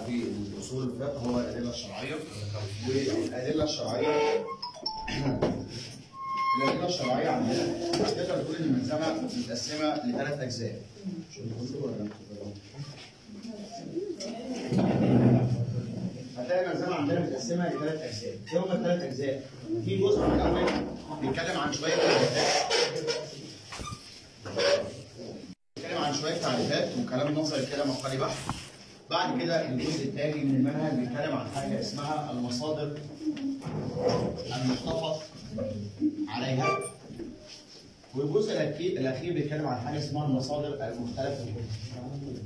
في اصول الفقه هو الادله الشرعيه والادله الشرعيه الادله الشرعيه عندنا تقدر تقول ان الملزمه متقسمه لثلاث اجزاء هتلاقي الملزمه عندنا متقسمه لثلاث اجزاء ايه هم الثلاث اجزاء؟ في جزء الاول بيتكلم عن شويه تعريفات بيتكلم عن شويه تعريفات وكلام نظري كده مقالي بحت بعد كده الجزء الثاني من المنهج بيتكلم عن حاجه اسمها المصادر المتفق عليها والجزء الأخير الأخير بيتكلم عن حاجة اسمها المصادر المختلف فيها.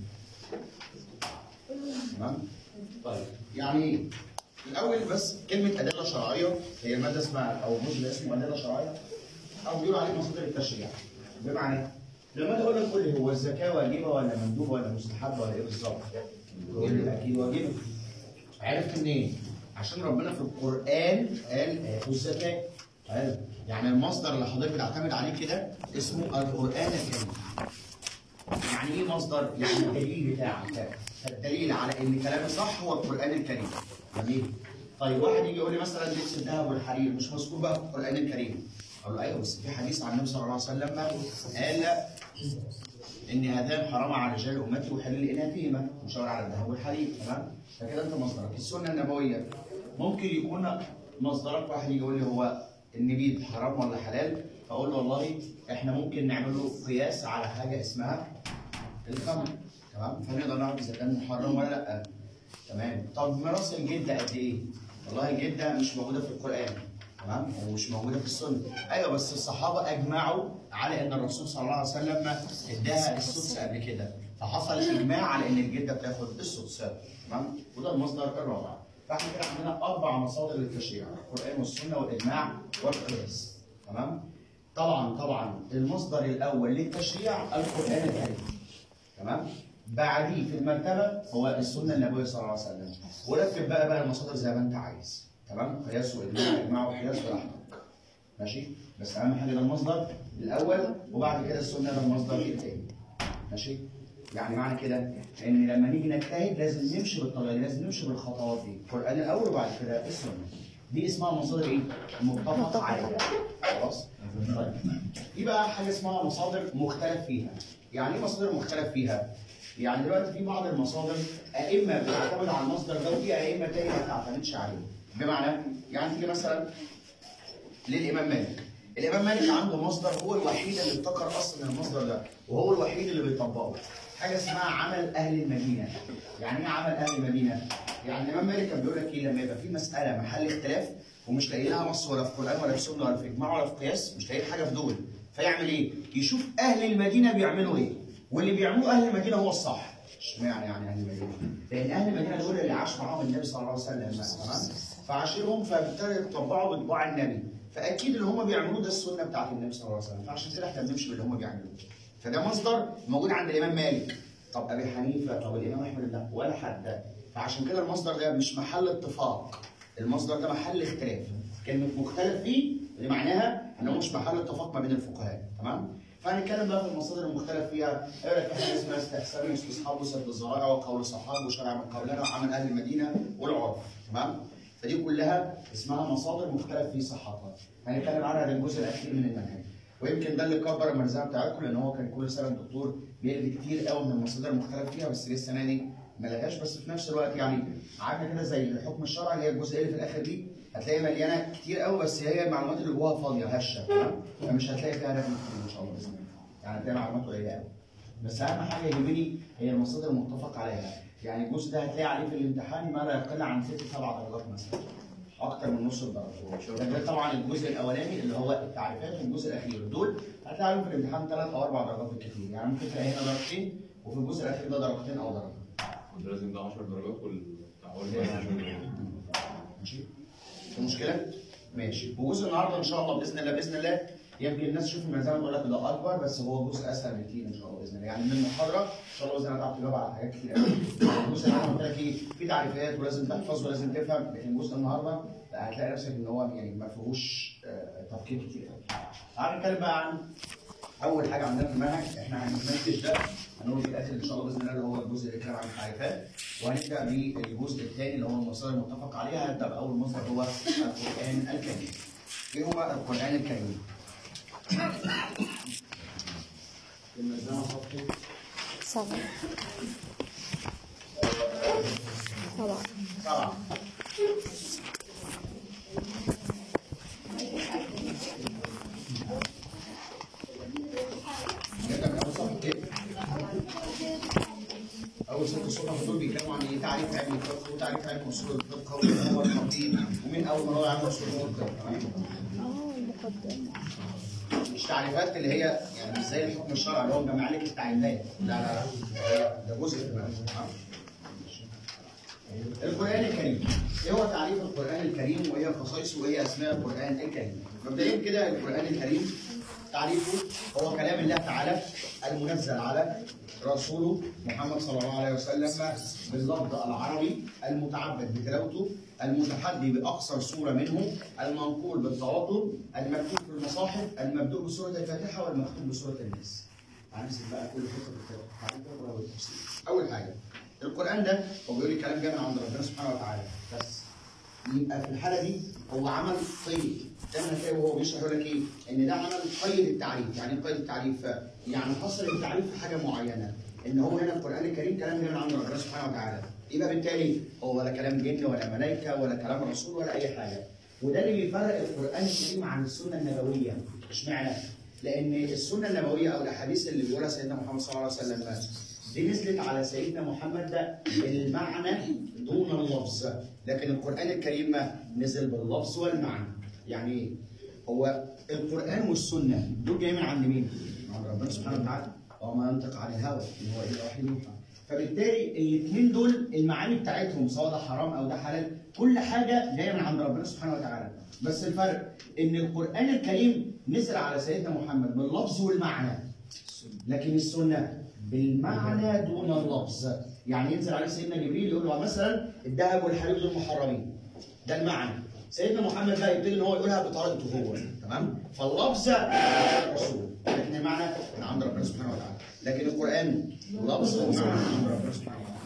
تمام؟ طيب يعني ايه؟ الأول بس كلمة أدلة شرعية هي مادة اسمها أو جزء اسمه أدلة شرعية أو بيقولوا عليه مصادر التشريع. بمعنى إيه؟ لما تقول لك قول لي هو الزكاة واجبة ولا مندوبة ولا مستحبة ولا إيه بالظبط؟ تقول لي أكيد واجبة. عرفت منين؟ عشان ربنا في القرآن قال آتوا الزكاة. حلو يعني المصدر اللي حضرتك بتعتمد عليه كده اسمه القرآن الكريم. يعني ايه مصدر؟ يعني الدليل بتاعك فالدليل على ان كلامي صح هو القرآن الكريم. جميل. طيب واحد يجي يقول لي مثلا لبس الذهب والحرير مش مذكور بقى في القرآن الكريم. اقول له ايوه بس في حديث عن النبي صلى الله عليه وسلم قال ان هذان حرام على رجال امتي وحل لاناثهما مشاور على الذهب والحرير تمام؟ فكده انت مصدرك السنه النبويه ممكن يكون مصدرك واحد يجي يقول لي هو النبيذ حرام ولا حلال فاقول له والله احنا ممكن نعمل له قياس على حاجه اسمها الخمر تمام فنقدر نعرف اذا كان محرم ولا لا تمام طب ميراث الجده قد ايه؟ والله الجده مش موجوده في القران تمام ومش موجوده في السنه ايوه بس الصحابه اجمعوا على ان الرسول صلى الله عليه وسلم اداها السدس قبل كده فحصل اجماع على ان الجده بتاخد السدس تمام وده المصدر الرابع فاحنا كده عندنا اربع مصادر للتشريع القران والسنه والاجماع والقياس تمام طبعا طبعا المصدر الاول للتشريع القران الكريم تمام بعديه في المرتبه هو السنه النبويه صلى الله عليه وسلم ورتب بقى بقى المصادر زي ما انت عايز تمام قياس واجماع اجماع وقياس براحتك ماشي بس اهم حاجه ده المصدر الاول وبعد كده السنه ده المصدر الثاني ماشي يعني معنى كده ان لما نيجي نجتهد لازم نمشي بالطريقه دي لازم نمشي بالخطوات دي القران الاول وبعد كده السنه دي اسمها مصادر ايه؟ متفق عليها خلاص؟ طيب في بقى حاجه اسمها مصادر مختلف فيها يعني ايه مصادر مختلف فيها؟ يعني دلوقتي في بعض المصادر ائمه بتعتمد على المصدر ده وفي ائمه تاني ما بتعتمدش عليه بمعنى يعني تيجي مثلا للامام مالك الامام مالك عنده مصدر هو الوحيد اللي ابتكر اصلا المصدر ده وهو الوحيد اللي بيطبقه حاجه اسمها عمل اهل المدينه يعني ايه عمل اهل المدينه يعني الامام مالك كان بيقول لك ايه لما يبقى في مساله محل اختلاف ومش لاقي لها نص ولا في القران ولا في السنه ولا في اجماع ولا في قياس مش لاقي حاجه في دول فيعمل ايه يشوف اهل المدينه بيعملوا ايه واللي بيعملوه اهل المدينه هو الصح اشمعنى يعني اهل المدينه لان اهل المدينه دول اللي عاش معاهم النبي صلى الله عليه وسلم تمام فعاشرهم فابتدوا يطبقوا بطباع النبي فاكيد اللي هم بيعملوه ده السنه بتاعت النبي صلى الله عليه وسلم فعشان كده احنا بنمشي باللي هم بيعملوه فده مصدر موجود عند الامام مالك طب ابي حنيفه طب الامام احمد لا ولا حد فعشان كده المصدر ده مش محل اتفاق المصدر ده محل اختلاف كلمه مختلف فيه اللي معناها انه مش محل اتفاق ما بين الفقهاء تمام فهنتكلم بقى في المصادر المختلف فيها ايه رايك في حاجه اسمها استحسان واستصحاب وسد الذرائع وقول صحاب وشرع من قولنا وعمل اهل المدينه والعرف تمام فدي كلها اسمها مصادر مختلف في صحتها هنتكلم عنها ده الجزء الاخير من المنهج ويمكن ده اللي كبر الملزمه بتاعتكم لان هو كان كل سنه الدكتور بيلغي كتير قوي من المصادر المختلف فيها بس جه السنه دي ما لغاش بس في نفس الوقت يعني عامله كده زي الحكم الشرعي اللي هي الجزئيه اللي في الاخر دي هتلاقي مليانه كتير قوي بس هي المعلومات اللي جواها فاضيه هشه تمام فمش هتلاقي فيها رقم كتير ان شاء الله باذن الله يعني هتلاقي معلومات قليله قوي بس اهم حاجه يهمني هي المصادر المتفق عليها يعني الجزء ده هتلاقي عليه في الامتحان ما لا يقل عن ست سبع درجات مثلا اكتر من نص الدرجه ده غير طبعا الجزء الاولاني اللي هو التعريفات والجزء الاخير دول هتلاقي عليهم في الامتحان ثلاث او اربع درجات بالكثير يعني ممكن تلاقي هنا درجتين وفي الجزء الاخير ده درجتين او درجه وده لازم ده 10 درجات والتعاون ده 10 درجات ماشي في مشكله ماشي وجزء النهارده ان شاء الله باذن الله باذن الله يمكن الناس تشوف الملزمه تقول لك ده اكبر بس هو جزء اسهل بكتير ان شاء الله باذن الله يعني من المحاضره ان شاء الله باذن الله تعرف تجاوب على حاجات كتير قوي الجزء اللي انا قلت لك ايه في تعريفات ولازم تحفظ ولازم تفهم لكن الجزء النهارده لا، هتلاقي نفسك ان هو يعني ما فيهوش آه، تفكير كتير قوي تعال نتكلم بقى عن اول حاجه عندنا في المنهج احنا هنمنتج ده هنقول في الاخر ان شاء الله باذن الله اللي هو الجزء اللي بيتكلم عن التعريفات وهنبدا بالجزء الثاني اللي هو المصادر المتفق عليها هنبدا باول مصدر هو القران الكريم. ايه هو القران الكريم؟ الملزمه صفحه سبعة سبعة سبعه نبدا من اول صفحه ايه؟ اول ست صفحه دول بيتكلموا عن ايه تعريف علم الفقه وتعريف علم اصول الفقه ومن هو الخطيب ومين اول من هو علم اصول الفقه تمام؟ اه المقدمة مش تعريفات اللي هي يعني مش زي الحكم الشرعي اللي هو مجمع لك التعليمات لا لا لا ده جزء في المنهج. تمام؟ القرآن الكريم ايه هو تعريف القرآن الكريم وايه خصائصه وايه اسماء القرآن الكريم مبدئيا كده القرآن الكريم تعريفه هو كلام الله تعالى المنزل على رسوله محمد صلى الله عليه وسلم باللفظ العربي المتعبد بتلاوته المتحدي باقصر سوره منه المنقول بالتواتر المكتوب في المصاحف المبدوء بسوره الفاتحه والمختوم بسوره الناس. هنمسك بقى كل فكره بالتفصيل والتفصيل. اول حاجه القران ده هو بيقول لي كلام جامع عند ربنا سبحانه وتعالى بس يبقى في الحاله دي هو عمل قيد دايما هتلاقي وهو بيشرح يقول لك ايه؟ ان ده عمل قيد التعريف، يعني ايه قيد التعريف؟ يعني حصر التعريف في حاجه معينه، ان هو هنا القران الكريم كلام جاي من عند ربنا سبحانه وتعالى، يبقى بالتالي هو ولا كلام جن ولا ملائكه ولا كلام رسول ولا اي حاجه، وده اللي بيفرق القران الكريم عن السنه النبويه، اشمعنى؟ لان السنه النبويه او الاحاديث اللي بيقولها سيدنا محمد صلى الله عليه وسلم دي نزلت على سيدنا محمد ده بالمعنى دون اللفظ لكن القرآن الكريم نزل باللفظ والمعنى يعني ايه؟ هو القرآن والسنة دول جايين من عند مين؟ من عند ربنا سبحانه وتعالى وما ينطق عن الهوى ان هو الا وحي يوحى فبالتالي الاثنين دول المعاني بتاعتهم سواء ده حرام او ده حلال كل حاجه جايه من عند ربنا سبحانه وتعالى بس الفرق ان القران الكريم نزل على سيدنا محمد باللفظ والمعنى لكن السنه بالمعنى دون اللفظ يعني ينزل عليه سيدنا جبريل يقول له مثلا الذهب والحرير دول محرمين ده المعنى سيدنا محمد بقى يبتدي ان هو يقولها بطريقته هو تمام فاللفظ من الرسول لكن المعنى من عند ربنا سبحانه وتعالى لكن القران لفظ ومعنى من عند ربنا سبحانه وتعالى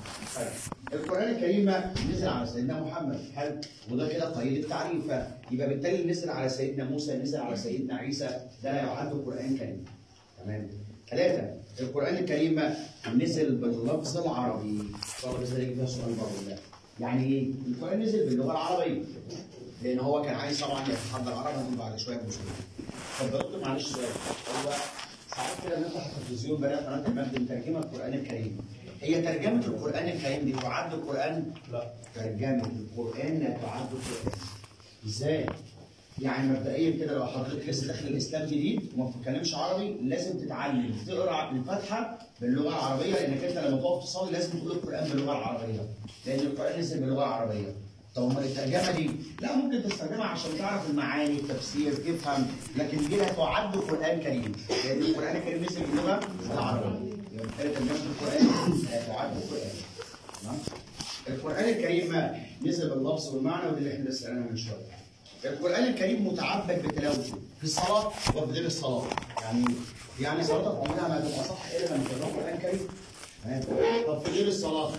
طيب القران الكريم نزل على سيدنا محمد حلو وده كده قيد التعريف يبقى بالتالي اللي نزل على سيدنا موسى نزل على سيدنا عيسى ده لا يعد قران كريم تمام ثلاثة القرآن الكريم نزل باللفظ العربي طب بس ده فيها سؤال برضه ده يعني ايه؟ القرآن نزل باللغة العربية لأن هو كان عايز طبعا يتحدى العرب هنقول بعد شوية بمسلمين طب ده دكتور معلش سؤال هو ساعات كده نفتح التلفزيون بلاقي قناة المجد مترجمة القرآن الكريم هي ترجمة القرآن الكريم دي تعد قرآن؟ لا ترجمة القرآن لا تعد قرآن ازاي؟ يعني مبدئيا كده لو حضرتك لسه داخل الاسلام جديد وما بتتكلمش عربي لازم تتعلم تقرا الفاتحه باللغه العربيه لانك انت لما تقف تصلي لازم تقول القران باللغه العربيه لان القران نزل باللغه العربيه طب امال الترجمه دي لا ممكن تستخدمها عشان تعرف المعاني التفسير تفهم لكن دي لا تعد قران كريم لان القران الكريم نزل باللغه العربيه يبقى بالتالي ترجمه القران لا تعد قران تمام القران الكريم نزل باللفظ والمعنى وده اللي احنا لسه قلناه من شويه القرآن الكريم متعبد بتلاوته في الصلاة وفي غير الصلاة يعني يعني صلاتك عمرها ما هتبقى صح إلا لما تقرأ القرآن الكريم تمام؟ طب في غير الصلاة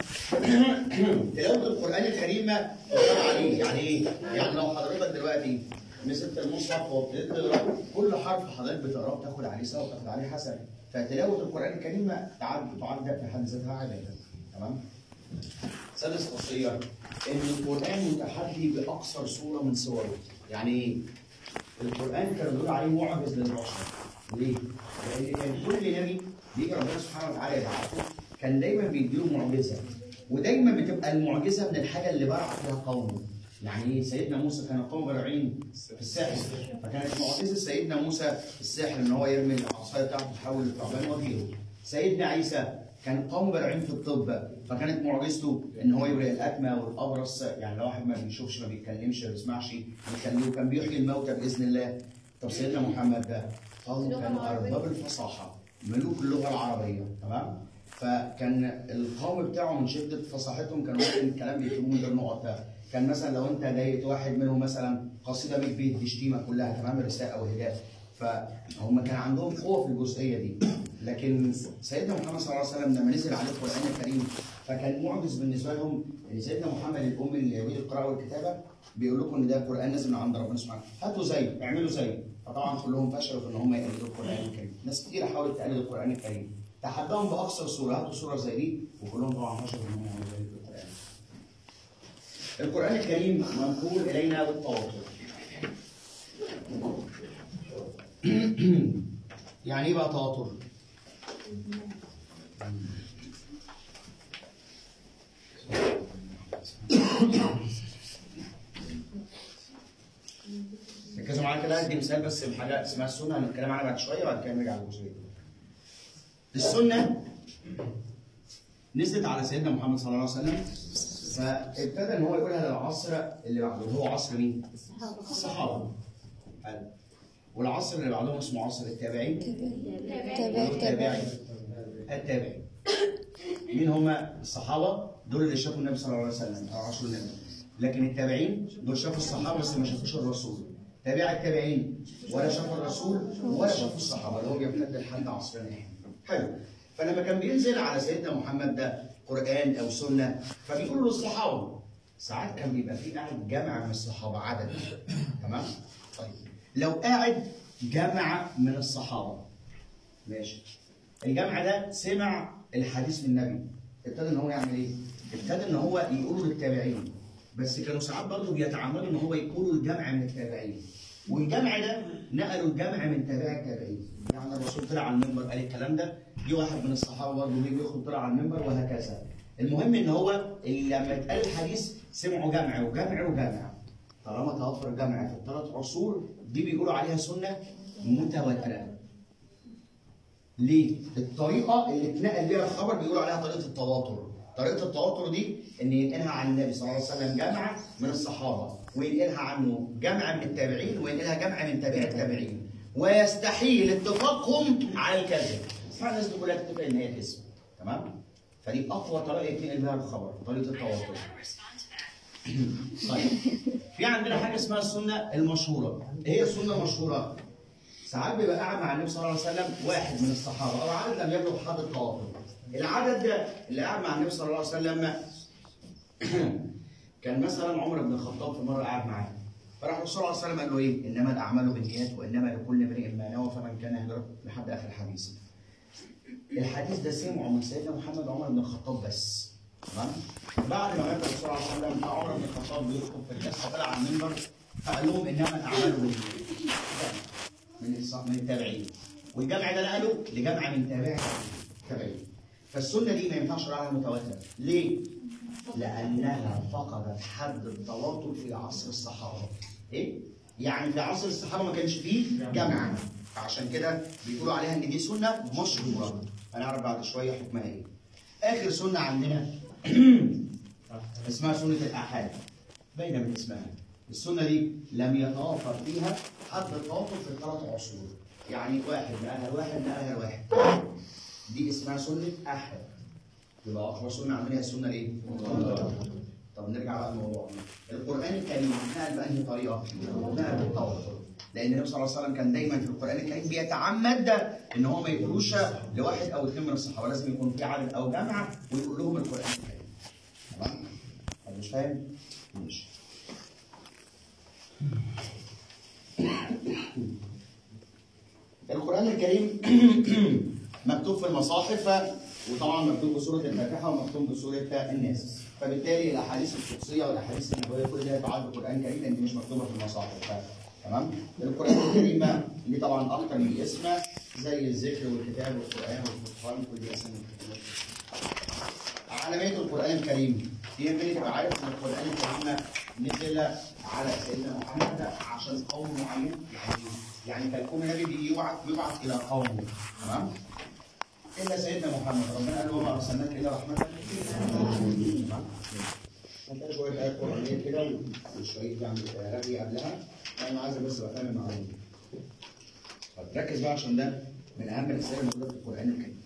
تلاوة القرآن الكريم تقرأ عليه يعني إيه؟ يعني لو حضرتك دلوقتي مسكت المصحف وابتديت تقرا كل حرف حضرتك بتقراه بتاخد عليه سوا وبتاخد عليه حسنة فتلاوة القرآن الكريم تعد تعد في حد ذاتها عبادة تمام؟ سادس وصية إن القرآن متحدي بأقصر صورة من صوره، يعني إيه؟ القرآن كانوا بيقولوا عليه معجز للبشر، ليه؟ لأن كان كل نبي بيجي ربنا سبحانه وتعالى يبعثه كان دايما بيديله معجزة، ودايما بتبقى المعجزة من الحاجة اللي برع فيها قومه، يعني ايه سيدنا موسى كان قوم بارعين في السحر فكانت معجزه سيدنا موسى في السحر ان هو يرمي العصايه بتاعته تحول لثعبان وغيره سيدنا عيسى كان قوم بارعين في الطب فكانت معجزته ان هو يبرئ الاكمى والابرص يعني لو واحد ما بيشوفش ما بيتكلمش ما بيسمعش يخليه كان بيحيي الموتى باذن الله طب سيدنا محمد ده قوم كانوا ارباب الفصاحه ملوك اللغه العربيه تمام فكان القوم بتاعه من شده فصاحتهم كانوا ممكن الكلام بيكتبوه من غير نقط كان مثلا لو انت ضايقت واحد منهم مثلا قصيده 100 بيت دي شتيمه كلها تمام رساء او هداء فهم كان عندهم قوه في الجزئيه دي لكن سيدنا محمد صلى الله عليه وسلم لما نزل عليه القران الكريم فكان معجز بالنسبه لهم ان سيدنا محمد الامي اللي يريد القراءه والكتابه بيقول لكم ان ده قران نازل من عند ربنا سبحانه هاتوا زيه اعملوا زيه فطبعا كلهم فشلوا في ان هم يقلدوا القران الكريم ناس كتير حاولت تقلد القران الكريم تحداهم باقصر صوره هاتوا صوره زي دي وكلهم طبعا فشلوا في ان هم يقلدوا القران القران الكريم منقول الينا بالتواتر يعني ايه بقى تواتر؟ ركزوا معايا كده هدي مثال بس بحاجه اسمها السنه هنتكلم عنها بعد شويه وبعد كده نرجع للجزئيه دي. السنه نزلت على سيدنا محمد صلى الله عليه وسلم فابتدى ان هو يقولها للعصر اللي بعده هو عصر مين؟ الصحابه حلو. والعصر اللي بعدهم اسمه عصر التابعين تابع تابع التابعين التابعين مين هم الصحابه دول اللي شافوا النبي صلى الله عليه وسلم او عاشوا النبي لكن التابعين دول شافوا الصحابه بس ما شافوش الرسول تابع التابعين ولا شافوا الرسول ولا شافوا الصحابه اللي هو بيمتد لحد عصرنا احنا حلو فلما كان بينزل على سيدنا محمد ده قران او سنه فبيقولوا للصحابه ساعات كان بيبقى في قاعد جمع من الصحابه عدد تمام طيب لو قاعد جمع من الصحابه ماشي الجمع ده سمع الحديث من النبي ابتدى ان هو يعمل ايه؟ ابتدى ان هو يقوله للتابعين بس كانوا ساعات برضه بيتعمدوا ان هو يقولوا الجمع من التابعين والجمع ده نقلوا الجمع من تابع التابعين يعني الرسول طلع على المنبر قال الكلام ده جه واحد من الصحابه برضه جه يخرج طلع على المنبر وهكذا المهم ان هو لما اتقال الحديث سمعوا جمع وجمع وجمع طالما توفر جمع في الثلاث عصور دي بيقولوا عليها سنه متواتره ليه؟ الطريقة اللي اتنقل بيها الخبر بيقولوا عليها طريقة التواتر. طريقة التواتر دي إن ينقلها عن النبي صلى الله عليه وسلم جمع من الصحابة، وينقلها عنه جمع من التابعين، وينقلها جمع من تابع التابعين. ويستحيل اتفاقهم على الكذب. اسمع الناس دي كلها تتفق إن هي كذب. تمام؟ فدي أقوى طريقة يتنقل بيها الخبر، طريقة التواتر. طيب في عندنا حاجة اسمها السنة المشهورة. إيه هي السنة المشهورة؟ ساعات بيبقى قاعد مع النبي صلى الله عليه وسلم واحد من الصحابه او عدد لم يبلغ حد التواتر. العدد ده اللي قاعد مع النبي صلى الله عليه وسلم كان مثلا عمر بن الخطاب في مره قاعد معاه فراح الرسول صلى الله عليه وسلم قال له ايه؟ انما الاعمال بالنيات وانما لكل امرئ ما نوى فمن كان هجرته لحد اخر الحديث. الحديث ده سمعه من سيدنا محمد عمر بن الخطاب بس. تمام؟ بعد ما مات الرسول صلى الله عليه وسلم عمر بن الخطاب بيخطب في الناس فطلع على المنبر فقال لهم انما الاعمال بالنيات. من الص- من التابعين والجمع ده نقله لجمع من تابع التابعين فالسنه دي ما ينفعش نقولها متواتره ليه؟ لانها فقدت حد التواتر في عصر الصحابه ايه؟ يعني في عصر الصحابه ما كانش فيه جمع فعشان كده بيقولوا عليها ان دي سنه مشهوره هنعرف بعد شويه حكمها ايه اخر سنه عندنا اسمها سنه الاحاد باينه من اسمها السنه دي لم يتوافر فيها حد التوافر في الثلاث عصور يعني واحد نقلها واحد نقلها واحد دي اسمها سنه احد يبقى اقوى سنه عندنا هي السنه ايه؟ طب نرجع بقى لموضوعنا القران الكريم نقل بانهي طريقه؟ نقل بالتواتر لان النبي صلى الله عليه وسلم كان دايما في القران الكريم بيتعمد ان هو ما يقولوش لواحد او اثنين من الصحابه لازم يكون في عدد او جمع ويقول لهم القران الكريم تمام؟ طب مش فاهم؟ ماشي القرآن الكريم مكتوب في المصاحف وطبعا مكتوب بسورة الفاتحة ومكتوب بسورة الناس فبالتالي الأحاديث القدسية والأحاديث النبوية كل ده يتعاد بالقرآن الكريم لأن دي مش مكتوبة في المصاحف ف- تمام القرآن الكريم ليه طبعا أكتر من اسم زي الذكر والكتاب والقرآن والفرقان كل دي أسامي كتير. علامات القرآن الكريم يهمني تبقى عارف إن القرآن الكريم نزل على سيدنا محمد عشان قوم معين يعني يعني كان كل نبي بيبعث بيبعث إلى قومه تمام؟ إلا سيدنا محمد ربنا قال وما أرسلناك إلا رحمة للعالمين. تمام؟ هتلاقي شوية آيات قرآنية كده وشوية يعني رغي قبلها أنا عايز بس أبقى فاهم المعلومة. طب ركز بقى عشان ده من أهم الأسئلة الموجودة في القرآن الكريم.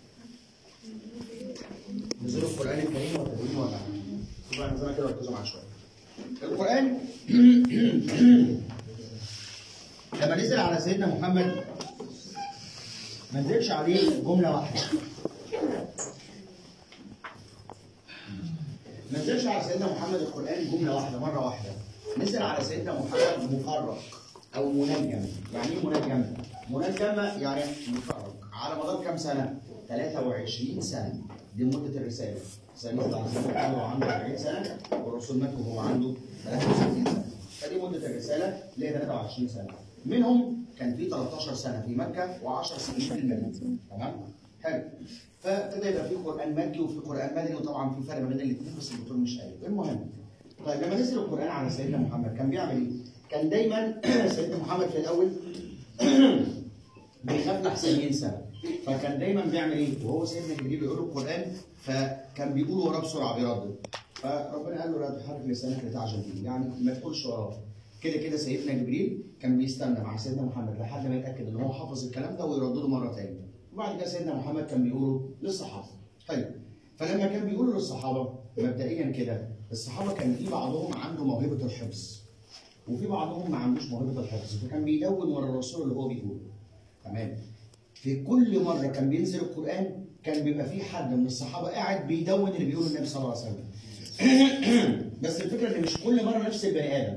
نزول القرآن الكريم وتدوين وضعه. يبقى نزلنا كده وركزوا معايا شوية. القرآن القرآن الكريم نزل على سيدنا محمد عشان قوم معين تمام؟ اللي هم اليهود. تمام؟ كان كل نبي بيبعث بيبعث الى قومه. لكن لما نزل على سيدنا محمد ما نزلش عليه جمله واحده ما نزلش على سيدنا محمد القران جمله واحده مره واحده نزل على سيدنا محمد مفرق او منجم يعني ايه منجم منجم يعني مفرق على مدار كام سنه 23 سنه دي مده الرساله سيدنا عليه سيدنا محمد وهو عنده 40 سنه والرسول مات وهو عنده 63 سنه فدي مده الرساله اللي هي 23 سنه منهم كان في 13 سنه في مكه و10 سنين في المدينه تمام حلو فابتدى يبقى في قران مكي وفي قران مدني وطبعا في فرق بين الاثنين بس الدكتور مش قايل المهم طيب لما نزل القران على سيدنا محمد كان بيعمل ايه؟ كان دايما سيدنا محمد في الاول بيخاف لحسن ينسى فكان دايما بيعمل ايه؟ وهو سيدنا جبريل بيقول له القران فكان بيقول وراه بسرعه بيردد فربنا قال له لا تحرك لسانك لتعجل به يعني ما تقولش وراه كده كده سيدنا جبريل كان بيستنى مع سيدنا محمد لحد ما يتاكد ان هو حافظ الكلام ده ويردده مره ثانيه وبعد كده سيدنا محمد كان بيقوله للصحابه طيب فلما كان بيقوله للصحابه مبدئيا كده الصحابه كان في بعضهم عنده موهبه الحفظ وفي بعضهم ما عندوش موهبه الحفظ فكان بيدون ورا الرسول اللي هو بيقوله تمام في كل مره كان بينزل القران كان بيبقى في حد من الصحابه قاعد بيدون اللي بيقوله النبي صلى الله عليه وسلم بس الفكره ان مش كل مره نفس البني ادم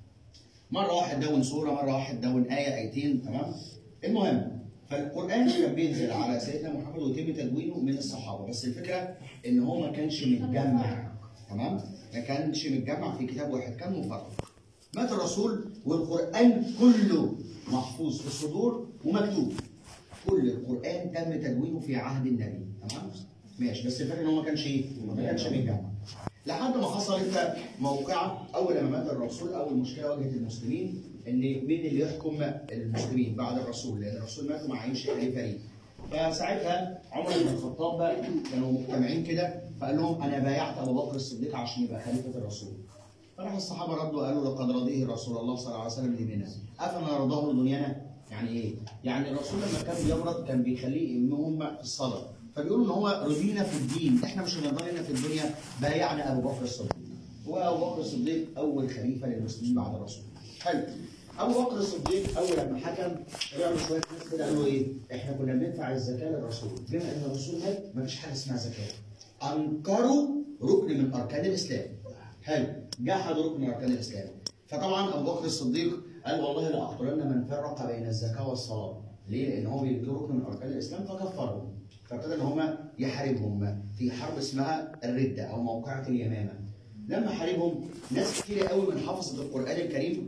مره واحد دون سوره مره واحد دون ايه ايتين تمام المهم فالقران كان بينزل على سيدنا محمد ويتم تدوينه من الصحابه بس الفكره ان هو ما كانش متجمع تمام ما كانش متجمع في كتاب واحد كان مفرق مات الرسول والقران كله محفوظ في الصدور ومكتوب كل القران تم تدوينه في عهد النبي تمام ماشي بس الفكره ان هو ما كانش ايه ما كانش متجمع لحد ما حصل انت موقعه اول لما مات الرسول اول مشكله واجهت المسلمين ان مين اللي يحكم المسلمين بعد الرسول لان الرسول مات وما عينش خليفه ليه فساعتها عمر بن الخطاب بقى كانوا مجتمعين كده فقال لهم انا بايعت ابو بكر الصديق عشان يبقى خليفه الرسول فراح الصحابه ردوا قالوا لقد رضيه رسول الله صلى الله عليه وسلم لديننا افما رضاه لدنيانا يعني ايه؟ يعني الرسول لما كان بيمرض كان بيخليه يهمهم في الصلاه فبيقولوا ان هو رضينا في الدين احنا مش هنرضى لنا في الدنيا بايعنا ابو بكر الصديق وابو بكر الصديق اول خليفه للمسلمين بعد الرسول حلو ابو بكر الصديق اول لما حكم طلعوا شويه ناس كده قالوا ايه؟ احنا كنا بندفع الزكاه للرسول بما ان الرسول مات مفيش حاجه اسمها زكاه انكروا ركن من اركان الاسلام حلو جحدوا ركن من اركان الاسلام فطبعا ابو بكر الصديق قال والله لاقتلن من فرق بين الزكاه والصلاه ليه؟ لان هو بينكر ركن من اركان الاسلام فكفرهم فابتدى ان هم يحاربهم في حرب اسمها الرده او موقعه اليمامه لما حاربهم ناس كتير قوي من حفظه القران الكريم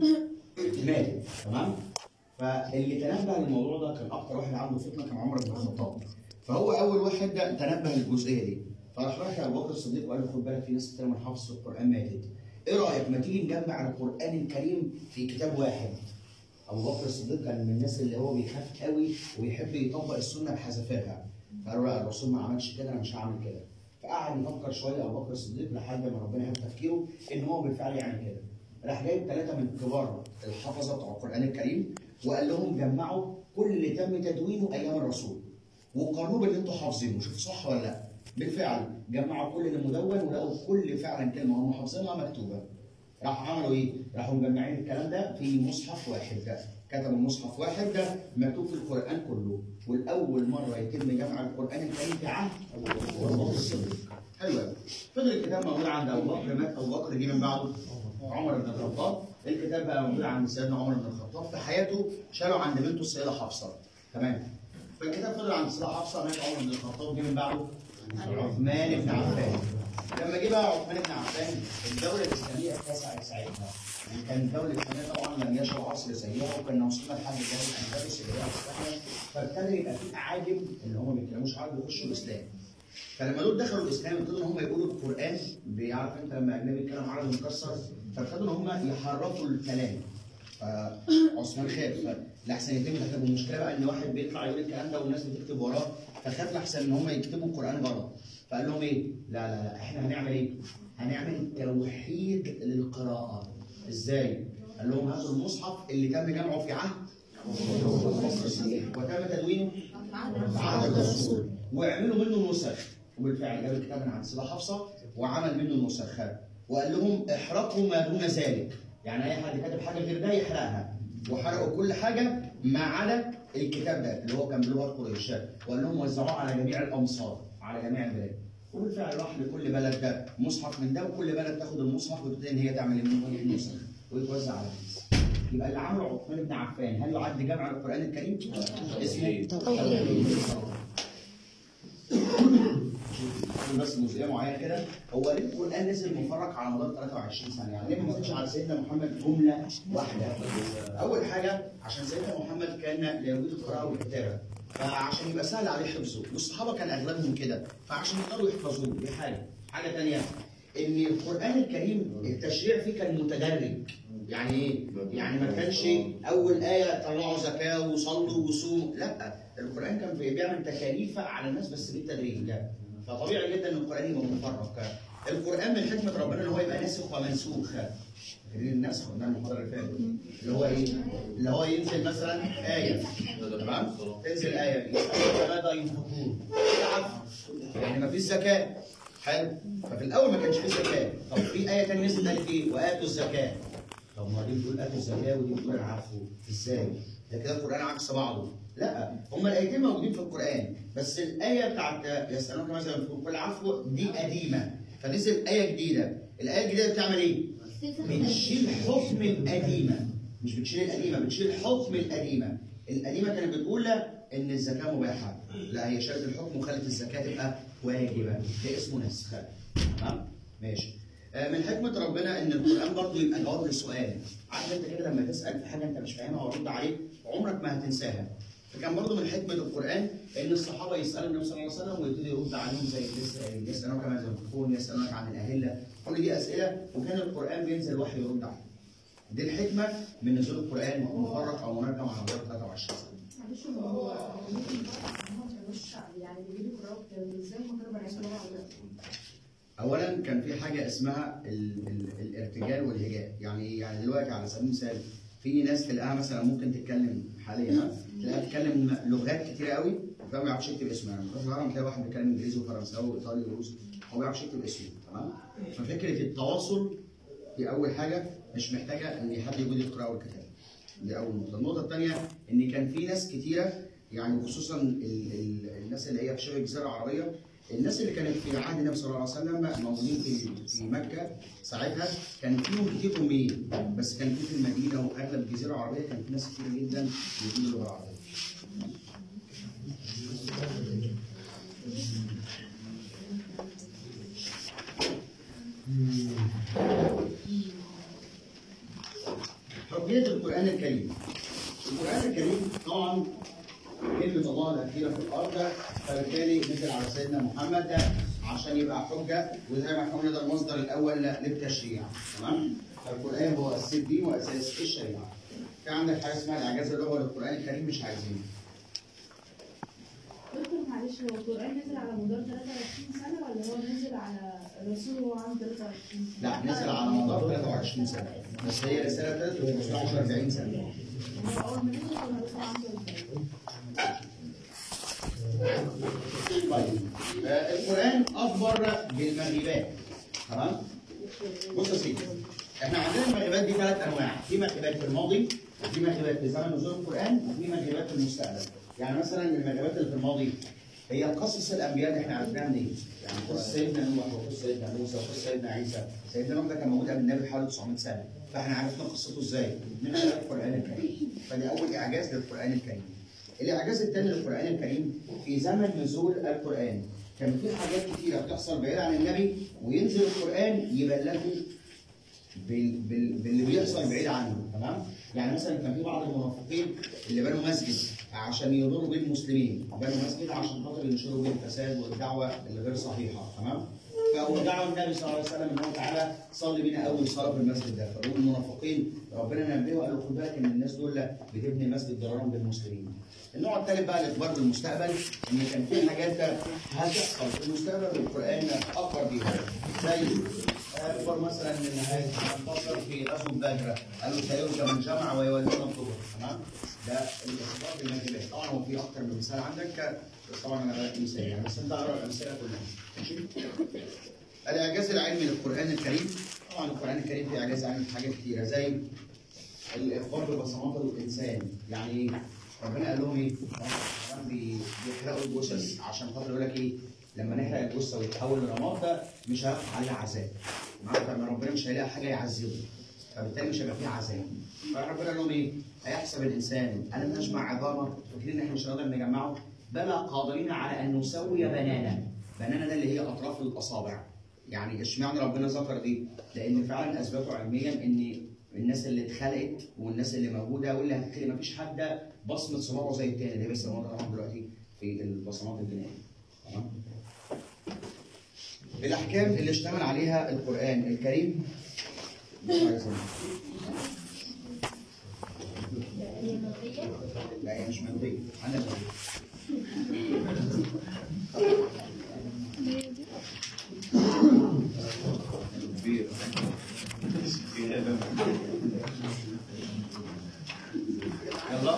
ماتوا تمام فاللي تنبه للموضوع ده كان اكتر واحد عنده فتنه كان عمر بن الخطاب فهو اول واحد ده تنبه للجزئيه دي فراح راح ابو بكر الصديق وقال له خد بالك في ناس كتير من حفظ القران ماتت ايه رايك ما تيجي نجمع القران الكريم في كتاب واحد ابو بكر الصديق كان من الناس اللي هو بيخاف قوي ويحب يطبق السنه بحذافيرها فقالوا لا الرسول ما عملش كده انا مش هعمل كده فقعد يفكر شويه ابو بكر الصديق لحد ما ربنا يهدى تفكيره ان هو بالفعل يعمل كده راح جايب ثلاثه من كبار الحفظه بتوع القران الكريم وقال لهم جمعوا كل اللي تم تدوينه ايام الرسول وقارنوه باللي انتوا حافظينه شوفوا صح ولا لا بالفعل جمعوا كل اللي مدون ولقوا كل فعلا كلمه هم حافظينها مكتوبه راح عملوا ايه؟ راحوا مجمعين الكلام ده في مصحف واحد ده كتبوا مصحف واحد ده مكتوب في القران كله والاول مره يتم جمع القران الكريم في عهد ابو بكر الصديق حلو قوي فضل الكتاب موجود عند ابو بكر مات ابو بكر جه من بعده عمر بن الخطاب الكتاب بقى موجود عند سيدنا عمر بن الخطاب في حياته شالوا عند بنته السيده حفصه تمام فالكتاب فضل عند السيده حفصه مات عمر بن الخطاب جه من بعده عثمان بن عفان لما جه بقى عثمان بن عفان الدوله الاسلاميه اتسعت ساعتها يعني كان الدوله الاسلاميه طبعا لم يشهد عصر زيها وكنا وصلنا لحد دوله الاندلس اللي هي اسبانيا فابتدى يبقى في اعاجم اللي هم ما بيتكلموش عربي يخشوا الاسلام فلما دول دخلوا الاسلام ابتدوا ان هم يقولوا القران بيعرف انت لما اجنبي يتكلم عربي مكسر فابتدوا ان هم يحرفوا الكلام فعثمان خاف لحسن يتم تكتب المشكله بقى ان واحد بيطلع يقول الكلام ده والناس بتكتب وراه فخاف لحسن ان هم يكتبوا القران غلط فقال لهم ايه؟ لا لا لا احنا هنعمل ايه؟ هنعمل توحيد للقراءه ازاي؟ قال لهم هاتوا المصحف اللي تم جمعه في عهد وتم تدوينه عهد الرسول واعملوا منه نسخ وبالفعل جاب الكتاب من عند سيدة حفصه وعمل منه النسخات وقال لهم احرقوا ما دون ذلك يعني اي حد كاتب حاجه غير ده يحرقها وحرقوا كل حاجه ما عدا الكتاب ده اللي هو كان بلغه قريش وقال لهم وزعوه على جميع الامصار على جميع البلاد وبالفعل راح لكل بلد ده مصحف من ده وكل بلد تاخد المصحف وتبتدي ان هي تعمل منه النسخ ويتوزع على الناس يبقى اللي عمله عثمان بن عفان هل يعد جمع القران الكريم؟ اسمه توحيد. بس جزئيه معينه كده هو ليه القران نزل مفرق على مدار 23 سنه يعني ليه ما نزلش على سيدنا محمد جمله واحده اول حاجه عشان سيدنا محمد كان لا يوجد القراءه والكتابه فعشان يبقى سهل عليه حفظه والصحابه كان اغلبهم كده فعشان يقدروا يحفظوه دي حاجه حاجه ثانيه ان القران الكريم التشريع فيه كان متدرج يعني ايه؟ يعني ما كانش اول ايه طلعوا زكاه وصلوا وصوموا لا القران كان بيعمل تكاليف على الناس بس بالتدريج لا فطبيعي جدا ان القران يبقى مفرق القران من حكمه ربنا ان هو يبقى ناسخ ومنسوخ فاكرين النسخ قلنا المحاضره اللي فاتت اللي هو ايه؟ اللي هو ينزل مثلا ايه تمام؟ تنزل ايه يسالك ماذا ينفقون العفو يعني ما فيش زكاه حلو ففي الاول ما كانش فيه زكاه طب في ايه ثانيه نزلت قالت ايه؟ واتوا الزكاه طب ما دي بتقول اتوا الزكاه ودي بتقول العفو ازاي؟ ده كده القران عكس بعضه لا هما الايتين موجودين في القران بس الايه بتاعت يسالونك ماذا ينفقون قل العفو دي قديمه فنزل ايه جديده الايه الجديده بتعمل ايه؟ بتشيل حكم القديمه مش بتشيل القديمه بتشيل حكم القديمه القديمه كانت بتقول ان الزكاه مباحه لا هي شالت الحكم وخلت الزكاه تبقى واجبه ده اسمه نسخ تمام ماشي آه، من حكمه ربنا ان القران برضه يبقى جواب للسؤال عارف انت كده لما تسال في حاجه انت مش فاهمها وارد عليك عمرك ما هتنساها فكان برضه من حكمه القران ان الصحابه يسالوا النبي صلى الله عليه وسلم ويبتدي يرد عليهم زي لسه قايل يسالونك عن ينفقون يسالونك عن الاهله كل دي اسئله وكان القران بينزل وحي يرد عليهم دي الحكمه من نزول القران مفرق او منجم على مدار 23 سنه معلش هو ممكن بقى ما كانوش يعني بيجيبوا قراءة كانوا ازاي هم كانوا بيعملوا بعض اولا كان في حاجه اسمها ال ال الارتجال والهجاء يعني يعني دلوقتي على سبيل المثال في ناس تلاقيها مثلا ممكن تتكلم حاليا تلاقيها بتتكلم لغات كتيره قوي فما بيعرفش يكتب اسمه يعني في العالم تلاقي واحد بيتكلم انجليزي وفرنساوي وايطالي وروسي هو ما بيعرفش يكتب اسمه تمام ففكره التواصل دي اول حاجه مش محتاجه ان حد يجي يقرا والكتابه دي اول نقطه النقطه الثانيه ان كان في ناس كتيره يعني خصوصا ال ال الناس اللي هي في شبه الجزيره العربيه الناس اللي كانت في عهد النبي صلى الله عليه وسلم موجودين في في مكه ساعتها كان فيهم كتير اميين بس كان في في المدينه واغلب الجزيره العربيه كان في ناس كتير جدا بيقولوا اللغه العربيه. حجية القرآن الكريم. القرآن الكريم طبعا كلمة الله الأخيرة في الأرض فبالتالي نزل على سيدنا محمد عشان يبقى حجة وزي ما احنا قلنا ده المصدر الأول للتشريع تمام؟ فالقرآن هو أساس الدين وأساس الشريعة. في عندك حاجة اسمها الإعجاز اللغوي للقرآن الكريم مش عايزينه. دكتور معلش هو القرآن نزل على مدار 23 سنة ولا هو نزل على الرسول وهو عنده 23 سنة؟ لا نزل على مدار 23 سنة بس هي رسالة ثلاث 15 40 سنة. هو أول ما نزل كان الرسول عنده 40 طيب آه، القرآن أخبر بالمغيبات تمام؟ بص يا سيدي احنا عندنا المغيبات دي ثلاث أنواع، في مغيبات في الماضي وفي مغيبات في زمن نزول القرآن وفي مغيبات في المستقبل. يعني مثلا المغيبات اللي في الماضي هي قصص الأنبياء اللي احنا عرفناها منين؟ يعني قصص سيدنا نوح وقصص سيدنا موسى وقصص سيدنا عيسى، سيدنا نوح ده كان موجود قبل النبي حوالي 900 سنة، فاحنا عرفنا قصته ازاي؟ من خلال القرآن الكريم. فدي أول إعجاز للقرآن الكريم. الإعجاز الثاني للقرآن الكريم في زمن نزول القرآن كان في حاجات كتيرة بتحصل بعيد عن النبي وينزل القرآن يبلغوا بال... بال... باللي بيحصل بعيد عنه تمام؟ يعني مثلا كان في بعض المنافقين اللي بنوا مسجد عشان يضروا بين المسلمين، بنوا مسجد عشان خاطر ينشروا بين الفساد والدعوة الغير صحيحة تمام؟ فدعوا النبي صلى الله عليه وسلم انه تعالى صلي بينا اول صلاه في المسجد ده فقالوا المنافقين ربنا نبهه وقال له خد بالك ان الناس دول بتبني مسجد ضررا بالمسلمين. النوع الثالث بقى الاخبار بالمستقبل ان كان في حاجات هتحصل في المستقبل والقران اخبر بيها زي اخبار مثلا ان هينتصر في غزوه بدر قالوا سيرجى من جمع ويولون الظهر تمام ده الاخبار بالمغيبات طبعا هو في اكتر من مثال عندك بس طبعا انا بدات مثال يعني بس انت اقرا الامثله كلها ماشي الاعجاز العلمي للقران الكريم طبعا القران الكريم فيه اعجاز علمي في حاجات كتيره زي الاخبار ببصمات الانسان يعني ايه؟ ربنا قال لهم ايه؟ هم بي- بيحرقوا الجثث عشان خاطر يقول لك ايه؟ لما نحرق الجثه ويتحول لرماد ده مش هيقع عليها عذاب. معنى ان ربنا مش هيلاقي حاجه يعذبه. فبالتالي مش هيبقى فيه عذاب. فربنا قال لهم ايه؟ هيحسب الانسان الم نجمع عظامه فاكرين ان احنا مش هنقدر نجمعه؟ بلى قادرين على ان نسوي بنانا. بنانا ده اللي هي اطراف الاصابع. يعني اشمعنى ربنا ذكر دي؟ لان فعلا اثبتوا علميا ان الناس اللي اتخلقت والناس اللي موجوده واللي هتتخلق مفيش حد بصمه صباعه زي التاني اللي هي بس موجوده طبعا دلوقتي في البصمات الجنائيه. تمام؟ الاحكام اللي اشتمل عليها القران الكريم لا هي مش منطقيه انا منطقي. كبير يلا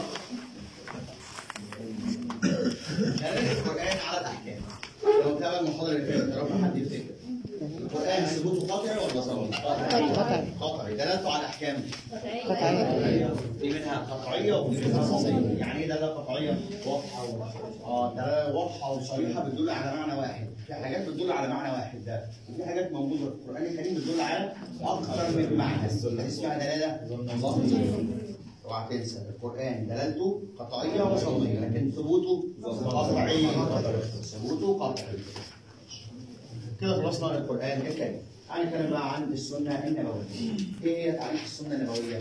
دلالة القرآن على الأحكام لو تابع المحاضرة اللي فاتت يا رب حد يفتكر القرآن ثبوته قطعي ولا ظني؟ قطعي. قطعي دلالته على الأحكام قطعية في منها قطعية وفي منها نصية يعني ايه دلالة قطعية؟ واضحة و... اه دلالة واضحة وصريحة بتدل على معنى واحد في حاجات بتدل على معنى واحد ده وفي حاجات موجودة في القرآن الكريم بتدل على أكثر من معنى دي اسمها دلالة ظنية اوعى تنسى القرآن دلالته قطعية وظنية لكن ثبوته قطعي ثبوته قطعي كده خلصنا القرآن الكريم تعالى نتكلم بقى عن السنة النبوية ايه هي تعريف السنة النبوية؟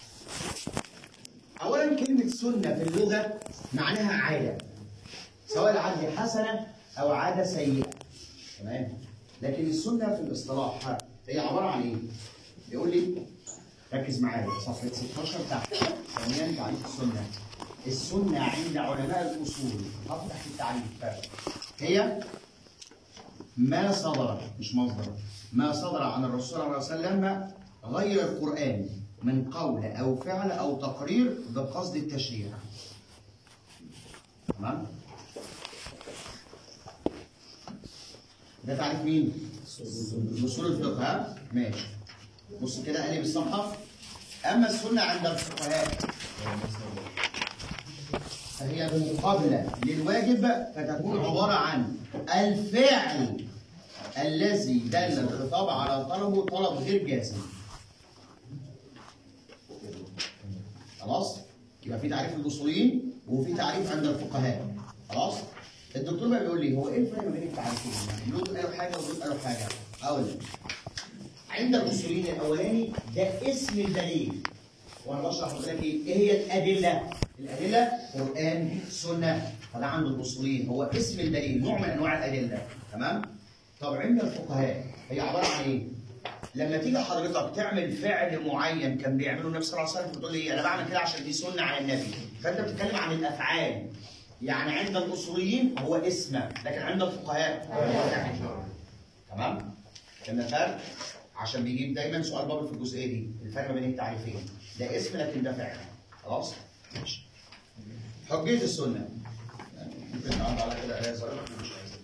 أولا كلمة سنة في اللغة معناها عادة سواء العادة دي حسنة أو عادة سيئة تمام لكن السنة في الاصطلاح هي عبارة عن إيه؟ بيقول لي ركز معايا صفحة 16 تحت ثانيا تعريف السنة السنة عند علماء الأصول حط تحت التعريف هي ما صدر مش مصدر ما صدر عن الرسول صلى الله عليه وسلم غير القرآن من قول أو فعل أو تقرير بقصد التشريع تمام ده تعريف مين؟ اصول الفقه ها؟ ماشي بص كده قلب الصفحه اما السنه عند الفقهاء فهي مقابله للواجب فتكون عباره عن الفعل الذي دل الخطاب على طلبه طلب غير جازم خلاص يبقى في تعريف للاصوليين وفي تعريف عند الفقهاء خلاص الدكتور بقى بيقول لي هو ايه الفرق ما بين التعريفين يعني دول قالوا حاجه ودول قالوا حاجه اقول لك عند الاصوليين الاولاني ده اسم الدليل وانا بشرح لك ايه ايه هي الادله الادله قران سنه فده عند الاصوليين هو اسم الدليل نوع من انواع الادله تمام طب عند الفقهاء هي عباره عن ايه لما تيجي حضرتك تعمل فعل معين كان بيعمله النبي صلى الله عليه وسلم بتقول ايه انا بعمل كده عشان دي سنه عن النبي فانت بتتكلم عن الافعال يعني عند الاصوليين هو اسم لكن عند الفقهاء هو فعل تمام كنا فرق عشان بيجيب دايما سؤال بابل في الجزئيه دي الفرق ما بين التعريفين ده اسم لكن ده فعل خلاص ماشي حجيه السنه يعني ممكن نعرض على كده ايه صغيره إحنا مش عايزين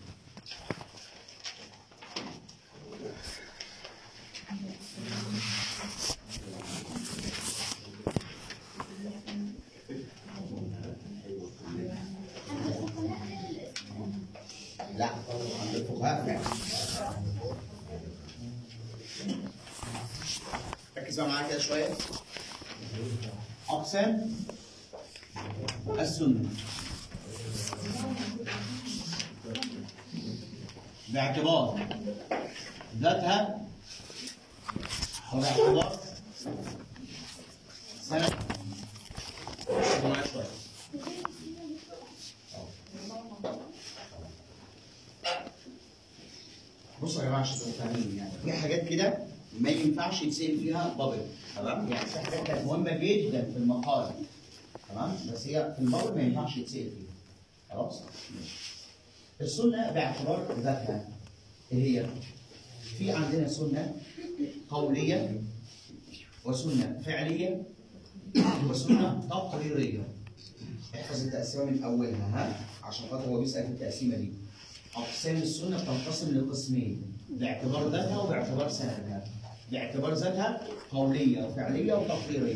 لا عند الفقهاء فعل ركز بقى معايا كده شويه اقسام السنه باعتبار ذاتها وباعتبار سنة ركزوا معايا شويه بصوا يا جماعه عشان تبقوا فاهمين يعني في حاجات كده ما ينفعش يتسال فيها بابل تمام يعني في حاجات كانت مهمه جدا في المقال تمام بس هي في البابل ما ينفعش يتسال فيها خلاص السنه باعتبار ذاتها ايه هي في عندنا سنه قوليه وسنه فعليه وسنه تقريريه احفظ التقسيمه من اولها ها عشان خاطر هو بيسال في التقسيمه دي أقسام السنة بتنقسم لقسمين باعتبار ذاتها وباعتبار سندها باعتبار ذاتها قولية وفعلية وتقريرية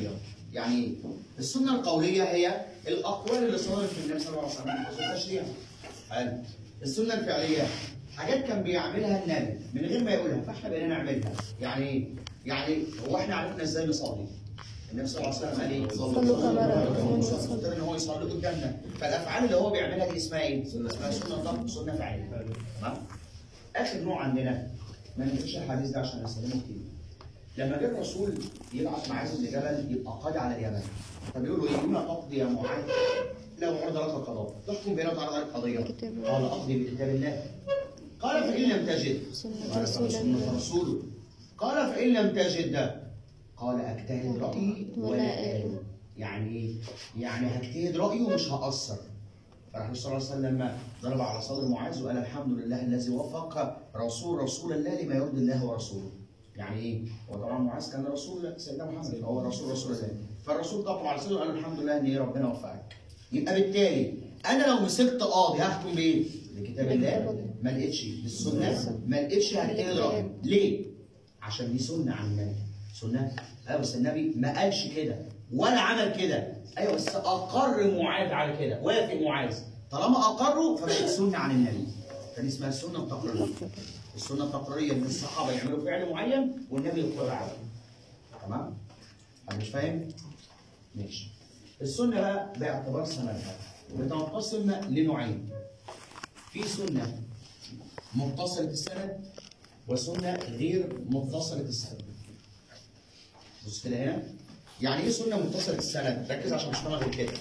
يعني ايه؟ السنه القوليه هي الاقوال اللي صدرت من النبي صلى الله عليه وسلم في التشريع حلو السنه الفعليه حاجات كان بيعملها النبي من غير ما يقولها فاحنا بقينا نعملها يعني ايه؟ يعني هو احنا عرفنا ازاي نصلي النبي صلى الله عليه وسلم قال ايه؟ صلوا كما رأيتموني أصلي. قلت ان هو يصلي قدامنا فالافعال اللي هو بيعملها دي اسمها ايه؟ اسمها سنه ضبط سنه فعليه تمام؟ اخر نوع عندنا ما ننساش الحديث ده عشان نستخدمه كتير لما جه الرسول يبعث معاذ بن جبل يبقى قاضي على اليمن فبيقول له ايه؟ بما تقضي يا معاذ لو عرض لك القضاء تحكم بين وتعرض عليك قضيه قال اقضي بكتاب الله قال فان لم تجد سنة قال رسول فسنة الله رسوله قال فان لم تجد قال اجتهد رايي ولا آل يعني ايه؟ يعني هجتهد رايي ومش هاثر فراح النبي صلى الله عليه وسلم لما ضرب على صدر معاذ وقال الحمد لله الذي وفق رسول رسول الله لما يرضي الله ورسوله. يعني ايه؟ هو طبعا معاذ كان رسول سيدنا محمد هو رسول رسول الله. فالرسول طبعا على صدره قال الحمد لله ان إيه ربنا وفقك. يبقى بالتالي انا لو مسكت قاضي هحكم بايه؟ بكتاب الله ما لقيتش بالسنه ما لقيتش هجتهد رايي. ليه؟ عشان دي سنه عن النبي. سنه؟ ايوه بس النبي ما قالش كده ولا عمل كده. ايوه بس اقر معاذ على كده، وافق معاذ. طالما اقروا فبقت سنه عن النبي. فدي اسمها السنه التقريريه. السنه التقريريه ان الصحابه يعملوا فعل معين والنبي يقر عليه. تمام؟ حد مش فاهم؟ ماشي. السنه بقى باعتبار سندها بتنقسم لنوعين. في سنه متصله السند وسنه غير متصله السند. بص كده هنا يعني ايه سنه متصله السند؟ ركز عشان مش فاهم غير كده.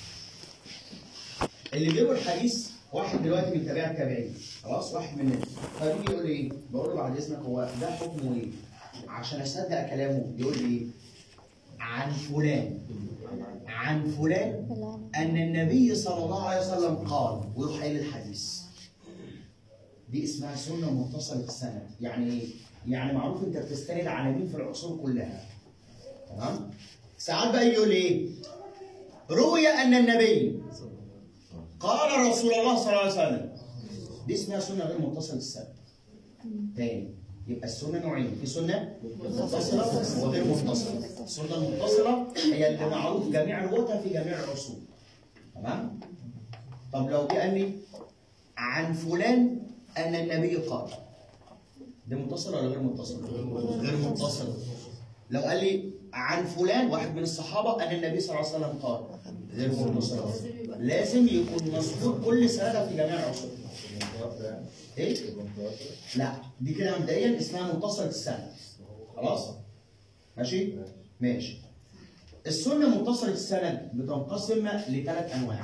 اللي بيروي الحديث واحد دلوقتي من تابع التابعين خلاص واحد مننا فبيجي يقول لي ايه؟ بقول له بعد اذنك هو ده حكمه ايه؟ عشان اصدق كلامه يقول لي ايه؟ عن فلان عن فلان ان النبي صلى الله عليه وسلم قال ويروح قايل الحديث دي اسمها سنه متصله السند يعني ايه؟ يعني معروف انت بتستند على مين في العصور كلها تمام؟ ساعات بقى يقول ايه؟ روي ان النبي قال رسول الله صلى الله عليه وسلم دي اسمها سنه غير متصله السند تاني يبقى السنه نوعين في سنه متصله وغير متصله السنه المتصله هي اللي معروف جميع رواتها في جميع العصور تمام طب لو جه قال لي عن فلان ان النبي قال دي متصله ولا غير متصله غير متصله لو قال لي عن فلان واحد من الصحابه ان النبي صلى الله عليه وسلم قال غير متصله لازم يكون مذكور كل سنه في جميع العصور ايه لا دي كده مبدئيا اسمها متصله السنه خلاص ماشي ماشي السنه متصله السند بتنقسم لثلاث انواع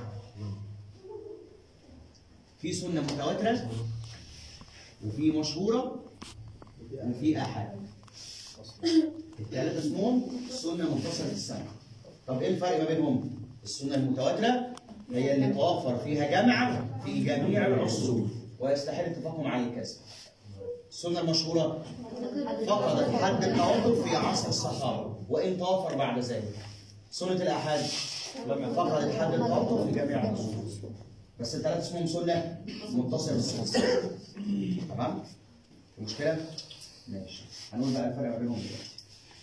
في سنه متواتره وفي مشهوره وفي احاد الثلاثه اسمهم سنه متصله السنه طب ايه الفرق ما بينهم السنه المتواتره هي اللي توفر فيها جمع في جميع العصور ويستحيل اتفاقهم على الكسب السنه المشهوره فقدت حد التوقف في عصر الصحابه وان توفر بعد ذلك سنه الاحاد فقدت حد التوقف في جميع العصور بس الثلاثه اسمهم سنه متصله بالسنه تمام المشكله ماشي هنقول بقى الفرق ما بينهم دلوقتي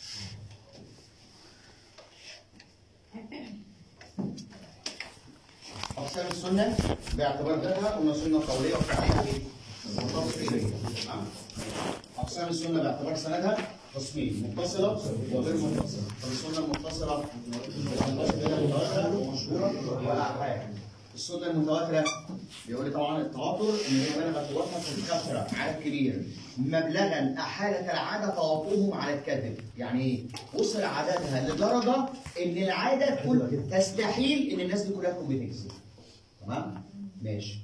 أقسام السنة باعتبار ذاتها قلنا سنة قولية وفعلية وتفصيلية تمام؟ أقسام السنة باعتبار سندها تصميم متصلة وغير متصلة طب السنة المتصلة بتنقسم إلى متواترة ومشهورة وأحاد السنة المتواترة بيقول لي طبعا التواتر إن هي بلغت وقتها في الكثرة عدد كبير مبلغا أحالة العادة توافقهم على الكذب يعني إيه؟ وصل عددها لدرجة إن العادة تكون تستحيل إن الناس دي كلها تكون بتكذب تمام؟ ماشي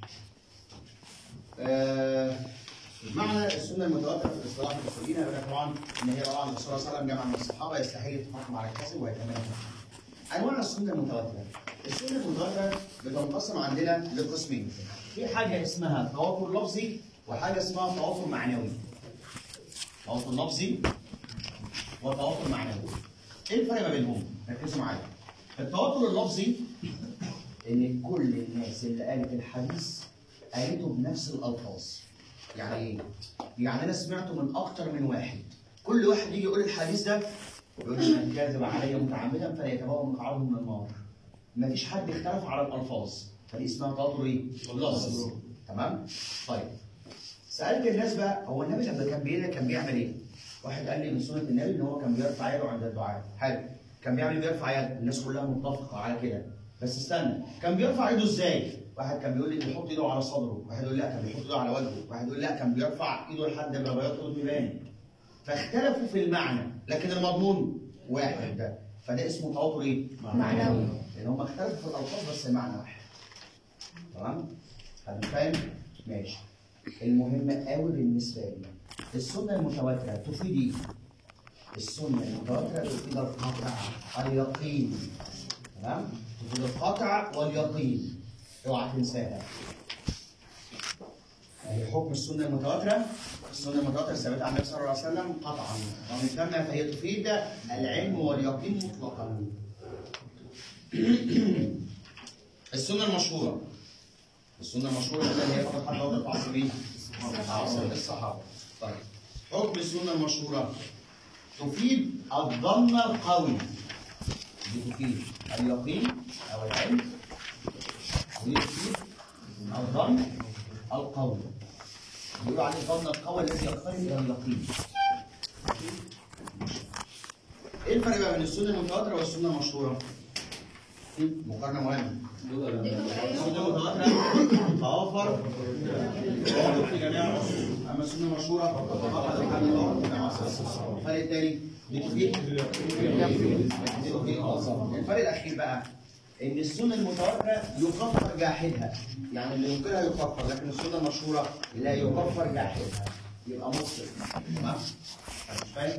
آه معنى السنه المتواتره في الاصطلاح المسلمين يقول لك طبعا ان هي طبعا الرسول صلى الله عليه وسلم جمع من الصحابه يستحيل اتفاقهم على الكذب ويتمنى انواع السنه المتواتره السنه المتواتره بتنقسم عندنا لقسمين في حاجه اسمها تواتر لفظي وحاجه اسمها تواتر معنوي تواتر لفظي وتواتر معنوي ايه الفرق ما بينهم؟ ركزوا معايا التواتر اللفظي ان كل الناس اللي قالت الحديث قالته بنفس الالفاظ يعني ايه؟ يعني انا سمعته من اكتر من واحد كل واحد يجي يقول الحديث ده يقول لي من كذب علي متعمدا فليتبوأ مقعده من النار مفيش حد اختلف على الالفاظ فدي اسمها تواتر ايه؟ لفظ تمام؟ طيب سالت الناس بقى هو النبي لما كان بيدعي كان بيعمل ايه؟ واحد قال لي من سنه النبي ان هو كان بيرفع يده عند الدعاء حلو كان بيعمل بيرفع يده الناس كلها متفقه على كده بس استنى كان بيرفع ايده ازاي؟ واحد كان بيقول لي بيحط ايده على صدره، واحد يقول لا كان بيحط ايده على وجهه، واحد يقول لا كان بيرفع ايده لحد ما بياض قدمه يبان. فاختلفوا في المعنى، لكن المضمون واحد ده، فده اسمه تواتر ايه؟ معنوي. لان هم اختلفوا في الالفاظ بس المعنى واحد. تمام؟ حد فاهم؟ ماشي. المهم قوي بالنسبه لي السنه المتواتره تفيد ايه؟ السنه المتواتره تفيد القطع اليقين تمام؟ تفيد القطع واليقين اوعى تنساها يعني حكم السنه المتواتره السنه المتواتره ثابته عن النبي صلى الله عليه وسلم قطعا ومن ثم فهي تفيد العلم واليقين مطلقا السنه المشهوره السنه المشهوره اللي هي فقط حتى وقت عصر مين؟ عصر الصحابه طيب حكم السنه المشهوره تفيد الظن القوي دي تفيد اليقين او العلم ودي تفيد الظن القوي بيقولوا عليه الظن القوي الذي يقترب الى اليقين ايه الفرق بقى بين السنه المتواتره والسنه المشهوره؟ مقارنه مهمه السنه المتواتره توافر في جميع العصور اما السنه المشهوره فقط الحد الفرق الثاني بتفيد الفرق الاخير بقى ان السنه المتواتره يكفر جاحدها يعني اللي ينكرها يكفر لكن السنه المشهوره لا يكفر جاحدها يبقى مخطئ تمام مش فاهم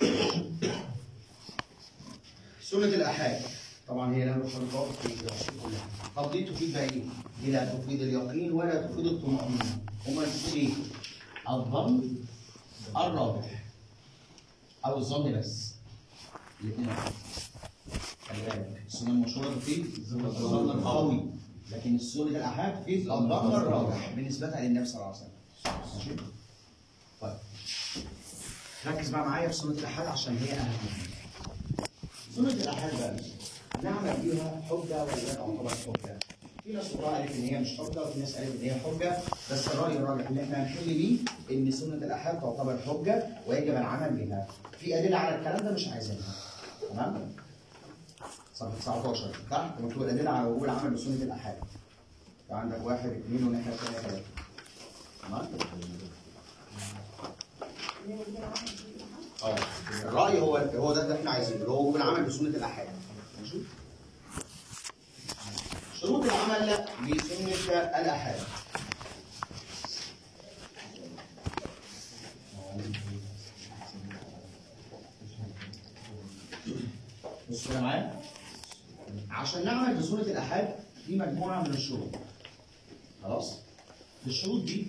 سنه الاحاد طبعا هي لها مشتركات في الدراسات كلها طب دي تفيد بقى ايه؟ دي لا تفيد اليقين ولا تفيد الطمأنينة امال تفيد ايه؟ الظن الراجح او الظن بس الاثنين واحد. خلي بالك السنه المشهوره تفيد الظن القوي لكن السنه الاحاد تفيد الظن الراجح بالنسبه للنبي صلى الله عليه وسلم ماشي؟ طيب ركز بقى معايا في سنه الاحاد عشان هي اهم سنه الاحاد بقى نعمل بيها حجه ولا لا تعتبر حجه في ناس والله قالت ان هي مش حجه وفي ناس قالت ان هي حجه بس الراي الراجح اللي احنا هنحل بيه ان سنه الاحاد تعتبر حجه ويجب العمل بها في ادله على الكلام ده مش عايزينها تمام صفحه 19 تحت مكتوب الادله على وجوب العمل بسنه الاحاد عندك واحد اثنين والناحيه الثانيه ثلاثه تمام اه الراي هو هو ده اللي احنا عايزينه اللي هو وجوب العمل بسنه الاحاد ماشي شروط العمل بسنه الاحاد بصوا كده معايا عشان نعمل بسنه الاحاد في مجموعه من الشروط خلاص الشروط دي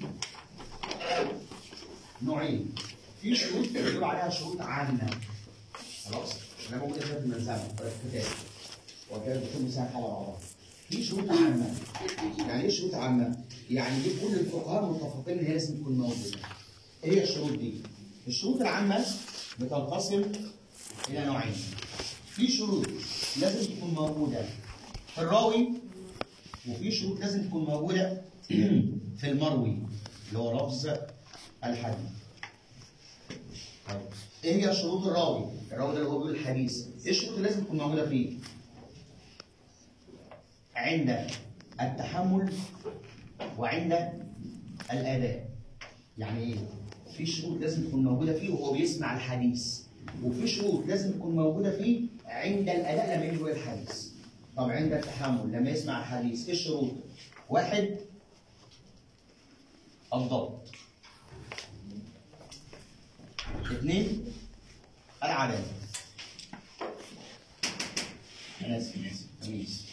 نوعين في شروط بيقولوا عليها شروط عامه خلاص انا موجوده في الملزمه في الكتاب وكده بتكون مساحه على بعضها في شروط عامه يعني ايه شروط عامه؟ يعني دي كل الفقهاء متفقين ان هي لازم تكون موجوده ايه هي الشروط دي؟ الشروط العامه بتنقسم الى نوعين في شروط لازم تكون موجوده في الراوي وفي شروط لازم تكون موجوده في المروي اللي هو لفظ الحديث طيب ايه هي شروط الراوي؟ الراوي ده اللي هو بيقول الحديث، ايه الشروط اللي لازم تكون موجوده فيه؟ عند التحمل وعند الاداء. يعني ايه؟ في شروط لازم تكون موجوده فيه وهو بيسمع الحديث، وفي شروط لازم تكون موجوده فيه عند الاداء لما يجي يقول الحديث. طب عند التحمل لما يسمع الحديث، ايه الشروط؟ واحد الضبط. اثنين العدالة أنا آسف أنا آسف تمييز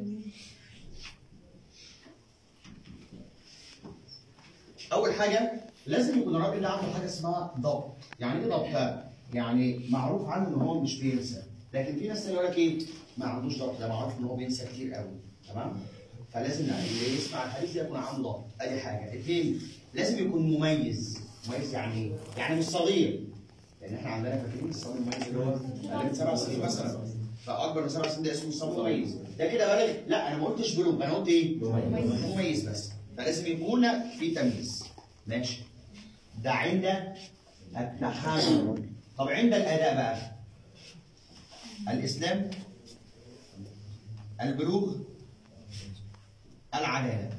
أول حاجة لازم يكون الراجل ده عنده حاجة اسمها ضبط يعني إيه ضبط؟ يعني معروف عنه إن هو مش بينسى لكن في ناس تانية يقول لك إيه ما عندوش ضبط ده معروف إن هو بينسى كتير قوي تمام؟ فلازم اللي يسمع الحديث ده يكون عنده ضبط ادي حاجه اثنين لازم يكون مميز مميز يعني ايه؟ يعني مش صغير لان احنا عندنا فاكرين الصغير المميز اللي هو اقل من سبع سنين مثلا فاكبر من سبع سنين ده اسمه صبي مميز ده كده بالغ لا انا ما قلتش بلوغ انا قلت ايه؟ مميز بس فلازم يكون في تمييز ماشي ده عند التحمل طب عند الاداء بقى الاسلام البلوغ العداله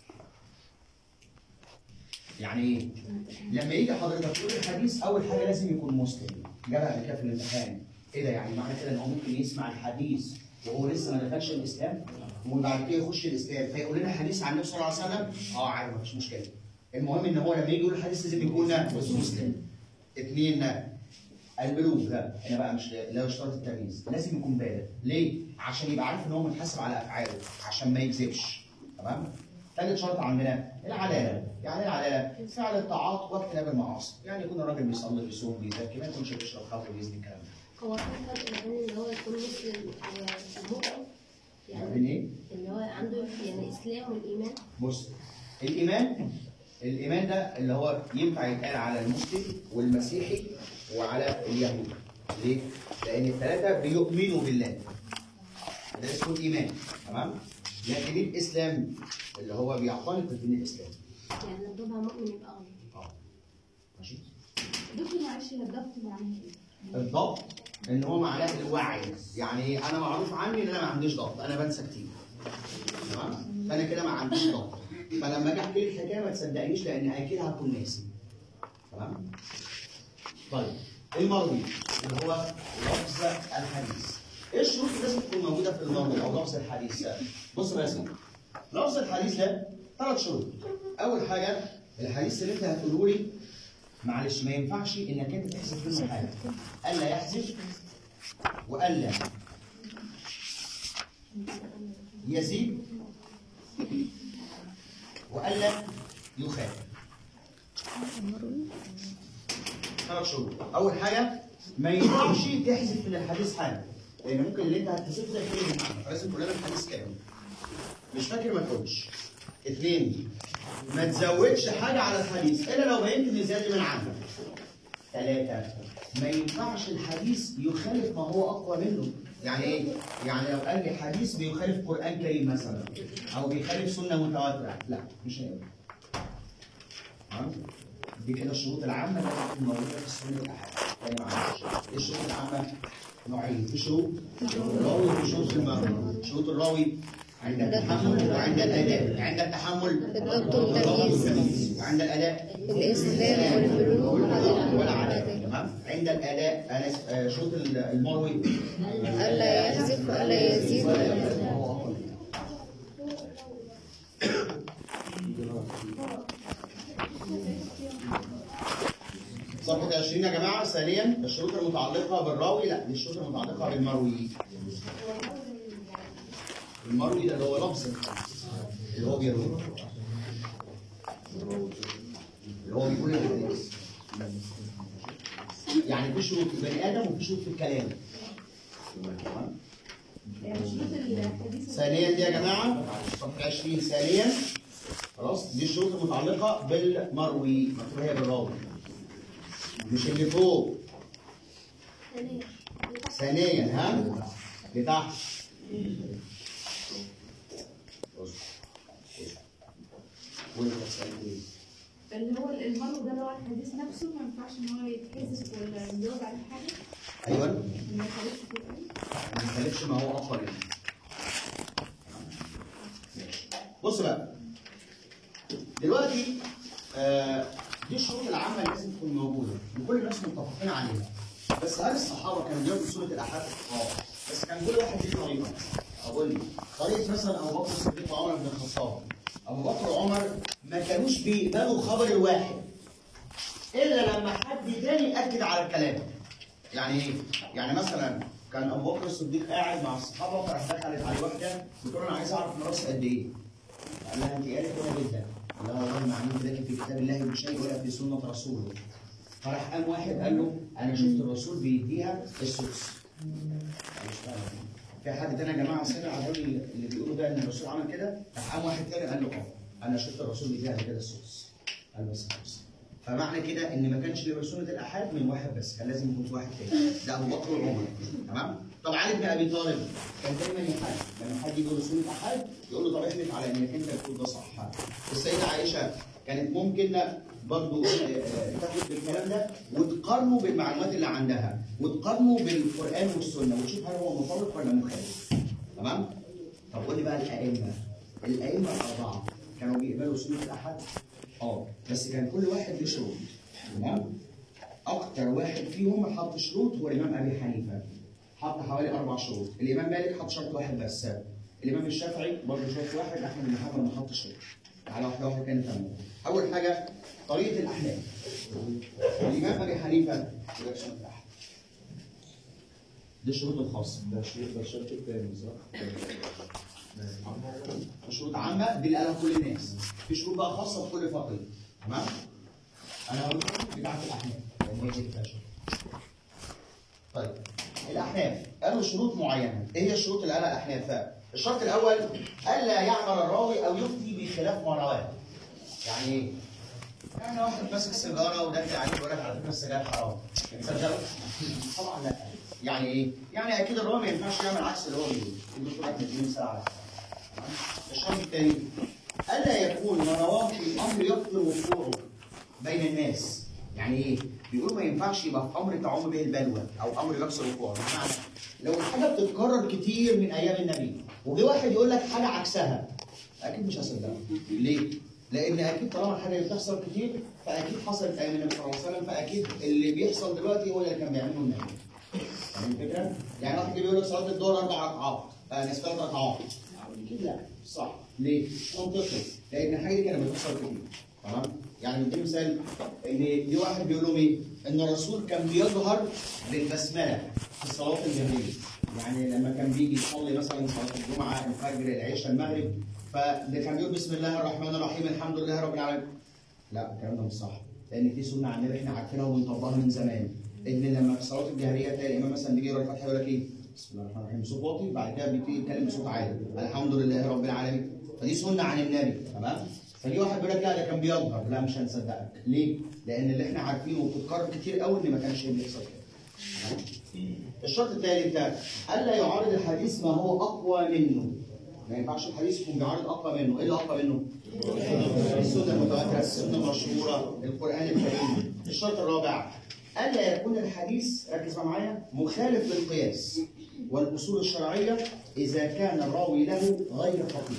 يعني ايه؟ لما يجي حضرتك تقول الحديث اول حاجه لازم يكون مسلم جابها قبل كده في الامتحان ايه ده يعني معنى كده ان هو ممكن يسمع الحديث وهو لسه ما دخلش الاسلام وبعد كده يخش الاسلام فيقول لنا حديث عن النبي صلى الله عليه وسلم اه عادي مفيش مشكله المهم ان هو لما يجي يقول الحديث لازم يكون مسلم اثنين البلوغ لا هنا بقى مش لا يشترط التمييز لازم يكون بالغ ليه؟ عشان يبقى عارف ان هو متحاسب على افعاله عشان ما يكذبش تمام؟ ثالث شرط عندنا العداله يعني ايه العداله فعل الطاعات واجتناب المعاصي يعني يكون الراجل بيصلي بيصوم بيزكي ما يكونش بيشرب خمر بيزني الكلام ده هو في فرق ما بين ان هو يكون مسلم ومؤمن يعني بين ايه؟ ان هو عنده يعني اسلام والايمان بص الايمان الايمان ده اللي هو ينفع يتقال على المسلم والمسيحي وعلى اليهود ليه؟ لان الثلاثه بيؤمنوا بالله ده اسمه الايمان تمام؟ لكن الاسلام اللي هو بيعتنق الدين الاسلامي يعني لو طبعا مؤمن يبقى غلط اه ماشي؟ دكتور معلش هي الضغط معناه ايه؟ الضبط ان هو معناه الوعي يعني انا معروف عني ان انا ما عنديش ضبط انا بنسى كتير تمام فانا كده ما عنديش ضبط فلما اجي احكي لك الحكايه ما تصدقنيش لان اكيد هكون ناسي تمام طيب المروي اللي هو لفظ الحديث ايه الشروط اللي لازم تكون موجوده في المروي او لفظ الحديث بص بقى يا سيدي لفظ الحديث ده ثلاث شروط اول حاجه الحديث اللي انت هتقوله لي معلش ما ينفعش انك انت تحذف منه حاجه الا يحذف والا يزيد والا يخالف ثلاث شروط اول حاجه ما ينفعش تحذف من الحديث حاجه لان ممكن اللي انت هتحذفه ده يكون المعنى فلازم كلنا الحديث كامل مش فاكر ما تقولش اثنين ما تزودش حاجه على الحديث الا لو بينت ان زياده من عندك ثلاثة ما ينفعش الحديث يخالف ما هو أقوى منه يعني إيه؟ يعني لو قال لي حديث بيخالف قرآن كريم مثلا أو بيخالف سنة متواترة لا مش هيقول تمام؟ دي كده الشروط العامة اللي تكون موجودة في السنة الأحاد يعني معلش إيه الشروط العامة؟ نوعين في شروط الراوي وفي شروط المروي شروط الراوي عند التحمل وعند الأداء عند التحمل الضبط والتمييز. وعند الأداء الاسلام والبلوغ ولا عدد تمام عند الاداء انا آسف، آه، شروط المروي الا يحذف والا يزيد صفحة 20 يا جماعة ثانيا الشروط المتعلقة بالراوي لا دي الشروط المتعلقة بالمروي المروي ده اللي هو لفظ اللي هو بيروي اللي هو بيقول الحديث يعني في شروط في البني ادم وفي شروط في الكلام تمام؟ يعني شروط الحديث ثانيا دي يا جماعه صفحه 20 ثانيا خلاص دي الشروط المتعلقه بالمروي مكتوبه هي بالراوي مش اللي فوق ثانيا ها لتحت بص. وانت بتسأل ايه؟ اللي هو المرض ده اللي هو الحديث نفسه ما ينفعش ان هو يتحذف ولا يزود عليه حاجه ايوه ما يخالفش في الآية. ما يخالفش ما هو اقوى منه بص بقى دلوقتي آه دي الشروط العامه اللي لازم تكون موجوده وكل الناس متفقين عليها بس هل الصحابه كانوا بياخدوا سوره الاحاد؟ اه بس كان كل واحد ليه طريقه اقول لي طريقه مثلا ابو بكر الصديق وعمر بن الخطاب ابو بكر وعمر ما كانوش بيقبلوا خبر الواحد الا لما حد تاني اكد على الكلام يعني ايه؟ يعني مثلا كان ابو بكر الصديق قاعد مع الصحابه فراح دخلت عليه واحده بتقول انا عايز اعرف مراسي قد ايه؟ قال لها انت قالت كده جدا قال لها والله ما عندي ذلك في كتاب الله من شيء ولا في سنه رسوله فراح قام واحد قال له انا شفت الرسول بيديها السدس مش فاهم. في حد تاني يا جماعه سمع الراجل اللي بيقولوا ده ان الرسول عمل كده راح قام واحد تاني قال له اه انا شفت الرسول بيديها كده السدس قال بس خلاص فمعنى كده ان ما كانش بيبقى سنه الاحاد من واحد بس كان لازم يكون في واحد تاني ده ابو بكر وعمر تمام طب علي بن ابي طالب كان دايما يحاد لما حد يقول له سنه احاد يقول له طب احلف على انك انت بتقول ده صح السيده عائشه كانت ممكن برضه تاخد بالكلام ده وتقارنه بالمعلومات اللي عندها وتقارنه بالقران والسنه وتشوف هل هو مطابق ولا مخالف تمام طب قول لي بقى الائمه الائمه الاربعه كانوا بيقبلوا سنه الاحد اه بس كان كل واحد له شروط تمام اكتر واحد فيهم حط شروط هو الامام ابي حنيفه حط حوالي اربع شروط الامام مالك حط شرط واحد بس الامام الشافعي برضه شرط واحد احمد بن حنبل ما حطش شرط على واحده واحده كانت تمام اول حاجه طريقه الاحلام الامام ابي حنيفه يقول لك سنه الاحد دي الشروط الخاصه ده شيء ده الشرط الثاني صح؟ شروط عامه دي اللي قالها كل الناس في شروط بقى خاصه بكل فقيه تمام انا هقول لكم بتاعت الاحناف لان هي دي اللي فيها شروط. طيب الاحناف قالوا شروط معينه ايه هي الشروط اللي قالها الاحناف الشرط الاول الا يعمل الراوي او يفتي بخلاف ما رواه يعني ايه يعني واحد ماسك سيجاره وداخل عليه بيقول لك على فكره السجاير حرام تصدقوا طبعا لا يعني ايه يعني اكيد الراوي ما ينفعش يعمل عكس اللي هو بيقوله الدكتور احمد بن مثال على كده. الشرط الثاني الا يكون ما رواه في امر يقتل وقوعه بين الناس يعني ايه بيقولوا ما ينفعش يبقى في امر تعم به البلوى او امر يكسر وقوعه بمعنى لو الحاجه بتتكرر كتير من ايام النبي وجه واحد يقول لك حاجه عكسها اكيد مش هصدقه ليه لان اكيد طالما الحاجه اللي بتحصل كتير فاكيد حصلت ايام النبي صلى الله عليه وسلم فاكيد اللي بيحصل دلوقتي هو اللي كان بيعمله النبي فاهم الفكره؟ يعني واحد يجي بيقول لك صلاه الظهر اربع ركعات آه نصف ثلاث ركعات اكيد لا صح ليه؟ مش منطقي لان الحاجه دي كانت بتحصل كتير تمام؟ يعني ندي مثال ان في واحد بيقول لهم ايه؟ ان الرسول كان بيظهر بالبسمله في الصلاه الجهريه يعني لما كان بيجي يصلي مثلا صلاه الجمعه الفجر العشاء المغرب فده كان بيقول بسم الله الرحمن الرحيم الحمد لله رب العالمين لا الكلام ده مش صح لان في سنه عن النبي احنا عارفينها وبنطبقها من زمان ان لما في الصلاه الجهريه تلاقي الامام مثلا بيجي يقرا الفاتحه يقول لك ايه؟ بسم الله الرحمن الرحيم بصوت واطي بعد كده بيبتدي يتكلم بصوت عالي الحمد لله رب العالمين فدي سنه عن النبي تمام؟ فدي واحد بيقول لك لا ده كان بيظهر لا مش هنصدقك ليه؟ لان اللي احنا عارفينه وبتتكرر كتير قوي ان ما كانش بيحصل كده تمام؟ الشرط الثالث الا يعارض الحديث ما هو اقوى منه ما ينفعش الحديث يكون بيعارض اقوى منه ايه اللي اقوى منه؟ السنه المتواتره السنه المشهوره القران الكريم الشرط الرابع الا يكون الحديث ركز بقى معايا مخالف للقياس والاصول الشرعيه اذا كان الراوي له غير خطير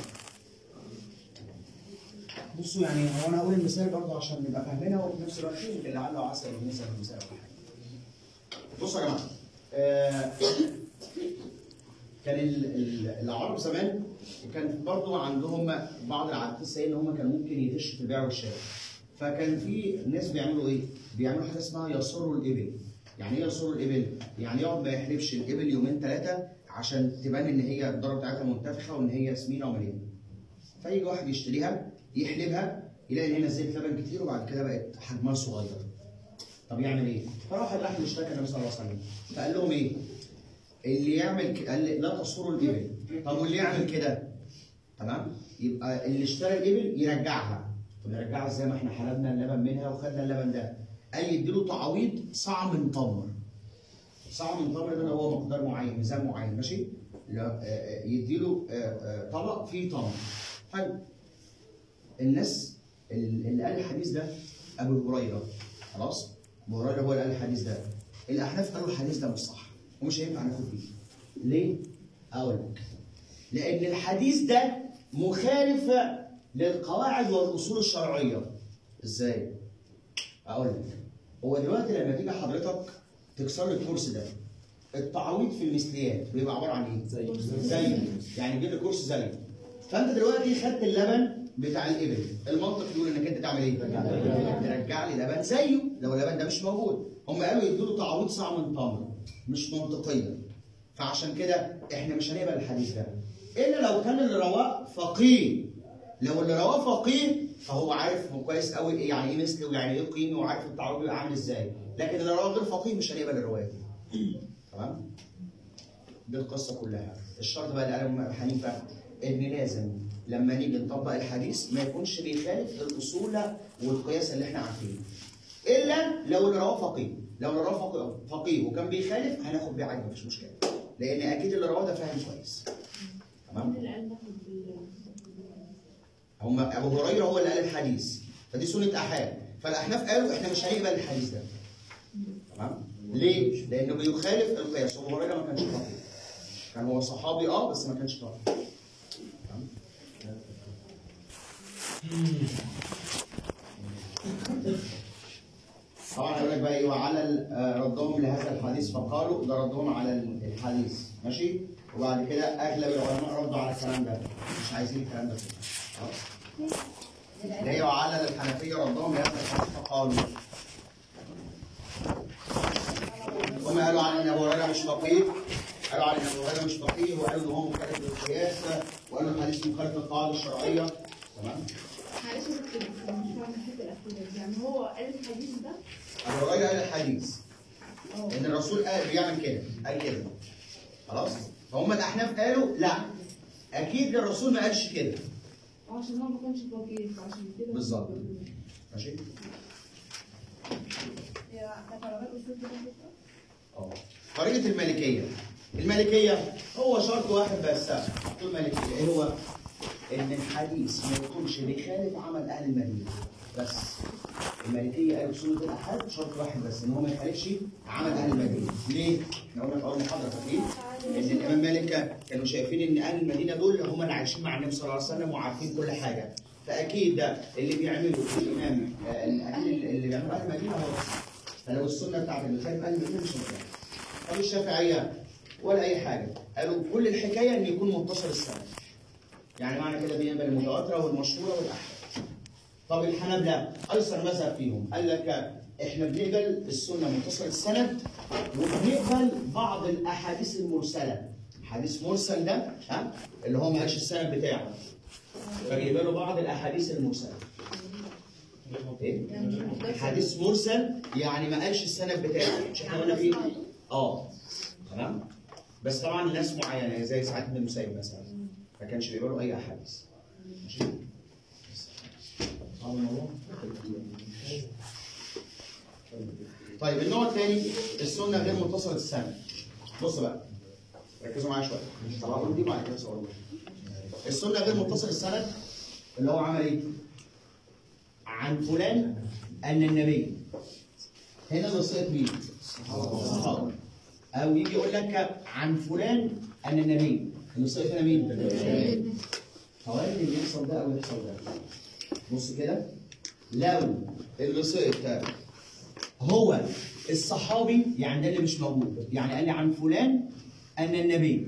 بصوا يعني هو انا هقول المثال برضه عشان نبقى فاهمينها وفي نفس الوقت يمكن لعله عسى مثلا المثال او حاجه بصوا يا جماعه آه، كان ال- ال- العرب زمان كان برضو عندهم بعض العادات السيئه ان هم كانوا ممكن يغشوا في البيع والشراء فكان في ناس بيعملوا ايه؟ بيعملوا حاجه اسمها يصروا الابل يعني ايه يصروا الابل؟ يعني يقعد ما يحلبش الابل يومين ثلاثه عشان تبان ان هي الضرر بتاعتها منتفخه وان هي سمينه ومليانه فيجي واحد يشتريها يحلبها يلاقي ان هي نزلت لبن كتير وبعد كده بقت حجمها صغير طب يعمل ايه؟ فراح راح اشتكى النبي صلى الله عليه وسلم فقال لهم ايه؟ اللي يعمل ك... قال لي لا تصوروا الابل طب واللي يعمل كده تمام يبقى اللي اشترى الابل يرجعها طب يرجعها ازاي ما احنا حلبنا اللبن منها وخدنا اللبن ده قال يديله تعويض صاع من تمر صاع من تمر ده هو مقدار معين ميزان معين ماشي لا، آه، آه، يديله آه، آه، طبق فيه تمر حلو الناس اللي قال الحديث ده ابو هريره خلاص ابو هريره هو اللي قال الحديث ده الاحناف قالوا الحديث ده مش صح ومش هينفع ناخد بيه ليه؟ اقول لك لان الحديث ده مخالف للقواعد والاصول الشرعيه ازاي؟ اقول لك هو دلوقتي لما تيجي حضرتك تكسر لي الكرسي ده التعويض في المثليات بيبقى عباره عن ايه؟ زي زي يعني جيب الكرسي زي فانت دلوقتي خدت اللبن بتاع الابل المنطق يقول انك انت تعمل ايه؟ ترجع لي لبن زيه لو اللبن ده مش موجود هم قالوا يدوا له تعويض صاع من تمر مش منطقيه فعشان كده احنا مش هنقبل الحديث ده الا لو كان اللي رواه فقيه لو اللي رواه فقيه فهو عارف هو كويس قوي ايه يعني ايه مثل ويعني ايه قيمه وعارف التعويض بيبقى عامل ازاي لكن اللي رواه غير فقيه مش هنقبل الروايه دي تمام دي القصه كلها الشرط بقى اللي قاله الامام ابي حنيفه ان لازم لما نيجي نطبق الحديث ما يكونش بيخالف الاصول والقياس اللي احنا عارفينه الا لو اللي رواه فقيه لو اللي رواه فقيه- فقيه وكان بيخالف هناخد بيه عادي مفيش مشكله لان اكيد اللي رواه ده فاهم كويس تمام مين اللي قال ناخد بال هم ابو هريره هو اللي قال الحديث فدي سنه احاد فالاحناف قالوا احنا مش هنقبل الحديث ده تمام ليه؟ لانه بيخالف القياس ابو هريره ما كانش فقيه كان هو صحابي اه بس ما كانش فقيه تمام؟ طبعا هيقول لك بقى ايه وعلى ال- آه، ردهم لهذا الحديث فقالوا ده ردهم على ال- الحديث ماشي وبعد كده اغلب العلماء ردوا على الكلام ده مش عايزين الكلام ده خلاص اللي هي وعلى الحنفيه ردهم لهذا الحديث فقالوا هم قالوا عن ان ابو هريره مش فقيه قالوا عن ان ابو هريره مش فقيه وقالوا ان هو مخالف للقياس وقالوا الحديث مخالف للقواعد الشرعيه تمام معلش يا دكتور أنا مش فاهمه الحته الاخيره دي يعني هو قال الحديث ده ابو هريره قال الحديث اه ان الرسول قال بيعمل كده قال كده خلاص فهم الاحناف قالوا لا اكيد الرسول ما قالش كده عشان هو ما كانش فقيه فعشان كده بالظبط. ماشي هي كانت على بالي أستاذ كده؟ اه طريقه المالكيه المالكيه هو شرط واحد بس في المالكيه ايه هو ان الحديث ما يكونش بيخالف عمل اهل المدينه بس المالكيه قالوا سنه الاحاد شرط واحد بس ان هو ما يخالفش عمل اهل المدينه ليه؟ احنا قلنا في اول محاضره فاكرين ان الامام مالك كانوا شايفين ان اهل المدينه دول هم اللي عايشين مع النبي صلى الله عليه وسلم وعارفين كل حاجه فاكيد ده اللي بيعمله الامام آه، اكيد اللي بيعمله اهل المدينه هو فلو السنه بتاعت اللي خالف اهل المدينه مش هتنفع طب الشافعيه ولا اي حاجه قالوا كل الحكايه ان يكون متصل السند يعني معنى كده بيقبل المتواتره والمشهوره والاحاد طب الحنابلة ايسر مذهب فيهم قال لك احنا بنقبل السنه متصل السند وبنقبل بعض الاحاديث المرسله حديث مرسل ده ها اللي هو ما قالش السند بتاعه فبيقبلوا بعض الاحاديث المرسله ايه حديث مرسل يعني ما قالش السند بتاعه مش احنا قلنا فيه اه تمام بس طبعا ناس معينه زي سعيد بن المسيب مثلا ما كانش بيقبلوا اي احاديث ماشي صعب الموضوع؟ طيب النوع الثاني السنه غير متصله السند بص بقى ركزوا معايا شويه طبعا دي بعد كده صوروا السنه غير متصل السند اللي هو عمل ايه؟ عن فلان ان النبي هنا اللي سقط مين؟ الصحابه او يجي يقول لك عن فلان ان النبي اللي سقط هنا مين؟ فوارد اللي يحصل ده او يحصل ده بص كده لو اللي سقط هو الصحابي يعني ده اللي مش موجود يعني قال لي عن فلان ان النبي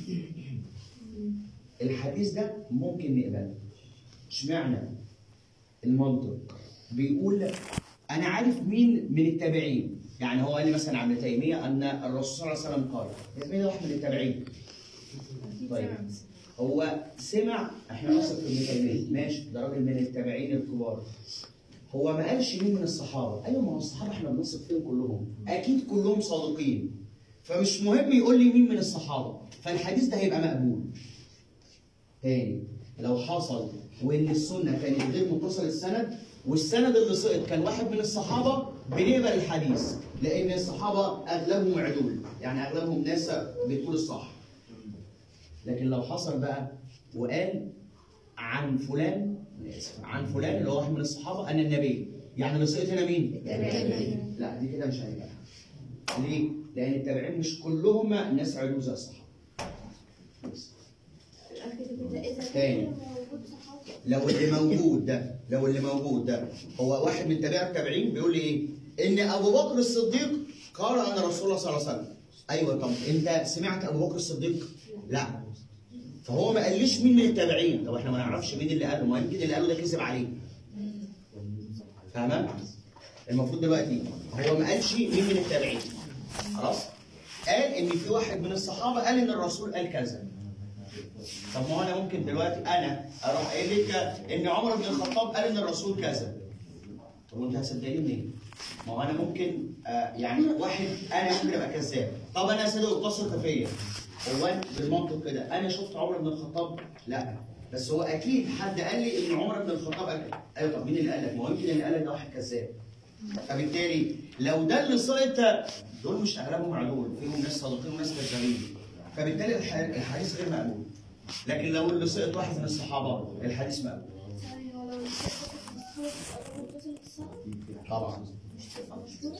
الحديث ده ممكن نقبله اشمعنى المنطق بيقول انا عارف مين من التابعين يعني هو قال لي مثلا عن ابن تيميه ان الرسول صلى الله عليه وسلم قال ابن تيميه ده واحد من التابعين طيب هو سمع احنا نثق في ابن تيميه ماشي ده راجل من التابعين الكبار هو ما قالش مين من الصحابه ايوه ما هو الصحابه احنا بنثق فيهم كلهم اكيد كلهم صادقين فمش مهم يقول لي مين من الصحابه فالحديث ده هيبقى مقبول تاني لو حصل وان السنه كانت غير متصل السند والسند اللي سقط كان واحد من الصحابه بنقبل الحديث لان الصحابه اغلبهم عدول يعني اغلبهم ناس بتقول الصح لكن لو حصل بقى وقال عن فلان أنا آسف، عن فلان اللي هو واحد من الصحابه ان النبي يعني اللي سقط هنا مين؟ لا دي كده مش هيبقى ليه؟ لان التابعين مش كلهم ناس عدول زي الصحابه بس. تاني. لو اللي موجود ده لو اللي موجود ده هو واحد من تابع التابعين بيقول لي ايه؟ ان ابو بكر الصديق قال ان رسول الله صلى الله عليه وسلم ايوه طب انت سمعت ابو بكر الصديق؟ لا فهو ما قاليش مين من التابعين طب احنا ما نعرفش مين اللي قاله ما يمكن اللي قاله ده كذب عليه فاهمة؟ المفروض دلوقتي هو ما قالش مين من التابعين خلاص؟ قال ان في واحد من الصحابه قال ان الرسول قال كذا طب ما هو انا ممكن دلوقتي انا اروح قايل لك ان عمر بن الخطاب قال ان الرسول كذا طب وانت هتصدقني منين؟ ما هو انا ممكن آه يعني واحد انا ممكن ابقى كذاب طب انا يا سيدي اتصل فيا هو أنا بالمنطق كده انا شفت عمر بن الخطاب لا بس هو اكيد حد قال لي ان عمر بن الخطاب قال كده ايوه طب مين اللي قال لك؟ ما هو يمكن اللي قال لك ده واحد كذاب فبالتالي لو ده اللي سقط دول مش اغلبهم عدول فيهم ناس صادقين وناس كذابين فبالتالي الح- الحديث غير مقبول لكن لو اللي سقط واحد من الصحابه الحديث مقبول ثانية هو لو الشيخ مشهور أو متصل بالسنة طبعا مش تبقى مشهورة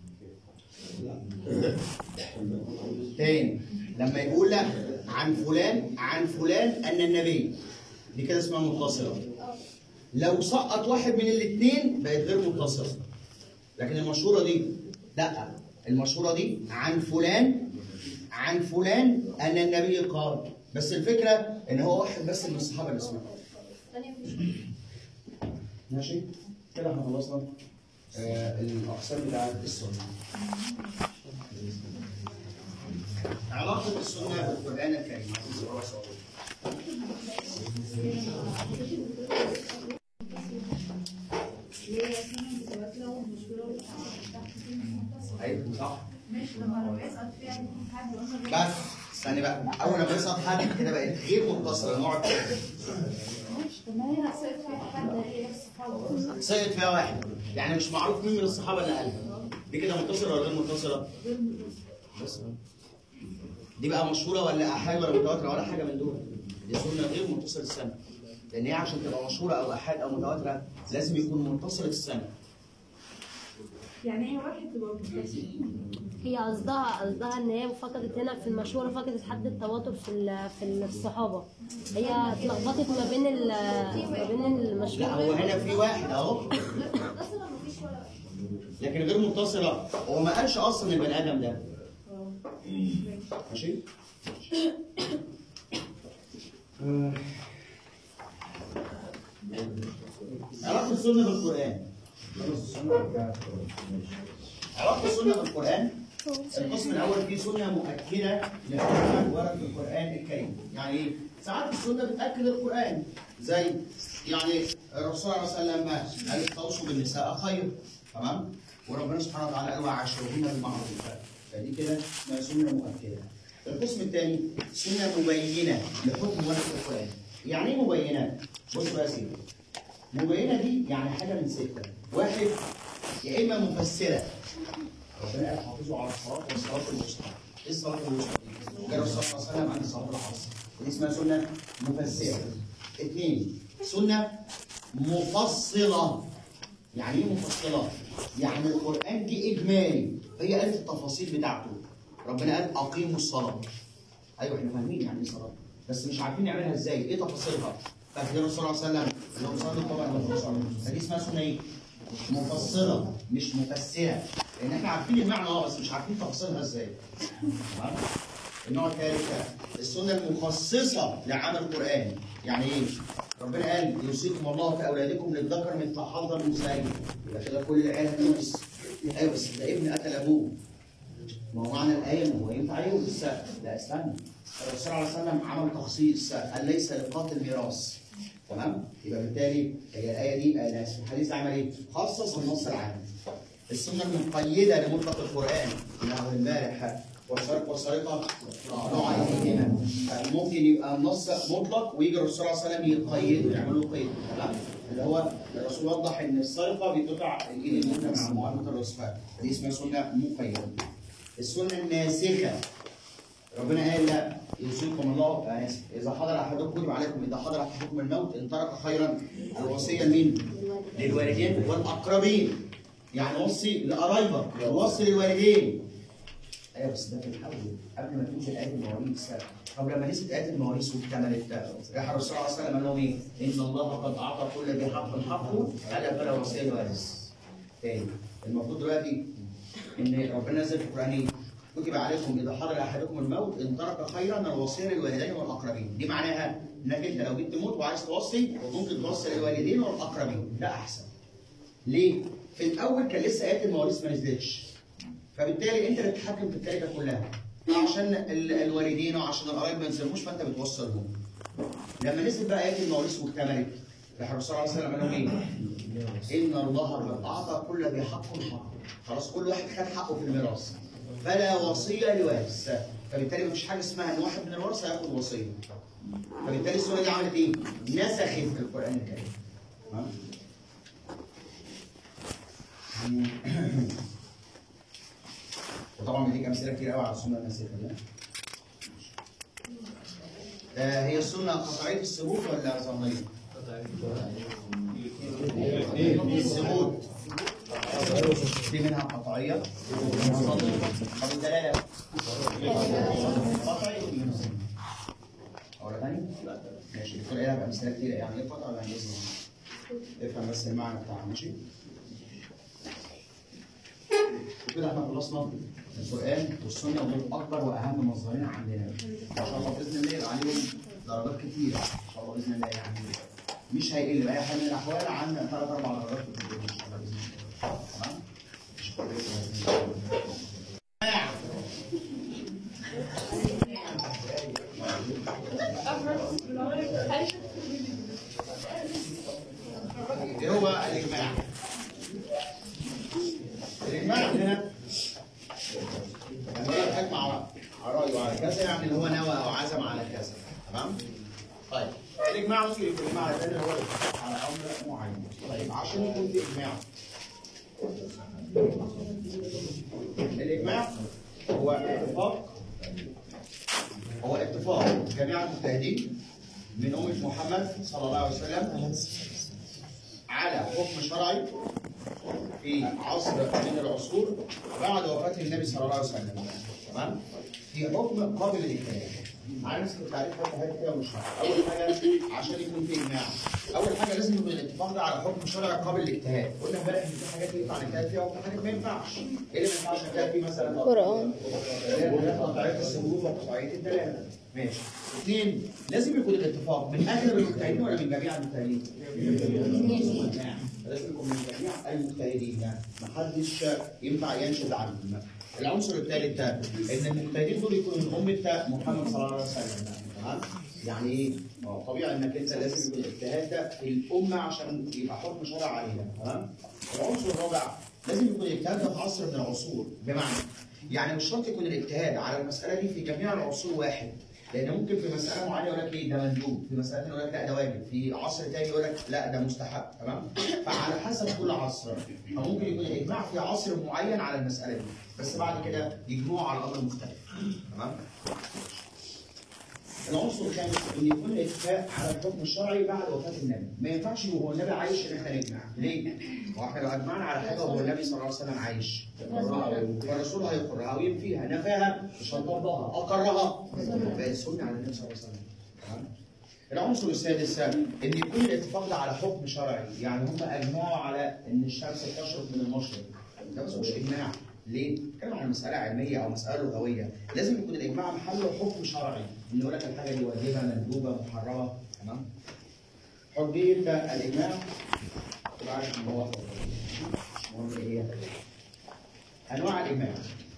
تاني لما يقول لك عن فلان عن فلان ان النبي دي كده اسمها متصله لو سقط واحد من الاثنين بقت غير متصله لكن المشهوره دي لا المشهوره دي عن فلان عن فلان ان النبي قال بس الفكره ان هو واحد بس من الصحابه اللي سمعه الثانية مش ماشي كده احنا خلصنا آه الاقسام بتاعت السنه علاقه السنه بالقران الكريم اللي هي سنة متواترة ومشهورة وتحت منفصلة ايوه صح ماشي لما لو يسقط فيها يكون حد مثلا بس استني بقى اول ما يسقط حد كده بقت غير متصله نوع تاني. ماشي طب ما هي سقط فيها حد هي نفس الصحابة سقط فيها واحد يعني مش معروف مين من الصحابه اللي قالها دي كده متصله ولا غير متصله؟ غير متصل بس دي بقى مشهوره ولا احاد ولا متواتره ولا حاجه من دول دي سنه غير متصله السنه لان هي عشان تبقى مشهوره او احاد او متواتره لازم يكون متصله السنه يعني هي واحد تبقى متصل هي قصدها قصدها ان هي فقدت هنا في المشهور فقدت حد التواتر في ال- في الصحابه هي اتلخبطت ما بين ال- ما بين لا المشهور هو هنا في واحد اهو متصلة مفيش ولا لكن غير متصله هو ما قالش اصلا البني ادم ده اه ماشي آه. علاقة السنة بالقرآن علاقة السنة بالقرآن القسم الأول فيه سنة مؤكدة لحكم ورد في القرآن الكريم يعني إيه؟ ساعات السنة بتأكد القرآن زي يعني الرسول صلى الله عليه وسلم قال استوصوا بالنساء خير تمام وربنا سبحانه وتعالى قال وعاشروهن بالمعروف فدي كده اسمها سنة مؤكدة القسم الثاني سنة مبينة لحكم ورد في القرآن يعني إيه مبينة؟ بص بقى يا سيدي مبينة دي يعني حاجة من ستة واحد يا إما مفسرة ربنا قال حافظوا على الصلاة والصلاة الوسطى إيه الصلاة الوسطى دي؟ جاء الرسول صلى الله عليه وسلم عن صلاة العصر ودي اسمها سنة مفسرة اثنين سنة مفصلة يعني ايه مفصلة؟ يعني القرآن دي إجمالي هي قالت التفاصيل بتاعته ربنا قال أقيموا الصلاة ايوه احنا فاهمين يعني ايه صلاه بس مش عارفين نعملها ازاي ايه تفاصيلها فاكر الرسول صلى الله عليه وسلم اللي هو صلى طبعا ولا صلى فدي اسمها سنه ايه مفصله مش مفسره لان احنا عارفين المعنى اه بس مش عارفين تفاصيلها ازاي تمام النوع الثالث السنه المخصصه لعمل القران يعني ايه ربنا قال يوصيكم الله في اولادكم للذكر مثل حظ الانثيين يبقى كده كل العيله تورث ايوه بس ده ابن قتل ابوه ما هو معنى الآية إن هو ينفع يورث لا استنى الرسول صلى الله عليه وسلم عمل تخصيص قال ليس لقاتل ميراث تمام يبقى بالتالي هي الآية دي أنا آسف الحديث ده عمل إيه؟ خصص النص العام السنة المقيدة لمطلق القرآن اللي هو امبارح والسارق والسارقة نوع أيديهما ممكن يبقى النص مطلق ويجي الرسول صلى الله عليه وسلم يقيده يعمل له قيد تمام اللي هو الرسول وضح ان السرقه بتقطع الايد اليمنى مع معامله الرصفات دي اسمها سنه مقيده السنه الناسخه ربنا قال لا يوصيكم الله أنا آسف اذا حضر احدكم كتب عليكم اذا حضر احدكم الموت ان ترك خيرا الوصيه لمين؟ للوالدين والاقربين يعني وصي لقرايبك وصي للوالدين ايوه بس ده في الاول قبل ما تنزل ايه المواريث طب لما نزلت ايه المواريث واكتملت راح الرسول صلى الله عليه وسلم قال لهم ايه؟ ان الله قد اعطى كل ذي حق حقه الا فلا وصيه لوارث. تاني المفروض دلوقتي ان ربنا نزل في القران ايه؟ كتب عليكم اذا حضر احدكم الموت ان ترك خيرا الوصيه للوالدين والاقربين، دي معناها انك انت لو جيت تموت وعايز توصي ممكن توصي للوالدين والاقربين، ده احسن. ليه؟ في الاول كان لسه ايات المواريث ما نزلتش. فبالتالي انت اللي بتتحكم في التركه كلها. عشان ال- الوالدين وعشان القرايب ما ينزلوش فانت بتوصلهم. لما نزل بقى ايات المواريث واكتملت راح الرسول صلى الله عليه وسلم قال لهم ايه؟ ان الله قد اعطى كل ذي حق حقه. خلاص كل واحد خد حقه في الميراث. فلا وصيه لوارث. فبالتالي مفيش حاجه اسمها ان واحد من الورثه هياخد وصيه. فبالتالي السنه دي عملت ايه؟ نسخت القران الكريم. تمام؟ وطبعا بديك امثله كتير قوي على السنه الناسخه دي آه هي السنه قطعيه الثبوت ولا ظنيه؟ الثبوت في منها قطعيه طب الدلاله قطعيه ولا ظنيه؟ أولا تاني؟ ماشي الدكتور قايلها بأمثلة كتير يعني إيه قطع يعني إيه ظنيه؟ افهم بس المعنى بتاعها ماشي؟ وكده احنا خلصنا القرآن والسنة ودول أكبر وأهم مصدرين عندنا. إن شاء الله بإذن الله يبقى عليهم درجات كتيرة إن شاء الله بإذن الله يعني مش هيقل بأي حال من الأحوال عن ثلاث أربع درجات في الدنيا إن شاء الله بإذن الله. تمام؟ إيه هو الإجماع؟ الإجماع عندنا لما يقول أجمع على رأيه على كذا يعني اللي هو نوى أو عزم على كذا تمام؟ طيب الإجماع ممكن يكون إجماع تاني هو الاتفاق على أمر معين طيب عشان يكون في إجماع الإجماع هو اتفاق هو اتفاق جميع المجتهدين من أمة محمد صلى الله عليه وسلم على حكم شرعي في عصر من العصور بعد وفاة النبي صلى الله عليه وسلم تمام في حكم قابل للاجتهاد على نفس التعريف حتى هذه كده مش شرط. اول حاجه عشان يكون في اجماع اول حاجه لازم يكون الاتفاق ده على حكم شرعي قابل للاجتهاد قلنا امبارح ان في حاجات ينفع نجتهد فيها وفي حاجات ما ينفعش ايه اللي ما ينفعش نجتهد فيه مثلا القرآن. قطعيه الثبوت وقطعيه الدلاله ماشي اثنين لازم يكون الاتفاق من اغلب المجتهدين ولا من جميع المجتهدين؟ نعم. لازم يكون من جميع المجتهدين يعني محدش ينفع ينشد عنهم العنصر الثالث ده ان المجتهدين دول يكونوا من امه محمد صلى الله عليه وسلم تمام يعني ايه؟ ما هو طبيعي انك انت لازم يكون الاجتهاد ده في الامه عشان يبقى حكم شرع عليها تمام؟ العنصر الرابع لازم يكون الاجتهاد ده في عصر من العصور بمعنى يعني مش شرط يكون الاجتهاد على المساله دي في جميع العصور واحد لان ممكن في مساله معينه يقول لك ايه ده مندوب في مساله ثانيه يقول لك لا ده واجب في عصر ثاني يقول لك لا ده مستحب تمام فعلى حسب كل عصر فممكن يكون الاجماع في عصر معين على المساله دي بس بعد كده يجمعوا على امر مختلف تمام العنصر الخامس ان يكون الاتفاق على الحكم الشرعي بعد وفاه النبي، ما ينفعش وهو النبي عايش ان احنا نجمع، ليه؟ هو احنا لو اجمعنا على حاجه وهو النبي صلى الله عليه وسلم عايش والرسول هيقرها وينفيها، نفاها مش هنطبقها، اقرها بقت سنه على النبي صلى الله عليه وسلم. تمام؟ العنصر السادس ان يكون الاتفاق ده على حكم شرعي، يعني هم اجمعوا على ان الشمس تشرق من المشرق. ده بس مش اجماع، ليه؟ بتكلم عن مسألة علمية أو مسألة لغوية، لازم يكون الإجماع محله حكم شرعي، إن يقول لك الحاجة دي واجبة مندوبة محرمة، تمام؟ حرية الإجماع تبقى عارف إن هو مهم إيه هي؟ أنواع الإجماع.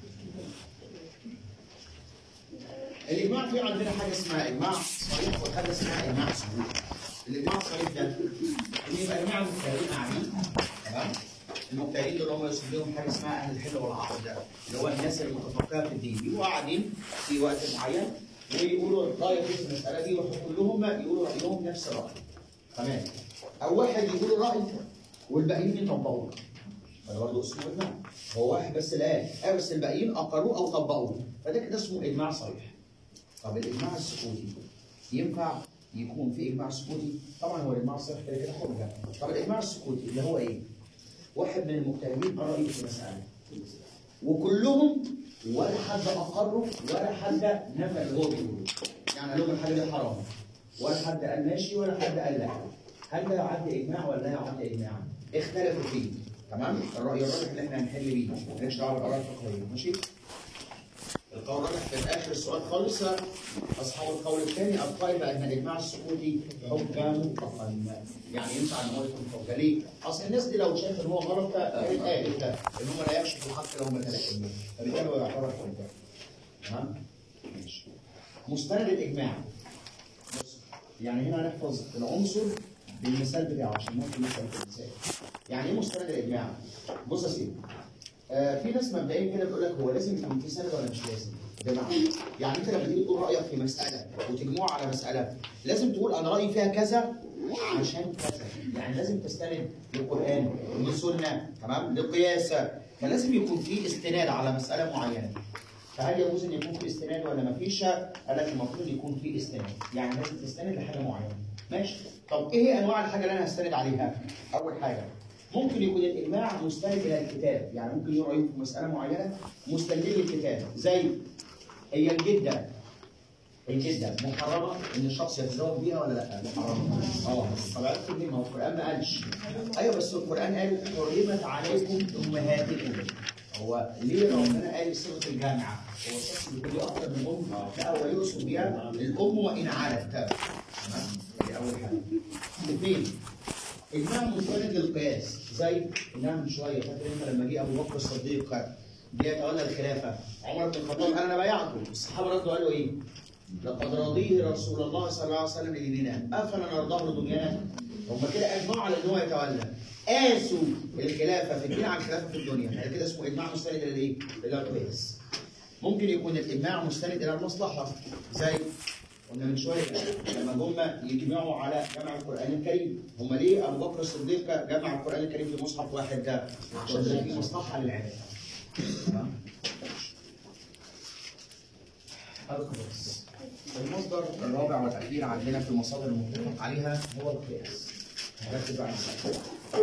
الإجماع في عندنا حاجة اسمها إجماع صريح وحاجة اسمها إجماع سلوك. الإجماع الصريح ده إن يبقى إجماع المجتهدين قاعدين تمام؟ المجتهدين دول هم يوصل لهم حاجه اسمها اهل الحل والعقد ده اللي هو الناس المتفقهه في الدين بيبقوا قاعدين في وقت معين ويقولوا رايك في المساله دي يروحوا كلهم يقولوا رايهم نفس الراي تمام او واحد يقول الراي والباقيين يطبقوه فده برضه اسمه اجماع هو واحد بس اللي قال آه بس الباقيين اقروه او طبقوه فده كده اسمه اجماع صريح طب الاجماع السكوتي ينفع يكون في اجماع سكوتي طبعا هو الاجماع الصريح كده كده حجه طب الاجماع السكوتي اللي هو ايه؟ واحد من المجتهدين قرأ رأيه في مسألة وكلهم ولا حد أقره ولا حد نفى اللي هو بيقوله يعني قال لهم الحاجة دي حرام ولا حد قال ماشي ولا حد قال لا هل ده يعد إجماع ولا لا يعد إجماع؟ اختلفوا فيه تمام؟ الرأي الراجح اللي احنا هنحل بيه مالكش دعوة بالآراء الفقهية ماشي؟ القول الراجح في آخر السؤال خالص أصحاب القول الثاني القائل بأن الإجماع السكوتي حجة مطلقا يعني ينفع إن هو يكون حجة ليه؟ أصل الناس دي لو شايف إن هو غلط فقالت ده إن هم لا يكشفوا الحق لو هم تلقوا فبالتالي هو يعتبر حجة تمام؟ ماشي مستند الإجماع بص يعني هنا هنحفظ العنصر بالمثال بتاعه عشان ممكن يسأل في المثال يعني إيه مستند الإجماع؟ بص يا سيدي آه، في ناس مبدئيا كده بتقول لك هو لازم يكون في سند ولا مش لازم؟ بمعنى يعني انت لما تيجي تقول رايك في مساله وتجمعها على مساله لازم تقول انا رايي فيها كذا عشان كذا يعني لازم تستند للقران للسنه تمام لقياسه فلازم يكون في استناد على مساله معينه فهل يجوز ان يكون في استناد ولا ما فيش؟ قال لك المفروض يكون في استناد يعني لازم تستند لحاجه معينه ماشي طب ايه هي انواع الحاجه اللي انا هستند عليها؟ اول حاجه ممكن يكون الاجماع مستند الى الكتاب يعني ممكن يقرأ في مساله معينه مستندين للكتاب زي هي الجده الجده محرمه ان الشخص يتزوج بيها ولا لا؟ محرمه اه طب عرفت منين؟ ما هو القران ما قالش ايوه بس القران قال حرمت عليكم امهاتكم هو ليه ربنا قال صيغه الجامعه؟ هو الشخص بيكون ليه اكتر من ام لا هو يقصد بيها الام وان علت تمام دي اول حاجه اثنين اجماع مستند للقياس زي قلناها من شويه فاكر انت لما جه ابو بكر الصديق جه يتولى الخلافه عمر بن الخطاب قال انا بايعته الصحابه ردوا قالوا ايه؟ لقد رضيه رسول الله صلى الله عليه وسلم لديننا افلا نرضاه لدنيانا هم كده اجمعوا على ان هو يتولى قاسوا الخلافه في الدين على الخلافه في الدنيا يعني كده اسمه اجماع مستند الى الايه؟ الى القياس ممكن يكون الاجماع مستند الى المصلحه زي قلنا من شويه لما هم يجمعوا على جمع القران الكريم هم ليه ابو بكر الصديق جمع القران الكريم في مصحف واحد ده عشان ده في مصلحه للعباد تمام هذا القياس المصدر الرابع والاخير عندنا في المصادر المتفق عليها هو القياس ركز على السؤال.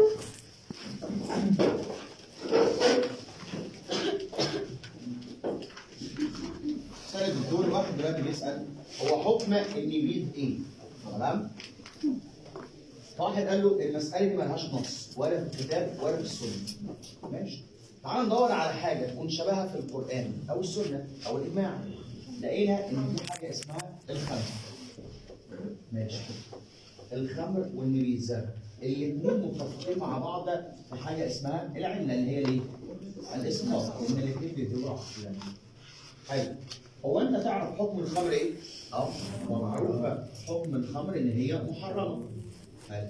سأل الدكتور واحد دلوقتي بيسأل هو حكم النبيذ ايه؟ تمام؟ واحد قال له المسألة دي ملهاش نص ولا في الكتاب ولا في السنة. ماشي؟ تعال ندور على حاجة تكون شبهها في القرآن أو السنة أو الإجماع. لقينا إن في حاجة اسمها الخمر. ماشي. الخمر والنبيذ الاثنين متفقين مع بعض في حاجة اسمها العلة اللي هي الايه؟ الإسقاط إن الاثنين بيدوا عقلا. حلو هو انت تعرف حكم الخمر ايه؟ اه هو معروف حكم الخمر ان هي محرمه حلو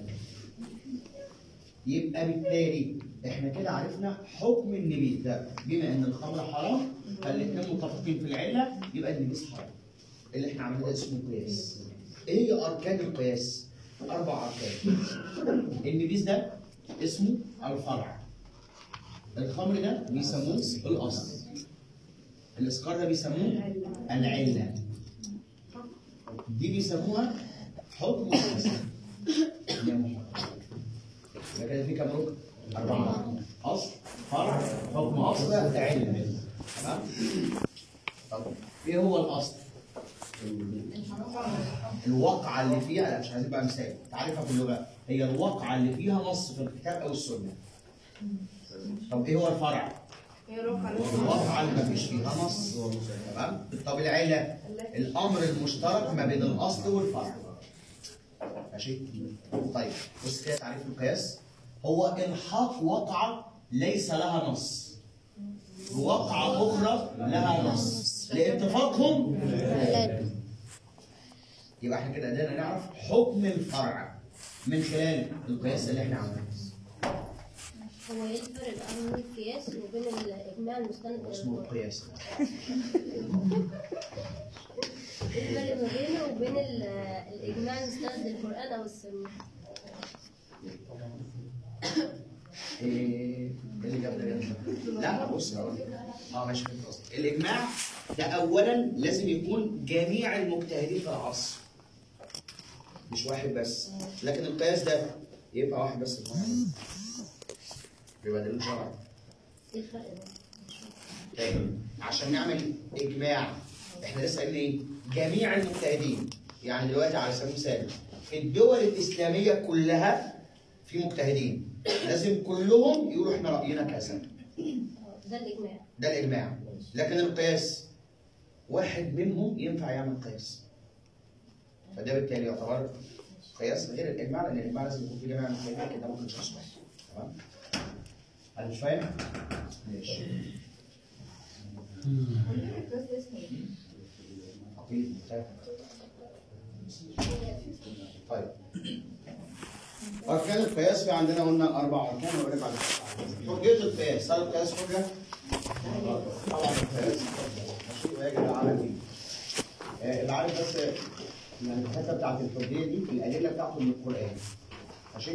يبقى بالتالي احنا كده عرفنا حكم النبيذ ده بما ان الخمر حرام فالاثنين متفقين في العله يبقى النبيذ حرام اللي احنا عملناه اسمه قياس ايه هي اركان القياس؟ اربع اركان النبيذ ده اسمه الفرع الخمر ده بيسموه الاصل الاسقار ده بيسموه العله دي بيسموها حكم الحسن يا محمد يبقى كده في كام ركن؟ أربعة أصل فرع حكم أصل علة تمام؟ طب إيه هو الأصل؟ الواقعة اللي فيها لا مش عايزين بقى مثال تعرفها في اللغة هي الواقعة اللي فيها نص في الكتاب أو السنة طب إيه هو الفرع؟ الواقعة اللي مفيش فيها نص تمام؟ طب العلة الأمر المشترك ما بين الأصل والفرع ماشي؟ طيب بص كده تعريف القياس هو إلحاق واقعة ليس لها نص بواقعة أخرى لها نص لاتفاقهم يبقى احنا كده قدرنا نعرف حكم الفرع من خلال القياس اللي احنا عملناه هو ايه الفرق بين القياس وبين الاجماع المستند الى اسمه القرآن؟ القياس ايه الفرق ما بينه وبين ال- الاجماع المستند للقران او السنه؟ ايه اللي جاب ده جاب ده؟ لا بص هقول لك. اه ماشي فهمت قصدك الاجماع ده اولا لازم يكون جميع المجتهدين في العصر مش واحد بس لكن القياس ده يبقى واحد بس في واحد بيبقى دليل شرعي ايه الفرق ده؟ تاني عشان نعمل اجماع احنا لسه قايلين ايه؟ جميع المجتهدين يعني دلوقتي على سبيل المثال في الدول الاسلاميه كلها في مجتهدين لازم كلهم يقولوا احنا راينا كذا آه، ده الاجماع ده الاجماع لكن القياس واحد منهم ينفع يعمل قياس فده بالتالي يعتبر قياس غير الاجماع لان الاجماع لازم يكون في جميع المجتهدين كده ممكن شخص واحد تمام انا مش فاهم؟ ماشي عقيد مختلف طيب أركان القياس في عندنا قلنا أربع أركان وقلنا بعد كده. حجية القياس هل القياس حجة؟ طبعا القياس حجة. ماشي ويجب العمل بيه. آه، اللي عارف بس يعني الحته بتاعت الحجيه دي الادله بتاعته من القران ماشي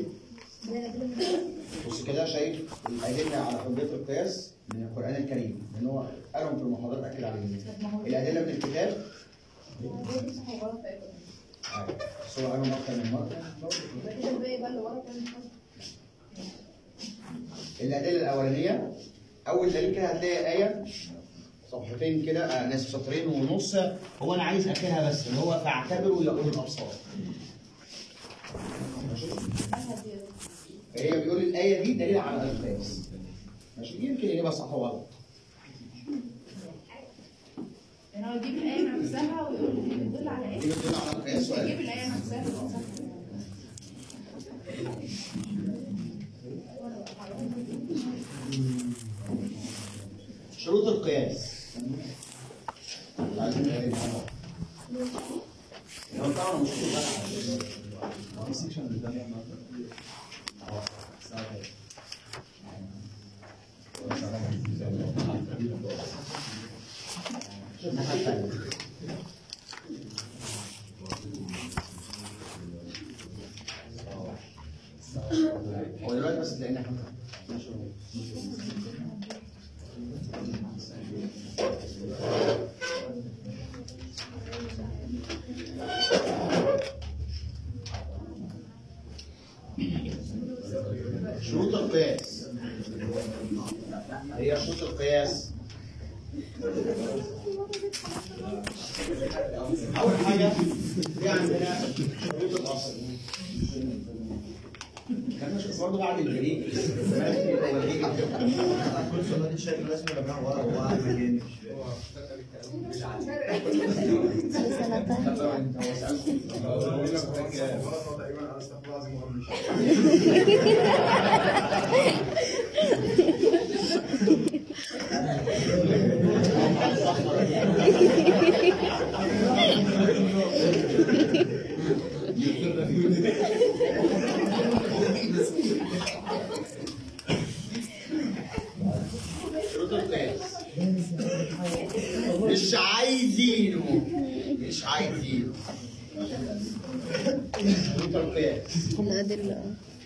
بص كده شايف الادله على حجيه القياس من القران الكريم لان هو قالهم في المحاضرات اكد عليهم الادله من الكتاب أيوة. بس هو قالهم اكتر من مره الادله الاولانيه اول دليل كده هتلاقي ايه صفحتين كده آه، ناس سطرين ونص هو انا عايز اكلها بس اللي هو فاعتبروا يا اولي الابصار ماشي فهي بيقول الايه دي دليل على القياس ماشي يمكن يبقى صح وغلط يعني هو يجيب الآية نفسها ويقول دي بتدل على إيه؟ دي بتدل على القياس ولا يجيب لا؟ الآية نفسها ويقول صح. شروط القياس عايزين نقرا الموضوع. لو طبعا مش كده في سيكشن بتاعي النهارده اه الساعه كام؟ شوف الناحية التانية. هو دلوقتي بس تلاقينا احنا ماشي شروط القياس هي شروط القياس أول حاجة في عندنا شروط الأصل كان نشوف برضه بعد الجريء كل سؤال دي شايف الرسم اللي معاه ورا هو قاعد مجاني مش تقريبا انا استغفر الله العظيم وأمر الشيطان. شروط القياس مش عايزينه مش عايزينه شروط القياس الأدلة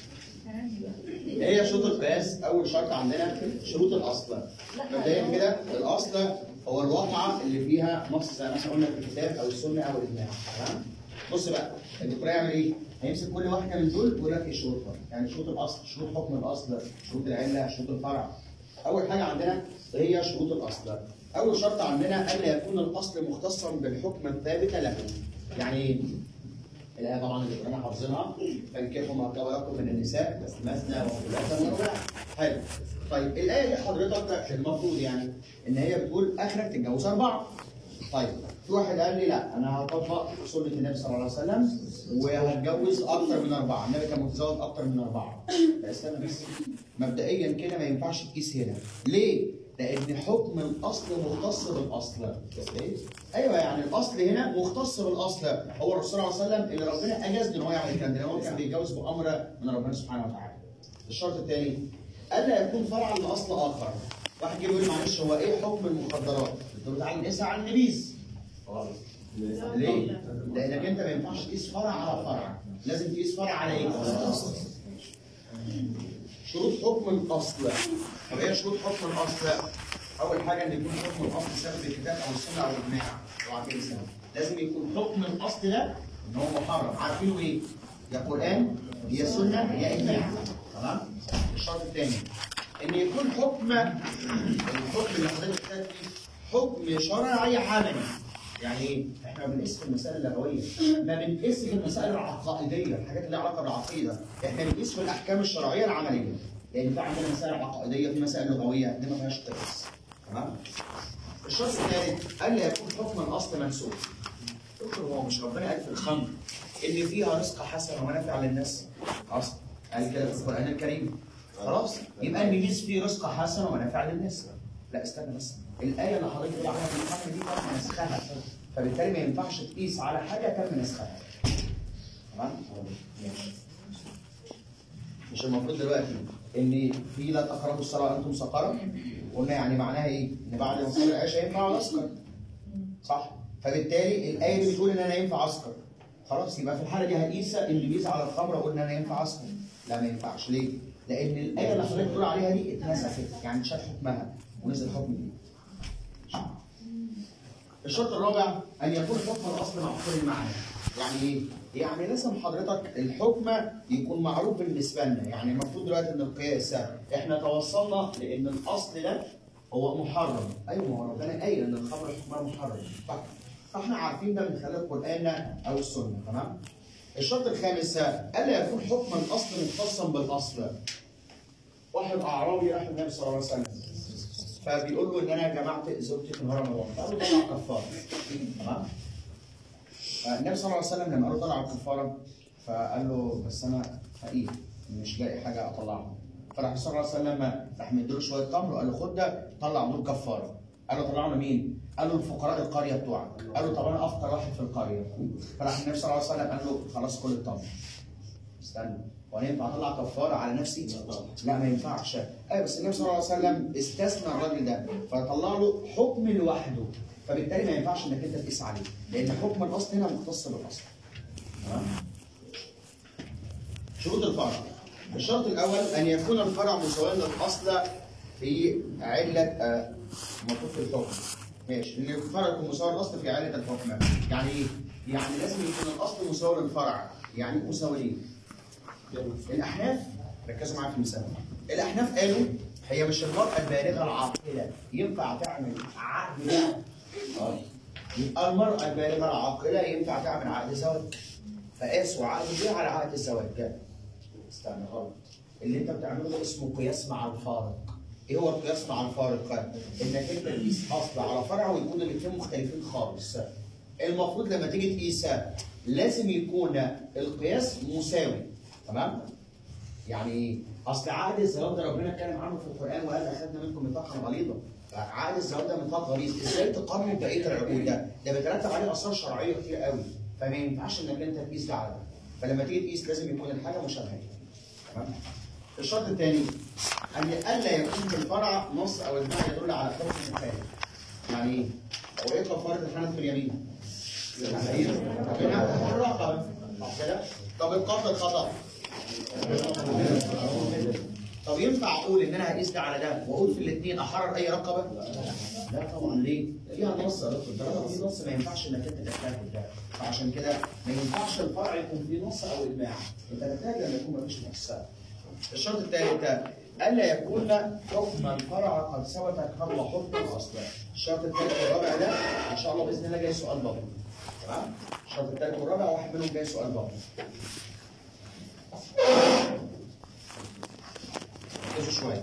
هي شروط القياس اول شرط عندنا شروط الاصل مبدئيا كده الاصل هو الواقعه اللي فيها نص زي ما احنا قلنا في الكتاب او السنه او الاجماع تمام بص بقى الدكتور يعمل ايه؟ هيمسك كل واحده من دول ويقول لك ايه شروطها يعني شروط الاصل شروط حكم الاصل شروط العله شروط الفرع اول حاجه عندنا هي شروط الاصل اول شرط عندنا الا يكون الاصل مختصا بالحكم الثابت له يعني ايه؟ الآية طبعا اللي كلنا حافظينها فانكحوا ما طاب لكم من النساء مثنى وثلاثة ورباع حلو طيب الآية دي حضرتك المفروض يعني إن هي بتقول آخرك تتجوز أربعة طيب في واحد قال لي لا أنا هطبق سنة النبي صلى الله عليه وسلم وهتجوز أكتر من أربعة النبي كان متزوج أكتر من أربعة لا استنى بس مبدئيا كده ما ينفعش تقيس هنا ليه؟ لأن حكم الأصل مختص بالأصل إيه؟ ايوه يعني الاصل هنا مختص بالاصل هو الرسول صلى الله عليه وسلم اللي ربنا اجاز له ان هو يعمل الكلام ده لأن هو كان بيتجوز بامر من ربنا سبحانه وتعالى. الشرط الثاني الا يكون فرعا لاصل اخر. واحد جه يقول لي معلش هو ايه حكم المخدرات؟ قلت له تعالى نقيسها على النبيذ. غلط. ليه؟ لانك انت ما ينفعش تقيس فرع على فرع، لازم تقيس فرع على ايه؟ شروط حكم الاصل. طب ايه شروط حكم الاصل؟ اول حاجه ان يكون حكم الاصل ثابت بالكتاب او السنه او الاجماع اوعى تنسى لازم يكون حكم الاصل ده ان هو محرم عارفينه ايه؟ يا قران يا سنه يا اجماع تمام؟ الشرط الثاني ان يكون حكم الحكم اللي حضرتك كتبت فيه حكم شرعي عملي يعني ايه؟ احنا ما بنقيس في المسائل اللغويه ما بنقيس في المسائل العقائديه الحاجات اللي لها علاقه بالعقيده احنا بنقيس في الاحكام الشرعيه العمليه لان في عندنا مسائل عقائديه في مسائل لغويه دي ما فيهاش قياس تمام الشرط الثالث الا يكون حكم الاصل منسوخ دكتور هو مش ربنا قال في الخمر ان فيها رزق حسن ومنافع للناس اصلا قال كده في القران الكريم خلاص يبقى النبيذ فيه رزق حسن ومنافع للناس لا استنى بس الايه اللي حضرتك بتقول عليها في الخمر دي تم نسخها فبالتالي ما ينفعش تقيس على حاجه تم نسخها تمام ماشي مش المفروض دلوقتي ان في لا تقربوا الصلاه وانتم سكارى قلنا يعني معناها ايه؟ ان بعد ما اصلي العشاء ينفع اسكر صح؟ فبالتالي الايه دي بتقول ان انا ينفع اسكر خلاص يبقى في الحاله دي هقيس اللي بيز على الخمر اقول ان انا ينفع اسكت لا ما ينفعش ليه؟ لان الايه اللي حضرتك بتقول عليها دي اتنسخت يعني اتشال حكمها ونزل حكم جديد. الشرط الرابع ان يكون حكم الاصل معقول المعنى يعني ايه؟ يعني لازم حضرتك الحكم يكون معروف بالنسبه لنا يعني المفروض دلوقتي ان القياس احنا توصلنا لان الاصل ده هو محرم ايوه ما هو ربنا قايل ان الخمر حكمها محرم صح فاحنا عارفين ده من خلال القران او السنه تمام الشرط الخامس الا يكون حكم الاصل مختصا بالاصل واحد اعرابي راح النبي صلى الله عليه وسلم فبيقول له ان انا جمعت زوجتي في نهار رمضان فقال له طلع كفاره تمام فالنبي صلى الله عليه وسلم لما قال له طلع الكفاره فقال له بس انا فقير مش لاقي حاجه اطلعها فراح صلى الله عليه وسلم راح مديله شويه تمر وقال له خد ده طلع دول كفاره قال له طلعنا مين؟ قال له الفقراء القريه بتوعك قال له طب انا افقر واحد في القريه فراح النبي صلى الله عليه وسلم قال له خلاص كل التمر استنى هو انا ينفع اطلع كفاره على نفسي؟ لا ما ينفعش ايوه بس النبي صلى الله عليه وسلم استثنى الراجل ده فطلع له حكم لوحده فبالتالي ما ينفعش انك انت تقيس عليه لان حكم الاصل هنا مختص بالاصل تمام؟ شروط الفرع الشرط الاول ان يكون الفرع مساويا للاصل في عله آه، المفروض في الحكم ماشي ان الفرع يكون مساوي للاصل في عله الحكم يعني ايه؟ يعني لازم يكون الاصل مساوي للفرع يعني إيه مساويين الاحناف ركزوا معايا في المثال الاحناف قالوا هي مش المراه البالغه العاقله ينفع تعمل عقد بيع آه. يبقى المراه البالغه العاقله ينفع تعمل عقد زواج فقاسوا عقد البيع على عقد الزواج استنى غلط اللي انت بتعمله ده اسمه قياس مع الفارق ايه هو القياس مع الفارق؟ انك انت تقيس اصل على فرع ويكون الاثنين مختلفين خالص المفروض لما تيجي تقيس لازم يكون القياس مساوي تمام؟ يعني ايه؟ اصل عقد الزواج ده ربنا اتكلم عنه في القران وقال اخذنا منكم ميثاقا غليظا عقد الزواج ده ميثاق غليظ ازاي تقارنه ببقيه العقود ده؟ ده بيترتب عليه اثار شرعيه كتير قوي فما ينفعش انك انت تقيس ده على ده فلما تيجي تقيس لازم يكون الحاجه مشابهه تمام؟ الشرط الثاني ان الا يكون في الفرع نص او اجماع يدل على حكم مخالف يعني ايه؟ هو ايه كفاره الحنف في اليمين؟ هنا الرقم صح كده؟ طب القتل الخطا طب ينفع اقول ان انا هقيس ده على ده واقول في الاثنين احرر اي رقبه؟ لا طبعا ليه؟ فيها نص يا دكتور طالما في نص ما ينفعش انك انت تجتهد ده فعشان كده ما ينفعش الفرع يكون فيه نص او اجماع انت محتاج لما يكون ما فيش نص الشرط الثالث الا يكون حكم الفرع قد ثبت قبل حكم الاصل الشرط الثالث والرابع ده ان شاء الله باذن الله جاي سؤال برضه تمام الشرط الثالث والرابع واحد منهم جاي سؤال برضه ركزوا شويه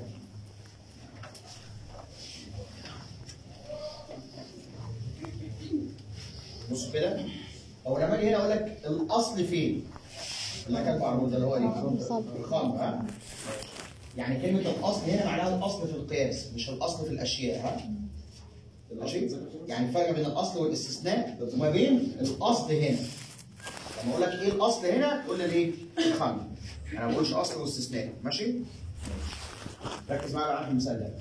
بصوا كده هو لما اجي هنا اقول لك الاصل فين؟ اللي كان بعرض ده اللي هو ايه؟ الخمر ها؟ يعني كلمة الأصل هنا معناها الأصل في القياس مش الأصل في الأشياء ها؟ ماشي؟ يعني الفرق بين الأصل والاستثناء وما بين الأصل هنا. لما أقول لك إيه الأصل هنا تقول لي إيه؟ الخمر. أنا ما بقولش أصل واستثناء ماشي؟ ركز معايا بقى في المثال ده.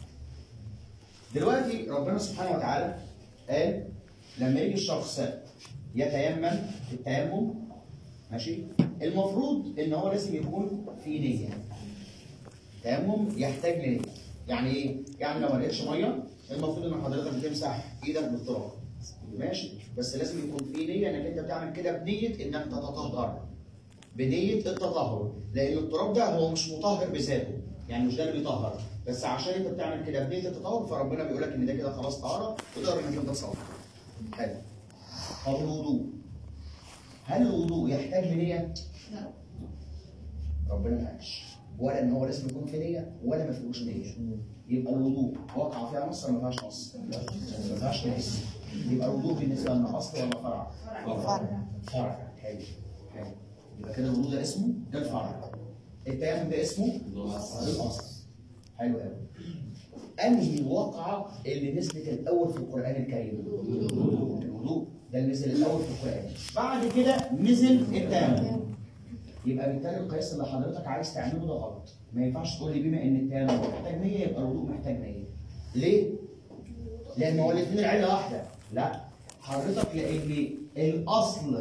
دلوقتي ربنا سبحانه وتعالى قال لما يجي الشخص يتيمم التيمم ماشي المفروض ان هو لازم يكون في نيه تيمم يحتاج لنيه يعني ايه يعني لو ما لقيتش ميه المفروض ان حضرتك بتمسح ايدك بالتراب ماشي بس لازم يكون في نيه انك انت بتعمل كده بنيه انك تتطهر بنيه التطهر لان التراب ده هو مش مطهر بذاته يعني مش ده اللي بيطهر بس عشان انت بتعمل كده بنيه التطهر فربنا بيقول لك ان ده كده خلاص طهاره تقدر انك انت تصلي حلو طب الوضوء هل الوضوء يحتاج لنية؟ لا ربنا ما قالش ولا ان هو لازم يكون في نية ولا ما فيهوش نية يبقى الوضوء وقع فيها نص ولا ما فيهاش نص؟ ما فيهاش نص يبقى الوضوء بالنسبة لنا اصل ولا فرع؟ فرع. فرع حلو حلو يبقى كده الوضوء ده اسمه ده الفرع التيمم ده اسمه الاصل حلو قوي انهي وقعه اللي نزلت الاول في القران الكريم؟ الوضوء ده اللي نزل الاول في القران بعد كده نزل التيمم يبقى بالتالي القياس اللي حضرتك عايز تعمله ده غلط ما ينفعش تقول لي بما ان التيمم محتاج نيه يبقى الوضوء محتاج نيه ليه؟ لان هو الاثنين العله واحده لا حضرتك لان الاصل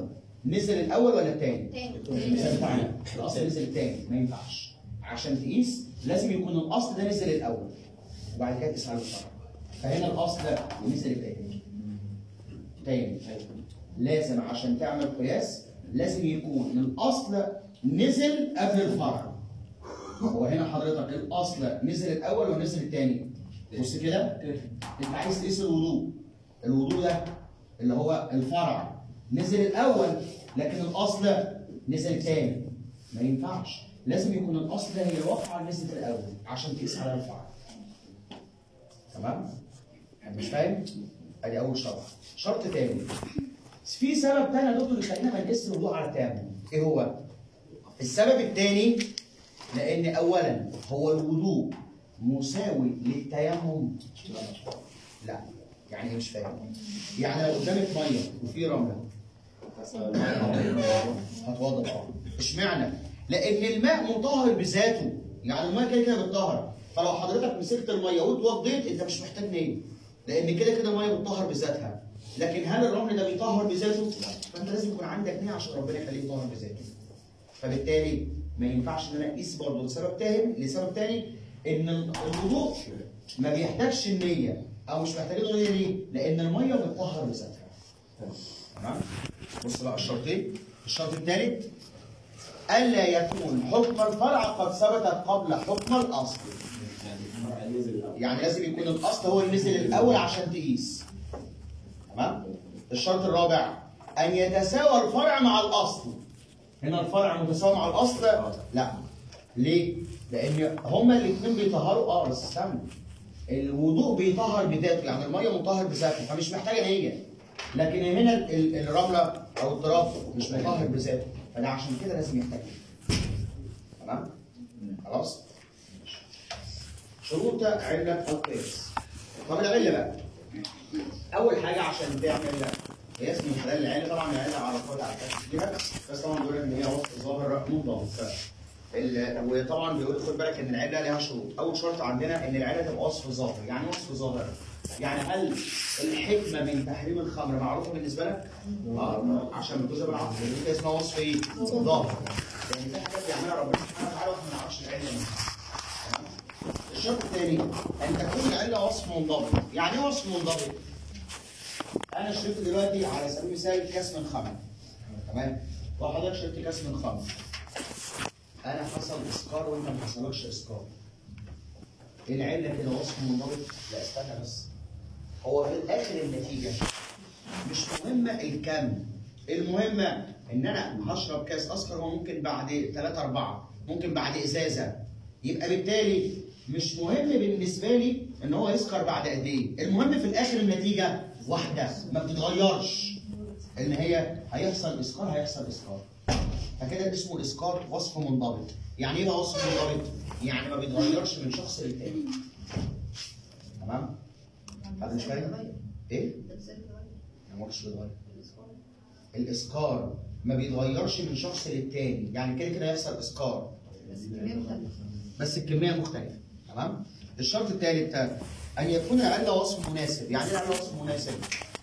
نزل الاول ولا الثاني؟ تاني المثال بتاعنا الاصل نزل الثاني ما ينفعش عشان تقيس لازم يكون الاصل ده نزل الاول وبعد كده تقيس على الفرع فهنا الاصل نزل الثاني تاني لازم عشان تعمل قياس لازم يكون الاصل نزل قبل الفرع هو هنا حضرتك الاصل نزل الاول ونزل الثاني بص كده انت عايز تقيس الوضوء الوضوء ده اللي هو الفرع نزل الاول لكن الاصل نزل الثاني ما ينفعش لازم يكون الاصل ده هي الواقعه نزلت الاول عشان تقيس على الفرع تمام حد مش فاهم ادي اول شرط شرط تاني في سبب تاني يا دكتور يخلينا ما نقيس الوضوء على التيمم ايه هو السبب الثاني لان اولا هو الوضوء مساوي للتيمم لا يعني ايه مش فاهم يعني لو قدامك ميه وفي رمله هتوضى اه اشمعنى لان الماء مطهر بذاته يعني الماء كده كده بتطهر فلو حضرتك مسكت الميه واتوضيت انت مش محتاج نيه لان كده كده الميه بتطهر بذاتها لكن هل الرمل ده بيطهر بذاته؟ فانت لازم يكون عندك نيه عشان ربنا يخليه يطهر بذاته فبالتالي ما ينفعش ان انا اقيس برضه لسبب تاني لسبب تاني ان الوضوء ما بيحتاجش النيه او مش محتاج له نيه ليه؟ لان الميه بتطهر بذاتها. تمام؟ بص بقى الشرطين الشرط الثالث الا يكون حكم الفرع قد ثبت قبل حكم الاصل. يعني لازم يكون الاصل هو اللي نزل الاول عشان تقيس. تمام؟ الشرط الرابع ان يتساوى الفرع مع الاصل. هنا الفرع متساوي مع الاصل؟ لا. ليه؟ لان هما الاثنين بيطهروا اه بس استنى. الوضوء بيطهر بذاته يعني الميه مطهر بذاته فمش محتاجه نيه. لكن هنا ال- ال- الرمله او التراب مش مطهر بذاته فده عشان كده لازم يحتاج نية. تمام؟ خلاص؟ شروط علة القياس. طب العلة بقى. أول حاجة عشان تعمل قياس من خلال العلة طبعا العلة عرفوها على الكاس فيها بس طبعا بيقول إن هي وصف ظاهر منضبط. ال- وطبعا بيقول خد بالك ان العله لها شروط، اول شرط عندنا ان العله تبقى وصف ظاهر، يعني وصف ظاهر. يعني هل الحكمه من تحريم الخمر معروفه بالنسبه لك؟ اه عشان بتجوز بالعقل، دي اسمها وصف ايه؟ ظاهر. يعني في حاجات بيعملها ربنا سبحانه وتعالى واحنا ما نعرفش العله منها. تمام؟ الشرط الثاني ان تكون العله وصف منضبط، يعني ايه وصف منضبط؟ انا شربت دلوقتي على سبيل المثال كاس من خمر. تمام؟ وحضرتك شربت كاس من خمر. انا حصل اسكار وانت ما حصلكش اسكار ايه العله كده وصف منضبط لا استنى بس هو في الاخر النتيجه مش مهمه الكم المهمه ان انا هشرب كاس اسكر وممكن بعد 3 4 ممكن بعد ازازه يبقى بالتالي مش مهم بالنسبه لي ان هو يسكر بعد قد ايه المهم في الاخر النتيجه واحده ما بتتغيرش ان هي هيحصل اسكار هيحصل اسكار فكده اسمه الاسقاط وصف منضبط يعني ايه بقى وصف منضبط يعني ما بيتغيرش من شخص للتاني تمام حد مش فاهم ايه انا ما قلتش بيتغير الاسكار ما بيتغيرش من شخص للتاني يعني كده كده هيحصل اسكار بس الكميه مختلفه تمام الشرط الثالث ان يكون العله وصف مناسب يعني ايه العله وصف مناسب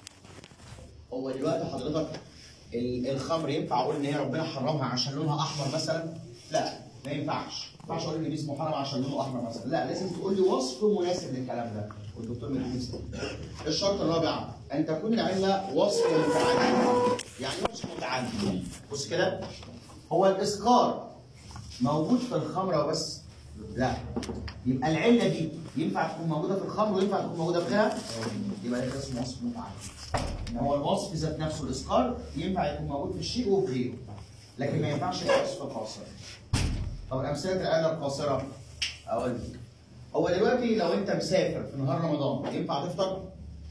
هو دلوقتي حضرتك ال- الخمر ينفع اقول ان هي ربنا حرمها عشان لونها احمر مثلا؟ لا ما ينفعش، ما ينفعش اقول ان اسمه حرام عشان لونه احمر مثلا، لا لازم تقول لي وصف مناسب للكلام ده، والدكتور مديني يسأل. الشرط الرابع ان تكون العله وصف متعدد، يعني إيه وصف متعدد. بص كده هو الاسكار موجود في الخمره وبس؟ لا يبقى العله دي ينفع تكون موجوده في الخمر وينفع تكون موجوده في غيرها؟ يبقى ده اسمه وصف متعدد. ان هو الوصف ذات نفسه الاسقار ينفع يكون موجود في الشيء وفي غيره لكن ما ينفعش يبقى وصف قاصر طب امثله العله القاصره اقول لك هو دلوقتي لو انت مسافر في نهار رمضان ينفع تفطر؟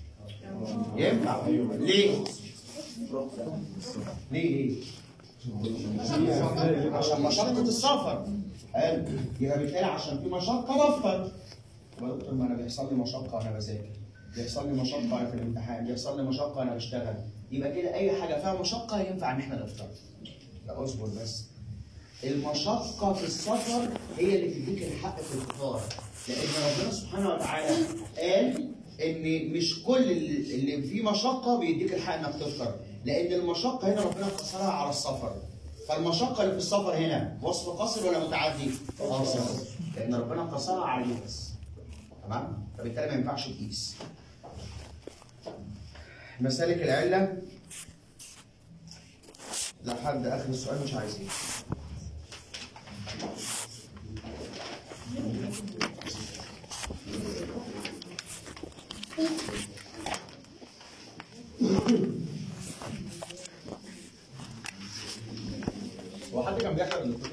ينفع ليه؟ ليه ليه؟ عشان مشقة السفر حلو يبقى بالتالي عشان في مشقة بفطر طب يا دكتور ما انا بيحصل لي مشقة وانا بذاكر بيحصل لي مشقة وانا في الامتحان بيحصل لي مشقة وانا بشتغل يبقى كده اي حاجة فيها مشقة ينفع ان احنا نفطر لا اصبر بس المشقة في السفر هي اللي تديك الحق في الفطار لأن ربنا سبحانه وتعالى قال إن مش كل اللي اللي فيه مشقة بيديك الحق إنك تفطر لان المشقه هنا ربنا قصرها على السفر فالمشقه اللي في السفر هنا وصف قصر ولا متعدي؟ قاصر لان ربنا قصرها على النفس تمام؟ فبالتالي ما ينفعش تقيس مسالك العله لحد اخر السؤال مش عايزين هو حد كان بيحضر الدكتور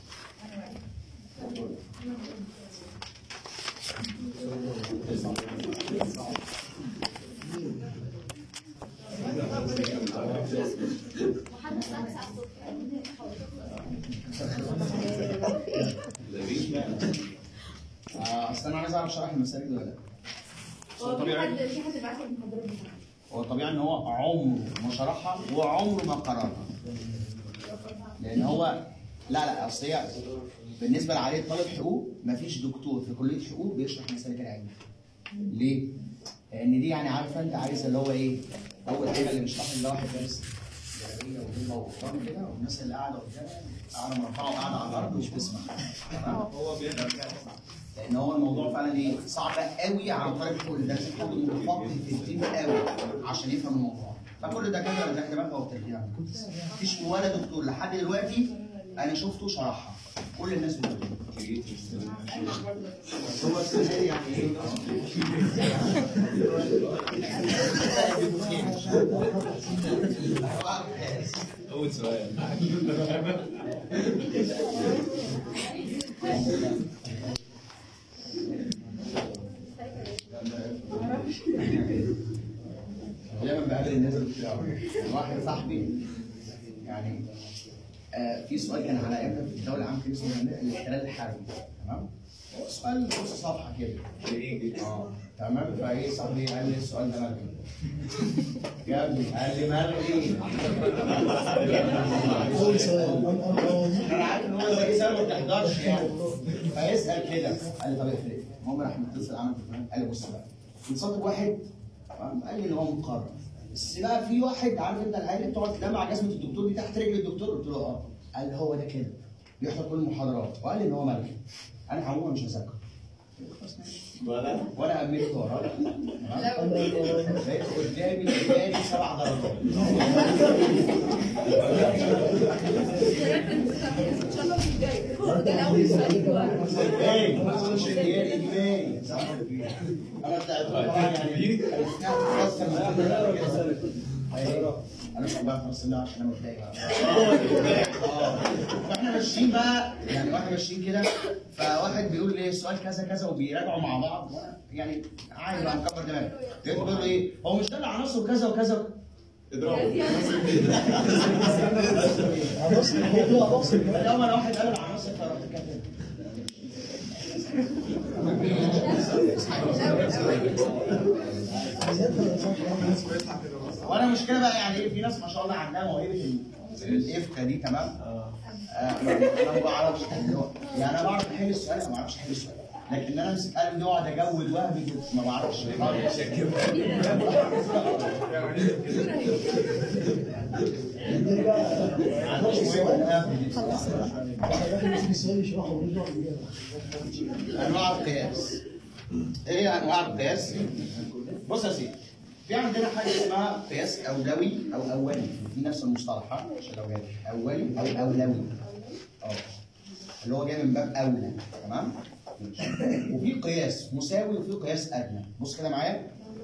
آه، اصل انا عايز اعرف شرح المسالك دي ولا لا هو في حد في حد بعت لي المحاضرات بتاعته هو طبيعي ان هو عمره ما شرحها وعمره ما قراها لان هو لا لا اصل هي بالنسبه لعليه طالب حقوق مفيش دكتور في كليه حقوق بيشرح مسالك العلم ليه؟ لان دي يعني عارفه انت عايز اللي هو ايه؟ اول حاجه اللي بيشرح لي ده واحد دارس جلابيه وجبه وقطان كده والناس اللي قاعده قدام قاعده مرفعه وقاعده على الارض مش بتسمع تمام؟ هو بيقدر لان هو الموضوع فعلا ايه صعب قوي على طالب الحقوق ده لازم حد متفقه في الدين قوي عشان يفهم الموضوع فكل الدكاتره اللي دماغها وبترجع مفيش ولا دكتور لحد دلوقتي انا شفته شرحها كل الناس بتقول هو السؤال يعني ايه؟ اول سؤال دايما بقابل الناس اللي بتلعب واحد صاحبي يعني آه في سؤال كان على ايامنا في الدوله العام كان اسمه الاحتلال الحربي تمام سؤال نص صفحه كده اه تمام فايه صاحبي قال لي السؤال ده ملغي يا ابني قال لي ملغي أول سؤال انا عارف ان هو زي سؤال ما بتحضرش يعني فيسال كده قال لي طب اقفل المهم راح متصل عمل تليفون قال لي بص بقى بنصادق واحد تمام؟ قال لي ان هو مقرر بس بقى في واحد عارف انت العيال اللي بتقعد تنام على جزمه الدكتور دي تحت رجل الدكتور قلت له اه قال لي هو ده كده بيحضر كل المحاضرات وقال لي ان هو ملغي انا عموما مش هذاكر ولا وانا امنت وراه تمام؟ لقيت قدامي قدامي سبع درجات اجباري مش اختياري اجباري صح انا طلعت طبعا يعني خلاص كان انا مش بقى خلاص لا عشان انا متضايق اه فاحنا ماشيين بقى يعني واحنا ماشيين كده فواحد بيقول لي السؤال كذا كذا وبيراجعوا مع بعض وانا يعني عادي بقى مكبر دماغي لقيته بيقول له ايه هو مش ده العناصر كذا وكذا اضربه عناصر الموضوع عناصر فاليوم انا واحد قال العناصر فرحت كاتب وانا مشكله بقى يعني ايه في ناس ما شاء الله عندها موهبه ال- الافكا دي تمام آه، انا ما بعرفش أحل. يعني انا بعرف احل السؤال أنا ما بعرفش احل السؤال لكن انا امسك قلم دي واقعد اجود وهمي كده ما بعرفش معلش مهم أنا أهبد دي بصراحة. السؤال يشرحه ونرجع للإجابة انواع القياس ايه هي انواع القياس بص يا سيدي في عندنا حاجه اسمها قياس اولوي او اولي في نفس المصطلح ها عشان لو جاي اولي او اولوي اه اللي هو جاي من باب اولى تمام وفي قياس مساوي وفي قياس ادنى بص كده معايا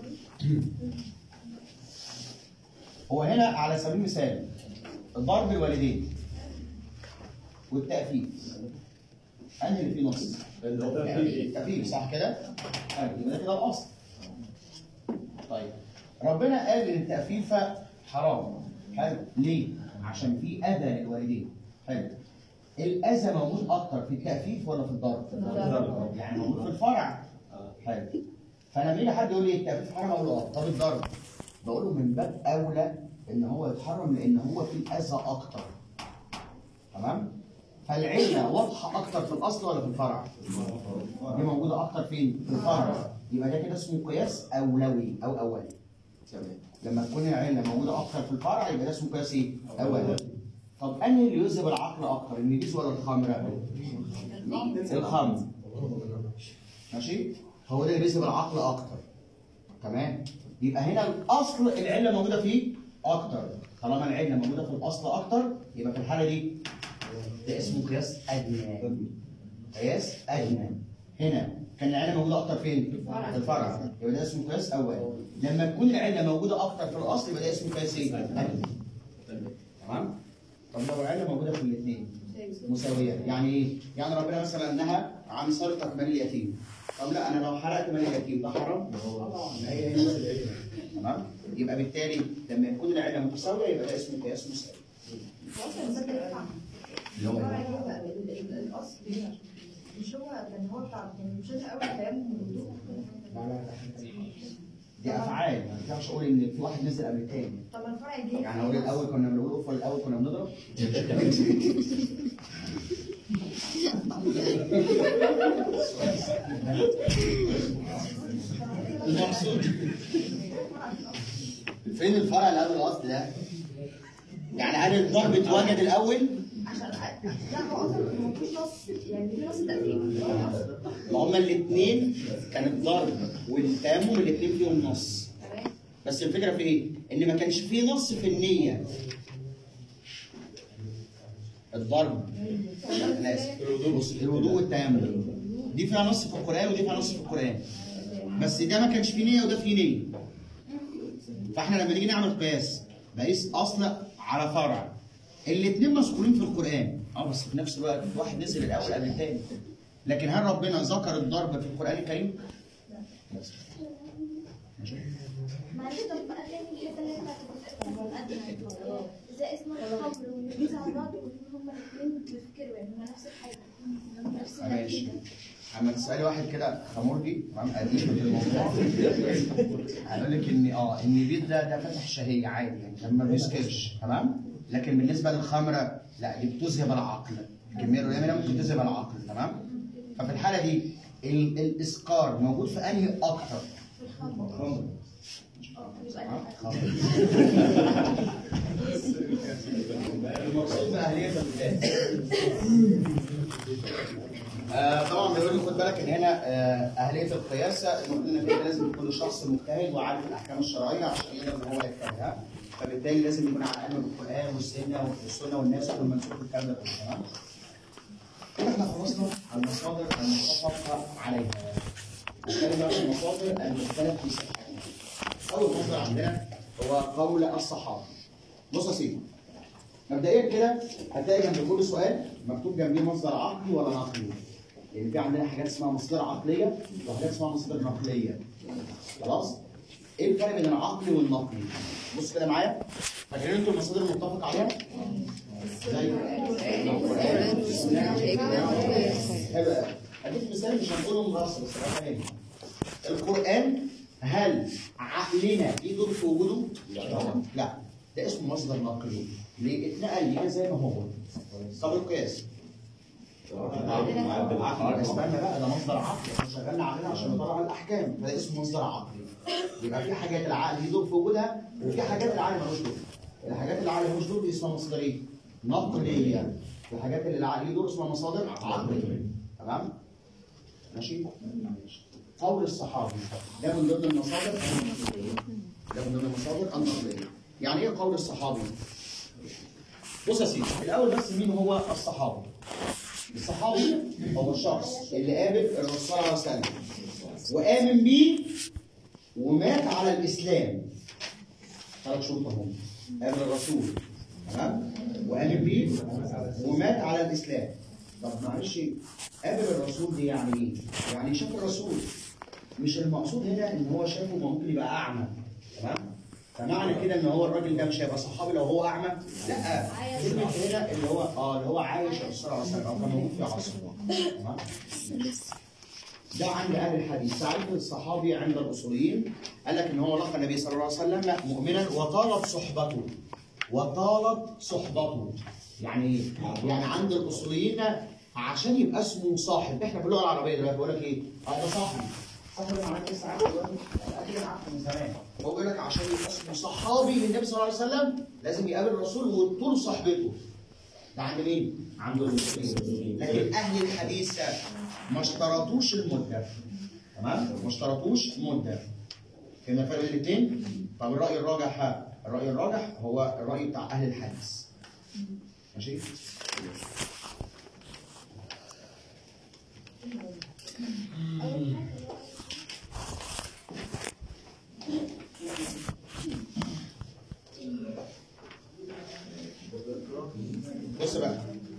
هو هنا على سبيل المثال ضرب الوالدين والتأفيف انهي اللي فيه نص؟ التأفيف صح كده؟ طيب يبقى ده كده الاصل. طيب ربنا قال ان التأفيف حرام حلو ليه؟ عشان في اذى للوالدين حلو الاذى موجود اكتر في التأفيف ولا في الضرب؟ الضرب. يعني موجود في الفرع حلو فلما يجي حد يقول لي التأفيف حرام اقول له اه طب الضرب بقول له من باب اولى ان هو يتحرم لان هو فيه اذى اكتر تمام؟ فالعله واضحه اكتر في الاصل ولا في الفرع؟ دي موجوده اكتر فين؟ في الفرع يبقى ده كده اسمه قياس اولوي او اولي تمام لما تكون العله موجوده اكتر في الفرع يبقى ده اسمه قياس ايه؟ اول طب انهي اللي يذهب العقل اكتر النبيذ ولا الخمر؟ الخمر ماشي؟ هو ده اللي بيذهب العقل اكتر تمام؟ يبقى هنا الاصل العله موجوده فيه اكتر طالما العله موجوده في الاصل اكتر يبقى في الحاله دي ده اسمه قياس ادنى قياس ادنى هنا كان العله موجوده اكتر فين؟ في الفرع يبقى ده اسمه قياس اول لما تكون العله موجوده اكتر في الاصل يبقى ده اسمه قياس ايه؟ ادنى تمام؟ طب لو العله موجوده في الاثنين مساويه يعني ايه؟ يعني ربنا مثلا نهى عن سرقه مال اليتيم طب لا انا لو حرقت مال اليتيم ده حرام؟ ما هي هي نفس العلة. تمام؟ يبقى بالتالي لما يكون العله متساويه يبقى ده اسمه قياس مساوي اللي هو إيه؟ الاصل مش هو كان هو بتاع كان مش اول كلام والوضوء دي افعال ما ينفعش اقول ان في واحد نزل قبل التاني طب ما الفرع الجديد يعني اقول الاول كنا بنقول ولا الاول كنا بنضرب المقصود فين الفرع اللي قبل الاصل ده؟ يعني هل الضرب اتوجد الاول؟ عشان لا هو اصلا ما فيش نص يعني في نص تقريبا ما هما الاثنين كان الضرب والتيمم الاثنين فيهم نص تمام بس الفكره في ايه؟ ان ما كانش فيه نص في النيه الضرب انا اسف بص الوضوء والتيمم دي فيها نص في القران ودي فيها نص في القران بس ده ما كانش فيه نيه وده فيه نيه فاحنا لما نيجي نعمل قياس بقيس اصل على فرع الاثنين مذكورين في القران اه بس في نفس الوقت واحد نزل الاول قبل الثاني لكن هل ربنا ذكر الضرب في القران الكريم؟ بس. ماشي معلش طب بقى تاني الحته اللي هي بتاعت الادنى زي اسم الخمر والنبيذ على بعض وهم الاثنين بيفكروا يعني هما نفس الحاجه نفس ماشي النتيجه اما تسالي واحد كده خمرجي تمام قديم في الموضوع هيقول لك ان اه النبيذ ده ده فتح شهيه عادي يعني ده ما بيسكرش تمام لكن بالنسبه للخمره لا دي بتذهب العقل الكميه القليله منها ممكن تذهب العقل تمام ففي الحاله دي ال- الاسكار موجود في انهي اكتر؟ خمر آه، خمر المقصود باهليه القياس آه، طبعا بيقول لي خد بالك ان هنا آه، اهليه القياس المفروض ان فيها لازم يكون شخص مجتهد وعارف الاحكام الشرعيه عشان يقدر ان هو يجتهدها فبالتالي لازم يكون على العلم بالقران والسنه والسنه والناس والمنسوخ والكلام ده كله تمام كده احنا خلصنا المصادر المتفق عليها نتكلم بقى في المصادر المختلف في صحتها اول مصدر عندنا هو قول الصحابه بص يا سيدي مبدئيا كده هتلاقي جنب كل سؤال مكتوب جنبيه مصدر عقلي ولا نقلي لان في عندنا حاجات اسمها مصادر عقليه وحاجات اسمها مصادر نقليه خلاص ايه الفرق بين العقلي والنقلي بص كده معايا فاكرين انتوا المصادر المتفق عليها زي القران السنه حلو قوي اديك مثال مش هنقوله مرص بس تبقى فاهم القران هل عقلنا ليه دور في وجوده؟ لا ده اسمه مصدر نقلي ليه؟ اتنقل لينا زي ما هو طب القياس عقل اسمعنا بقى ده مصدر عقلي احنا شغالنا علينا عشان نطلع الاحكام فده اسمه مصدر عقلي يبقى في حاجات العقل ليه دور في وجودها وفي حاجات العقل ملوش دور الحاجات اللي العقل ملوش دور دي اسمها مصادر ايه؟ نقليه الحاجات اللي العقل ليه دور اسمها مصادر عقليه تمام؟ ماشي؟ قول الصحابي ده من ضمن المصادر ده من ضمن المصادر النقليه يعني ايه قول الصحابي؟ بص يا سيدي الاول بس مين هو الصحابي؟ الصحابي هو الشخص اللي قابل الرسول صلى الله عليه وسلم وآمن بيه ومات على الإسلام ثلاث شروط هم قابل الرسول تمام وآمن بيه ومات على الإسلام طب معلش قابل الرسول دي يعني ايه؟ يعني شاف الرسول مش المقصود هنا ان هو شافه ما ممكن يبقى اعمى تمام؟ فمعنى كده ان هو الراجل ده مش هيبقى صحابي لو هو اعمى؟ لا كلمة هنا اللي هو اه اللي هو عايش الرسول صلى الله عليه وسلم او كان موجود في عصره تمام؟ ده عند اهل الحديث تعريف الصحابي عند الاصوليين قال لك ان هو لقى النبي صلى الله عليه وسلم مؤمنا وطالت صحبته وطالت صحبته يعني ايه؟ يعني عند الاصوليين عشان يبقى اسمه صاحب احنا في اللغه العربيه دلوقتي بيقول لك ايه؟ اه ده صاحبي صح ولا عملت لسه عارف دلوقتي؟ اكيد انا عارفه من زمان هو بيقول لك عشان يبقى اسمه صحابي للنبي صلى الله عليه وسلم لازم يقابل الرسول وطول صحبته ده عند مين؟ عند المسلمين لكن اهل الحديث ما اشترطوش المده تمام؟ ما اشترطوش مده فهمنا فرق الاثنين؟ طب الراي الراجح الراي الراجح هو الراي بتاع اهل الحديث ماشي؟ بص بقى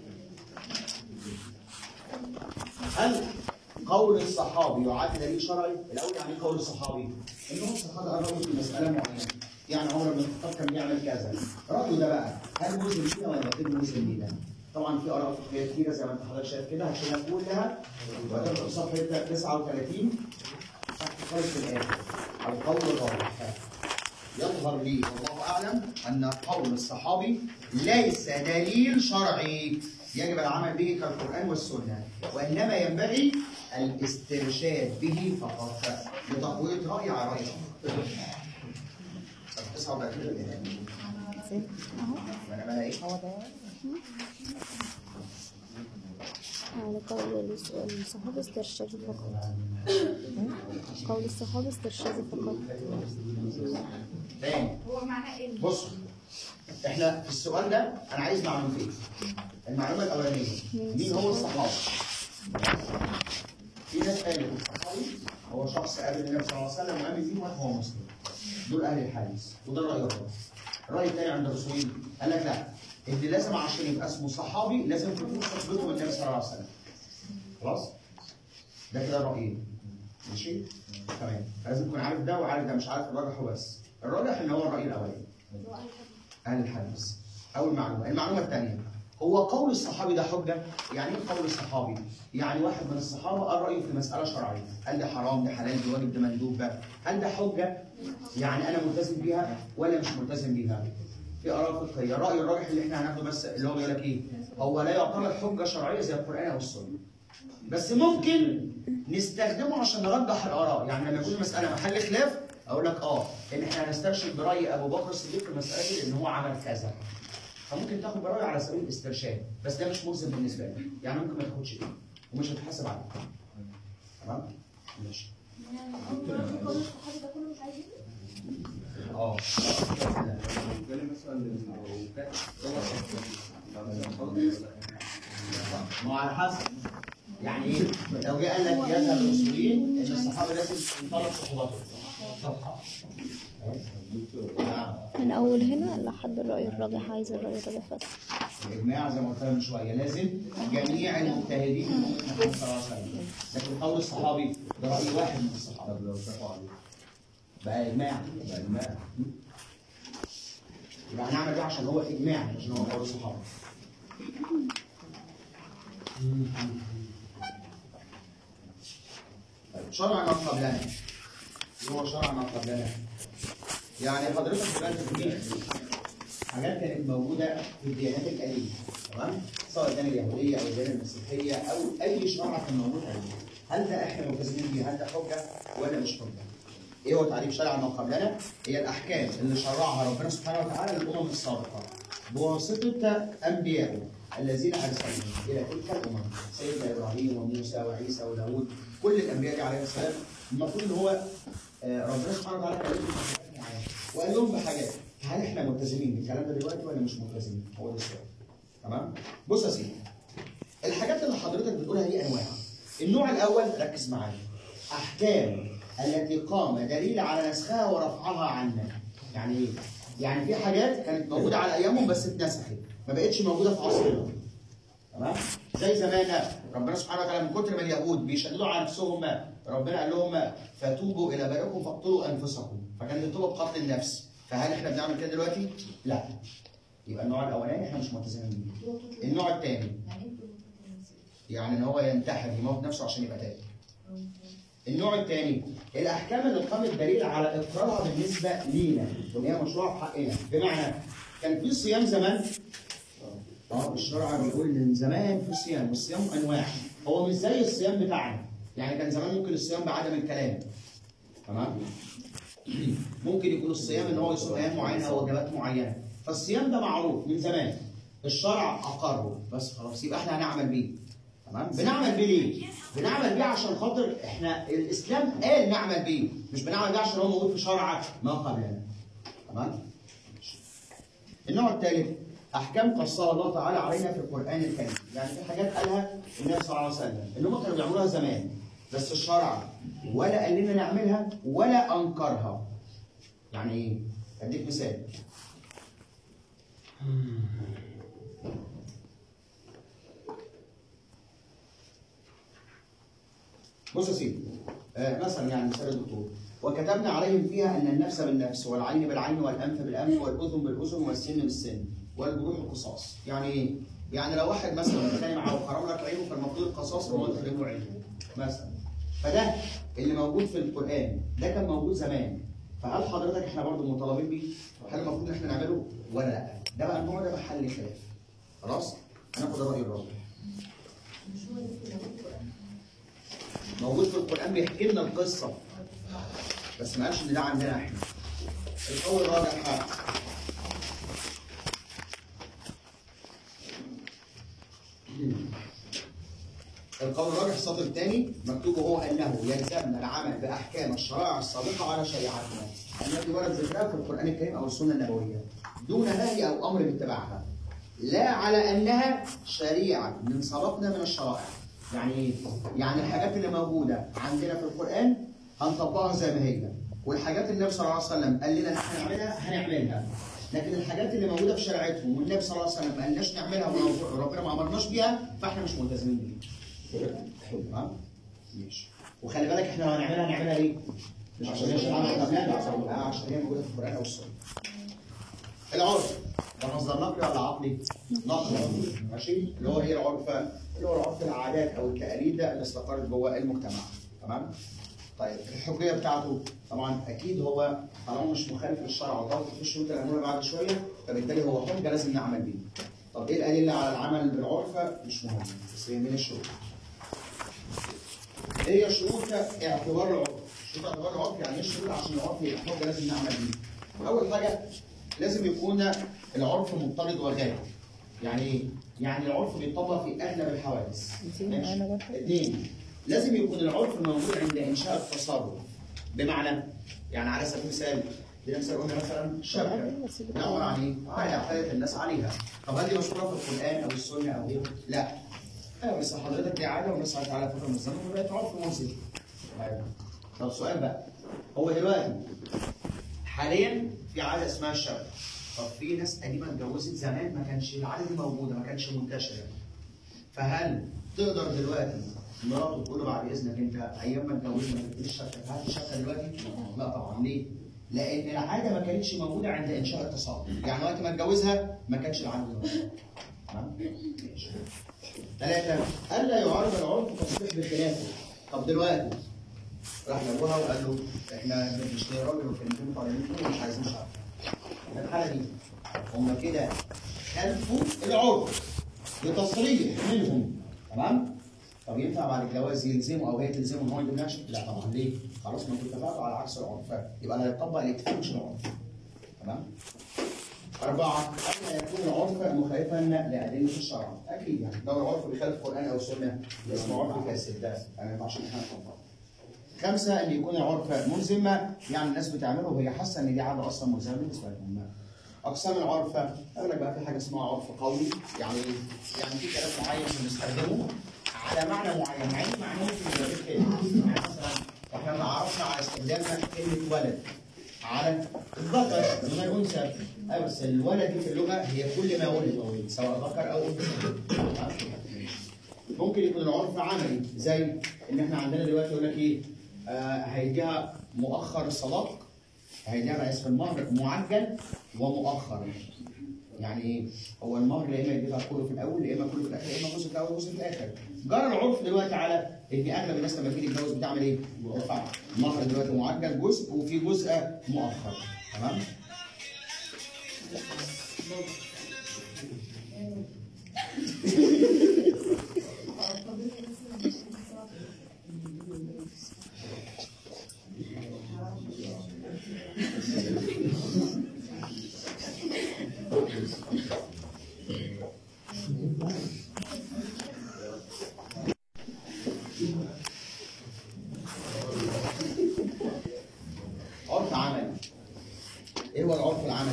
هل قول الصحابي يعد دليل شرعي؟ الاول يعني إيه قول الصحابي؟ ان هو الصحابه قرروا في مساله معينه يعني عمر بن الخطاب كان بيعمل كذا رايه ده بقى هل مسلم لينا ولا غير مسلم لينا؟ طبعا في اراء فقهيه كتيره زي ما انت حضرتك شايف كده هتشيلها كلها وهتبقى في صفحه 39 تحت خالص في الاخر القول الرابع يظهر لي والله اعلم ان قول الصحابي ليس دليل شرعي يجب العمل به كالقران والسنه وانما ينبغي الاسترشاد به فقط لتقويه راي على راي اخر. طب 39 انا بقى ايه؟ على قول الصحابة استرشاد فقط قول الصحابة استرشاد فقط تاني هو معناه ايه؟ بص احنا في السؤال ده انا عايز معلومتين المعلومه الاولانيه مين هو الصحابي في ناس قالت الصحابي هو شخص قابل النبي صلى الله عليه وسلم وقام فيه وهو مسلم دول اهل الحديث وده الراي الرابع الراي الثاني عند الرسول قال لك لا اللي لازم عشان يبقى اسمه صحابي لازم تكون صحبته بالنبي صلى الله عليه وسلم خلاص ده كده الرايين ماشي تمام لازم تكون عارف ده وعارف ده مش عارف الراجح وبس الراجح ان هو الراي الاولاني اهل الحديث اول معلومه المعلومه الثانيه هو قول الصحابي ده حجه يعني ايه قول الصحابي يعني واحد من الصحابه قال رايه في مساله شرعيه هل ده حرام ده حلال ده واجب ده مندوب ده هل ده حجه يعني انا ملتزم بيها ولا مش ملتزم بيها في اراء فقهيه الراي الراجح اللي احنا هناخده بس اللي هو بيقول لك ايه هو لا يعتبر حجه شرعيه زي القران او السنه بس ممكن نستخدمه عشان نرجح الاراء يعني لما يكون المساله محل خلاف اقول لك اه ان احنا هنسترشد براي ابو بكر الصديق في المساله دي لان هو عمل كذا فممكن تاخد برايه على سبيل الاسترشاد بس ده مش ملزم بالنسبه لك يعني ممكن ما تاخدش ايه ومش هتحاسب عليه تمام ماشي قول الصحابة ده كله مش عايزين اه بيتكلم مثلا لو كان ما هو على حسب يعني ايه لو جه قال لك يذهب الاصوليين ان الصحابه لازم ينطلق صحبته صفحه نعم من أول هنا لحد الرأي الراجح عايز الرأي الراجح بس الاجماع زي ما قلت لك من شويه لازم جميع المجتهدين من امه محمد صلى الله عليه وسلم لكن قول الصحابي ده راي واحد من الصحابه طب لو اتفقوا عليه بقى اجماع يبقى الماء يبقى هنعمل ده عشان هو اجماع مش عشان هو قول الصحابه طيب شرع ما قبلنا إيه هو شرع ما قبلنا يعني حضرتك دلوقتي في حاجات كانت موجوده في الديانات القديمه تمام سواء الديانه اليهوديه او الديانه المسيحيه او اي شرع كان موجود عليه هل ده احنا ملتزمين بيه هل ده حجه ولا مش حجه؟ ايه هو تعريف شرع ما قبلنا؟ هي الاحكام اللي شرعها ربنا سبحانه وتعالى للامم السابقه بواسطه انبيائه الذين ارسلهم الى تلك الامم سيدنا ابراهيم وموسى وعيسى وداوود كل الانبياء دي عليهم السلام المفروض ان هو آه، ربنا سبحانه وتعالى كلمهم بحاجات معينه وقال لهم بحاجات هل احنا ملتزمين بالكلام ده دلوقتي ولا مش ملتزمين؟ هو ده السؤال تمام؟ بص يا سيدي الحاجات اللي حضرتك بتقولها دي انواع النوع الاول ركز معايا احكام التي قام دليل على نسخها ورفعها عنا يعني ايه يعني في حاجات كانت موجوده على ايامهم بس اتنسخت ما بقتش موجوده في عصرنا تمام زي زمان ربنا سبحانه وتعالى من كتر ما اليهود بيشددوا على نفسهم ربنا قال لهم فتوبوا الى بارئكم فاقتلوا انفسكم فكان التوبه بقتل النفس فهل احنا بنعمل كده دلوقتي؟ لا يبقى النوع الاولاني احنا مش ملتزمين بيه النوع الثاني يعني ايه بتقول يعني ان هو ينتحر يموت نفسه عشان يبقى تائب النوع الثاني الاحكام اللي قام الدليل على اقرارها بالنسبه لينا وان هي مشروع في حقنا بمعنى كان في صيام زمان اه الشرع بيقول من زمان في صيام والصيام انواع هو مش زي الصيام بتاعنا يعني كان زمان ممكن الصيام بعدم الكلام تمام ممكن يكون الصيام ان هو يصوم ايام معينه او وجبات معينه فالصيام ده معروف من زمان الشرع اقره بس خلاص يبقى احنا هنعمل بيه تمام بنعمل بيه ليه بنعمل بيه عشان خاطر احنا الاسلام قال نعمل بيه مش بنعمل بيه عشان هو موجود في شرع ما قبلنا تمام النوع الثالث احكام قصها الله تعالى علينا في القران الكريم يعني في حاجات قالها النبي صلى الله عليه وسلم اللي هم كانوا بيعملوها زمان بس الشرع ولا قال لنا نعملها ولا انكرها يعني ايه اديك مثال بص يا سيدي آه مثلا يعني مثال الدكتور وكتبنا عليهم فيها ان النفس بالنفس والعين بالعين والانف بالانف والاذن بالاذن والسن بالسن والجروح القصاص يعني ايه؟ يعني لو واحد مثلا اتخانق معاه وحرام لك عينه فالمفروض القصاص هو اللي تخرج له عينه مثلا فده اللي موجود في القران ده كان موجود زمان فهل حضرتك احنا برضه مطالبين بيه؟ هل المفروض ان احنا نعمله ولا لا؟ ده بقى النوع ده محل خلاف خلاص؟ هناخد الراي الرابع موجود في القرآن بيحكي لنا القصة بس ما قالش إن ده عندنا إحنا. القول الراجح القول الراجح السطر الثاني مكتوب هو أنه يلزمنا العمل بأحكام الشرائع السابقة على شريعتنا التي ورد ذكرها في القرآن الكريم أو السنة النبوية دون نهي أو أمر باتباعها لا على أنها شريعة من سبقنا من الشرائع يعني ايه؟ يعني الحاجات اللي موجودة عندنا في القرآن هنطبقها زي ما هي والحاجات اللي النبي صلى الله عليه وسلم قال لنا ان احنا نعملها هنعملها لكن الحاجات اللي موجودة في شريعتهم والنبي صلى الله عليه وسلم ما قالناش نعملها وربنا ما امرناش بيها فاحنا مش ملتزمين بيها تمام؟ ماشي وخلي بالك احنا لو هنعملها هنعملها ليه؟ مش عشان هي شريعة قبلنا لا عشان هي موجودة في القرآن او السنة العرف ده مصدر نقلي ولا عقلي؟ نقلي ماشي اللي هو ايه العرف؟ اللي هو العرف العادات او التقاليد اللي استقرت جوه المجتمع تمام؟ طيب الحجيه بتاعته طبعا اكيد هو طالما مش مخالف للشرع وطالما في الشروط اللي هنقولها بعد شويه فبالتالي هو حجه لازم نعمل بيه. طب ايه الادله على العمل بالعرف؟ مش مهم بس هي من الشروط. ايه هي شروط اعتبار العرف؟ شروط اعتبار العرف يعني ايه الشروط عشان العرف يبقى حجه لازم نعمل بيه. اول حاجه لازم يكون العرف مضطرد وغالب. يعني ايه؟ يعني العرف بيطبق في اغلب الحوادث. ماشي. اثنين لازم يكون العرف موجود عند انشاء التصرف. بمعنى يعني على سبيل المثال بدنا مثال قلنا مثلا شبكه ده عباره عن ايه؟ عاده اعتادت الناس عليها. طب هل دي مشهوره في القران او السنه او غيره؟ لا. ايوه بس حضرتك دي عاده والناس عادت على فتره من الزمن وبقت عرف مسلم. طيب طب سؤال بقى هو دلوقتي حاليا في عاده اسمها الشبكه. طب في ناس قديمه اتجوزت زمان ما كانش العاده دي موجوده ما كانش منتشره. فهل تقدر دلوقتي مراته تقول له بعد اذنك انت ايام ما اتجوزنا ما تديش الشبكه هات الشبكه دلوقتي؟ لا طبعا ليه؟ لان العاده ما كانتش موجوده عند انشاء التصرف، يعني وقت ما اتجوزها ما كانش العاده موجوده. تمام؟ ماشي. ثلاثه الا يعارض العرف تصريح بخلافه. طب دلوقتي راح لابوها وقال له احنا بنشتري راجل وكلمتين طالعين ومش عايزين شبكه. في الحاله دي هم كده خلفوا العرف بتصريح منهم تمام؟ طب ينفع بعد الجواز يلزموا او هي تلزمه ان هو يجيب لها شبكة؟ لا طبعا ليه؟ خلاص ما انتوا اتفقتوا على عكس العرف يبقى اللي هيطبق الاتفاق مش العرف تمام؟ أربعة أن يكون العرف مخالفا لأدلة الشرع أكيد يعني لو العرف بيخالف القرآن أو السنة اسمه عرف فاسد ده ما ينفعش إن احنا نطبقه خمسة أن يكون العرف ملزمة يعني الناس بتعمله وهي حاسة إن دي عادة أصلا ملزمة بالنسبة لهم أقسام العرف أقول لك بقى في حاجة اسمها عرف قولي يعني يعني في كلام معين بنستخدمه على معنى معين مع إن معناه ممكن يبقى غير كده يعني مثلا إحنا عرفنا على استخدام كلمة ولد على الذكر دون الأنثى أيوة بس الولد دي في اللغة هي كل ما ولد سواء ذكر أو أنثى ممكن يكون العرف عملي زي ان احنا عندنا دلوقتي يقول لك ايه آه هيديها مؤخر الصداق هيديها بقى اسم المهر معجل ومؤخر يعني ايه هو المهر يا اما يدفع كله في الاول يا اما كله في الاخر يا اما جزء في الاول وجزء في الاخر جرى العرف دلوقتي على ان اغلب الناس لما تيجي تتجوز بتعمل ايه؟ بتدفع المهر دلوقتي معجل جزء وفي جزء مؤخر تمام؟ عرف عملي ايه هو العرف العملي؟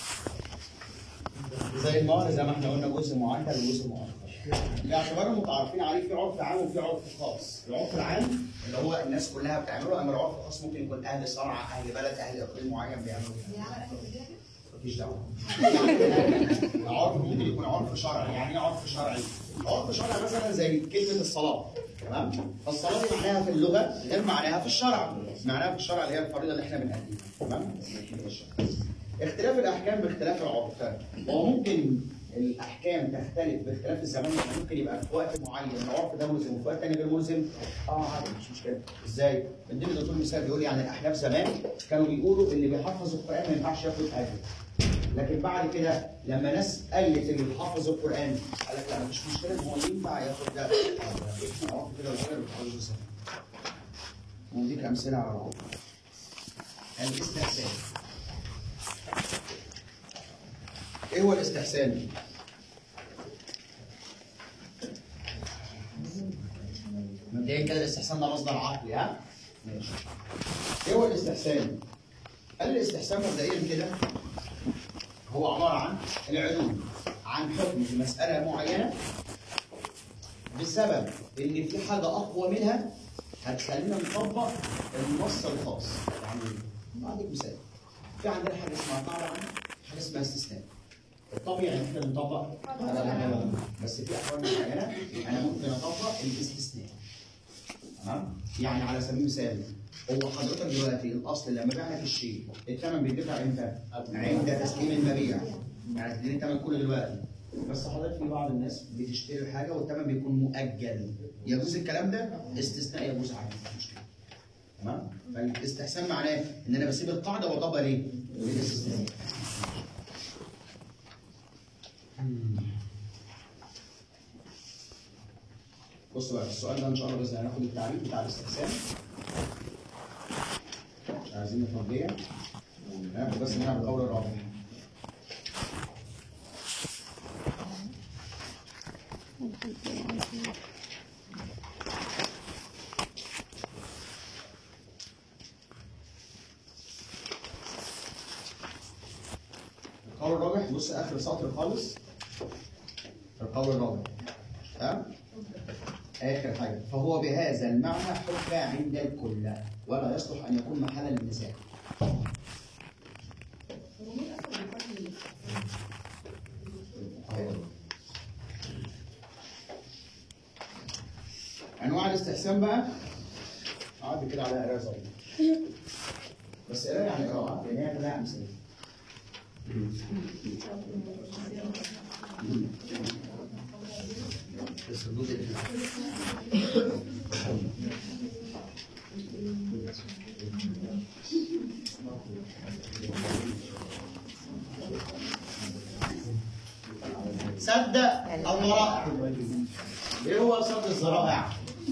زي المهر زي ما احنا قلنا جزء معدل وجزء مؤخر باعتبار المتعارفين عليه في عرف عام وفي عرف خاص العرف العام اللي هو الناس كلها بتعمله اما العرف الخاص ممكن يكون اهل صنعاء اهل بلد اهل اقليم معين بيعملوا مفيش دعوه العرف ممكن يكون عرف شرعي يعني ايه عرف شرعي؟ عرف شرعي مثلا زي كلمه الصلاه تمام؟ فالصلاه دي معناها في اللغه غير معناها في الشرع معناها في الشرع اللي هي الفريضه اللي احنا بنأديها تمام؟ اختلاف الاحكام باختلاف العرف هو ممكن الاحكام تختلف باختلاف الزمان يعني ممكن يبقى في وقت معين العرف ده ملزم وفي وقت تاني غير ملزم اه عادي مش مشكله ازاي؟ اديني دكتور مثال بيقول يعني الاحناف زمان كانوا بيقولوا اللي بيحفظ القران ما ينفعش ياخد اجر لكن بعد كده لما ناس قالت اللي بيحفظ القران قال لك لا مفيش مشكله ان هو ينفع ياخد ده عرف كده الراجل بيحفظه ازاي ونديك امثله على بعض الاستحسان ايه هو الاستحسان؟ مبدئيا كده الاستحسان ده مصدر عقلي ها؟ ماشي. ايه هو الاستحسان؟ قال الاستحسان مبدئيا كده هو عباره عن العلوم عن حكم في مساله معينه بسبب ان في حاجه اقوى منها هتخلينا نطبق النص الخاص يعني اديك مثال في عندنا حاجه اسمها قاعده عامه حاجه اسمها استثناء الطبيعي ان احنا بنطبق بس في احوال معينه انا ممكن اطبق الاستثناء تمام يعني على سبيل المثال هو حضرتك دلوقتي الاصل لما بعنا في الشيء الثمن بيدفع امتى؟ عند تسليم المبيع يعني تديني الثمن كله دلوقتي بس حضرتك في بعض الناس بتشتري الحاجه والثمن بيكون مؤجل يجوز الكلام ده استثناء يجوز عادي مش مشكله تمام فالاستحسان معناه ان انا بسيب القاعده واطبق ليه؟ الاستثناء بص بقى السؤال ده ان شاء الله باذن الله هناخد التعريف بتاع الاستحسان مش عايزين نفضيه هناخد بس منها القول الرابع القول الرابع بص اخر سطر خالص القول الرابع تمام اخر حاجه فهو بهذا المعنى حكى عند الكل ولا يصلح ان يكون محلا للنزاع انواع الاستحسان بقى اقعد كده على قرايه صغيره بس قرايه يعني قراءه لان هي كلها امثله بس الجزء اللي سد الذرائع ايه هو سد الذرائع؟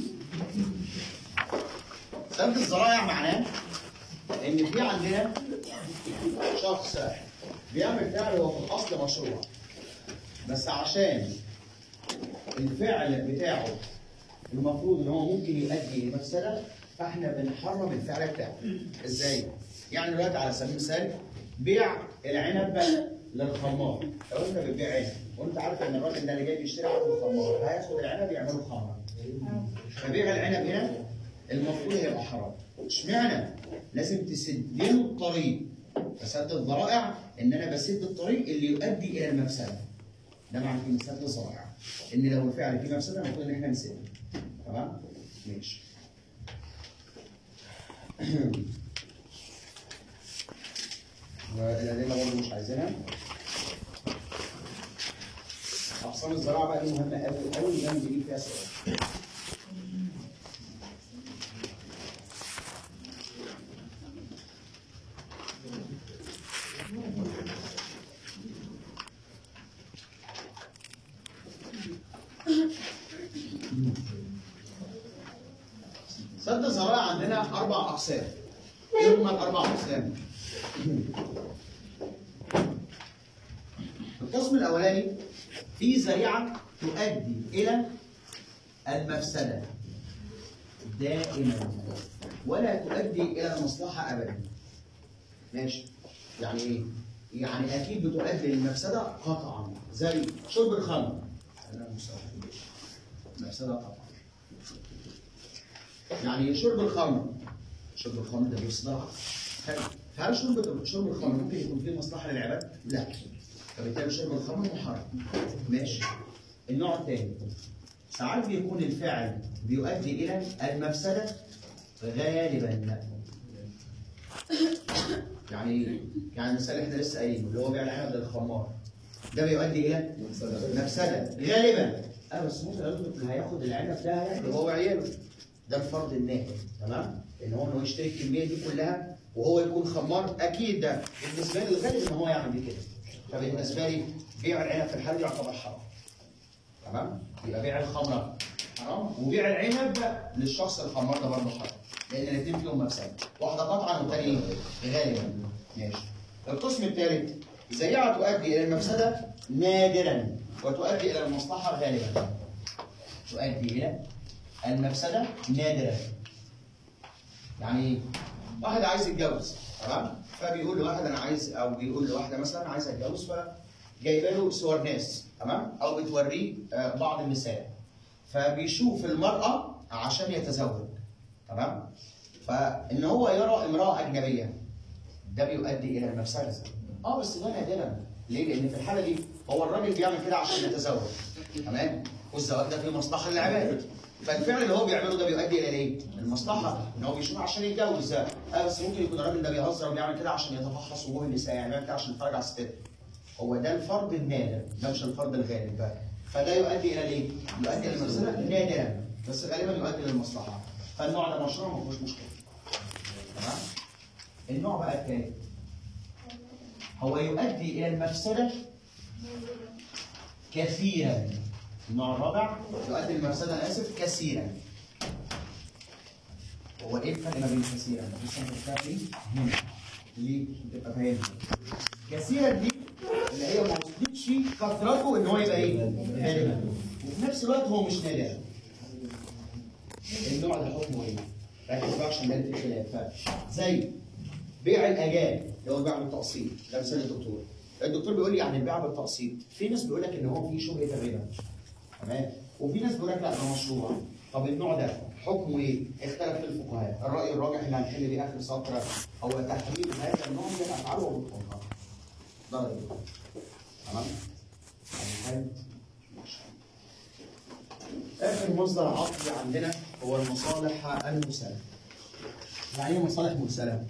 سد الذرائع معناه ان في عندنا شخص بيعمل فعل هو في الاصل مشروع بس عشان الفعل بتاعه المفروض ان هو ممكن يؤدي لمفسده فاحنا بنحرم الفعل بتاعه ازاي؟ يعني دلوقتي على سبيل المثال بيع العنب للخمار لو انت بتبيع عنب وانت عارف ان الراجل ده اللي جاي يشتري عنب الخمار هياخد العنب يعمله خمر فبيع العنب هنا المفروض هيبقى حرام اشمعنى؟ لازم تسد له الطريق فسد الذرائع ان انا بسد الطريق اللي يؤدي الى المفسده ده معنى كلمه سد الذرائع ان لو الفعل فيه مفسده المفروض ان احنا نسده تمام؟ ماشي والادله برضه مش عايزينها اقسام الزراعه بقى دي مهمه قوي قوي ده بيجي فيها سؤال سد الزراعه عندنا اربع اقسام ايه هما الاربع اقسام؟ القسم القسم الاولاني في ذريعه تؤدي الى المفسده دائما ولا تؤدي الى المصلحه ابدا ماشي يعني ايه يعني اكيد بتؤدي للمفسده قطعا زي شرب الخمر انا مصطلح مفسده قطعا يعني شرب الخمر شرب الخمر ده بيفسد العقل حلو. فهل شرب شرب الخمر ممكن يكون فيه مصلحه للعباد؟ لا فبالتالي شرب الخمر محرم ماشي النوع الثاني ساعات بيكون الفعل بيؤدي الى المفسده غالبا يعني يعني المثال اللي احنا لسه قايلينه اللي هو بيع العنب للخمار ده بيؤدي الى مفسده غالبا اه بس ممكن الراجل اللي هياخد العنب ده هياخده هو وعياله ده الفرض الناهي تمام ان هو انه يشتري الكميه دي كلها وهو يكون خمار اكيد ده بالنسبه لي الغالب ان هو يعمل دي كده فبالنسبه لي بيع العنب في الحاله دي يعتبر حرام تمام يبقى بيع الخمره حرام وبيع العنب للشخص الخمار ده برضه حرام لان الاثنين فيهم مفسده واحده قطعا والثانيه غالبا ماشي القسم الثالث ذريعه تؤدي الى المفسده نادرا وتؤدي الى المصلحه غالبا تؤدي الى المفسده نادرا يعني ايه؟ واحد عايز يتجوز تمام فبيقول لواحد انا عايز او بيقول لواحده مثلا عايز اتجوز فجايبه له صور ناس تمام او بتوريه آه، بعض النساء فبيشوف المراه عشان يتزوج تمام فان هو يرى امراه اجنبيه ده بيؤدي الى المفسده اه بس ده نادرا ليه؟ لان في الحاله دي هو الراجل بيعمل كده عشان يتزوج تمام والزواج ده فيه مصلحه للعباد فالفعل اللي هو بيعمله ده بيؤدي الى ايه؟ المصلحه ان هو بيشوف عشان يتجوز ده اه بس ممكن يكون الراجل ده بيهزر وبيعمل كده عشان يتفحص وجوه النساء يعني بيعمل كده عشان يتفرج على الستات هو ده الفرض النادر ده مش الفرض الغالب بقى فده يؤدي الى ايه؟ يؤدي الى المفسده نادرا بس غالبا يؤدي للمصلحه فالنوع ده مشروع ما فيهوش مشكله تمام؟ النوع بقى الثاني هو يؤدي الى المفسده كثيرا النوع الرابع يؤدي المفسده انا اسف كثيرا هو ايه الفرق ما بين كثيرا؟ لسه هنفتح فيه هنا ليه؟ عشان تبقى فاهم كثيرا دي اللي هي ما وصلتش كثرته ان هو يبقى ايه؟ غالبا وفي نفس الوقت هو مش نادر النوع ده حكمه ايه؟ ركز بقى عشان ده في خلاف زي بيع الاجال اللي هو البيع بالتقسيط ده مثال الدكتور الدكتور بيقول لي يعني البيع بالتقسيط في ناس بيقول لك ان هو فيه شبهه الربا تمام وفي ناس بيقول لك لا ده مشروع طب النوع ده حكمه ايه؟ اختلف الفقهاء الراي الراجح اللي هنحل بيه اخر سطر هو تحريم هذا النوع من الافعال وبطلها ده رايي تمام؟ هنحل اخر مصدر عقدي عندنا هو المصالح المرسله يعني ايه مصالح مرسله؟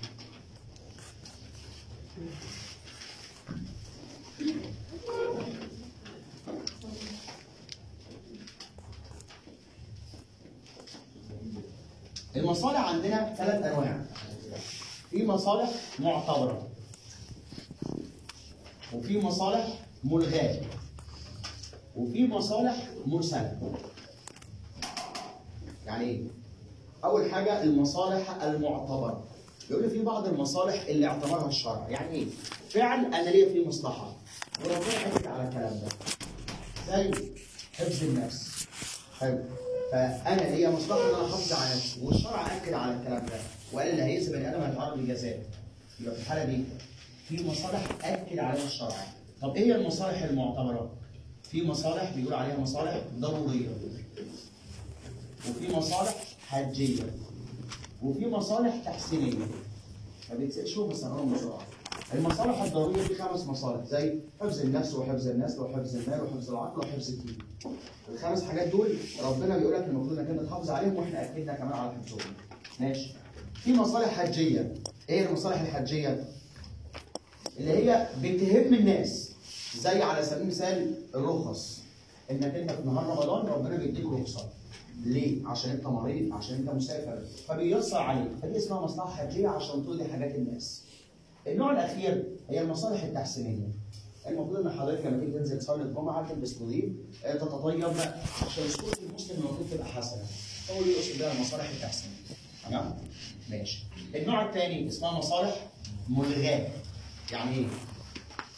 المصالح عندنا ثلاث انواع في مصالح معتبره وفي مصالح ملغاه وفي مصالح مرسله يعني ايه اول حاجه المصالح المعتبره يقول لي في بعض المصالح اللي اعتبرها الشرع يعني ايه فعل انا ليا فيه مصلحه وربنا اكد على الكلام ده زي حفظ النفس حلو فانا ليا مصلحه ان انا احافظ على نفسي والشرع اكد على الكلام ده وقال اللي هيأذي بني ادم هيتعرض للجزاء يبقى في الحاله دي في مصالح اكد عليها الشرع طب ايه هي المصالح المعتبره؟ في مصالح بيقول عليها مصالح ضروريه وفي مصالح حاجيه وفي مصالح تحسينيه ما بيتسالش شو بس هنقول بسرعه المصالح الضروريه في خمس مصالح زي حفظ النفس وحفظ النسل وحفظ المال وحفظ العقل وحفظ الدين الخمس حاجات دول ربنا بيقول لك المفروض انك انت تحافظ عليهم واحنا اكدنا كمان على حفظهم ماشي في مصالح حجيه ايه المصالح الحجيه اللي هي بتهم الناس زي على سبيل المثال الرخص انك انت في نهار رمضان ربنا بيديك رخصه ليه؟ عشان انت مريض عشان انت مسافر فبييسر عليك فدي اسمها مصلحه حجيه عشان تقضي حاجات الناس النوع الاخير هي المصالح التحسينيه المفروض ان حضرتك لما تيجي تنزل تصلي الجمعه تلبس نظيف آه، تتطيب عشان صوره المسلم المفروض تبقى حسنه هو اللي يقصد بيها المصالح التحسينيه تمام؟ ماشي النوع الثاني اسمها مصالح ملغاه يعني ايه؟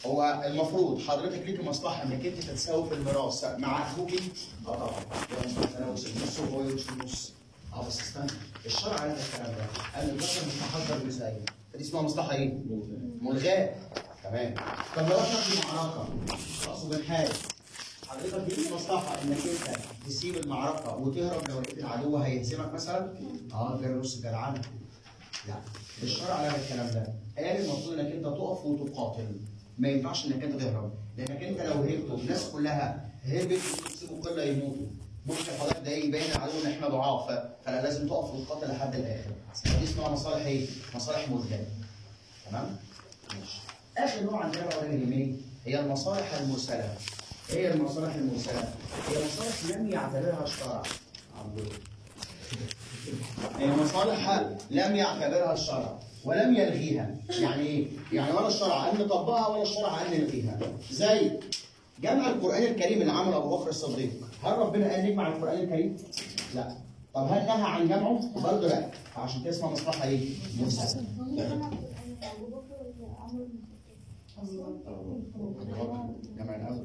هو المفروض حضرتك ليك مصلحه انك انت تتساوي في الميراث مع اخوكي اه طبعا يبقى مثلا انا وصل نص وهو يوصل نص اه بس استنى الشرع قال لك الكلام ده قال الذكر مستحضر مثالي دي اسمها مصلحه ايه؟ ملغاه تمام طب لو احنا في معركه خلاص وبنحارب حضرتك ليك مصلحه انك انت تسيب المعركه وتهرب لو لقيت العدو هيهزمك مثلا اه غير نص جدعانه لا الشرع قال الكلام ده قال المفروض انك انت تقف وتقاتل ما ينفعش انك انت تهرب لانك انت لو هربت والناس كلها هربت وتسيبوا كلها يموتوا ممكن حضرتك ده يبين العدو ان احنا ضعاف ف- فلا لازم تقف وتقاتل لحد الاخر دي اسمها مصالح ايه؟ مصالح مزدانه تمام؟ ماشي اخر نوع عندنا بقى ولا يهمني هي المصالح المرسله ايه هي المصالح المرسله؟ هي مصالح لم يعتبرها الشرع عبد الله. هي مصالح لم يعتبرها الشرع ولم يلغيها يعني ايه؟ يعني ولا الشرع قال نطبقها ولا الشرع قال نلغيها زي جمع القران الكريم اللي عمله ابو بكر الصديق هل ربنا قال نجمع القران الكريم؟ لا طب هل نهى عن جمعه؟ برضه لا فعشان كده اسمها مصلحه ايه؟ مرسله جمع الاول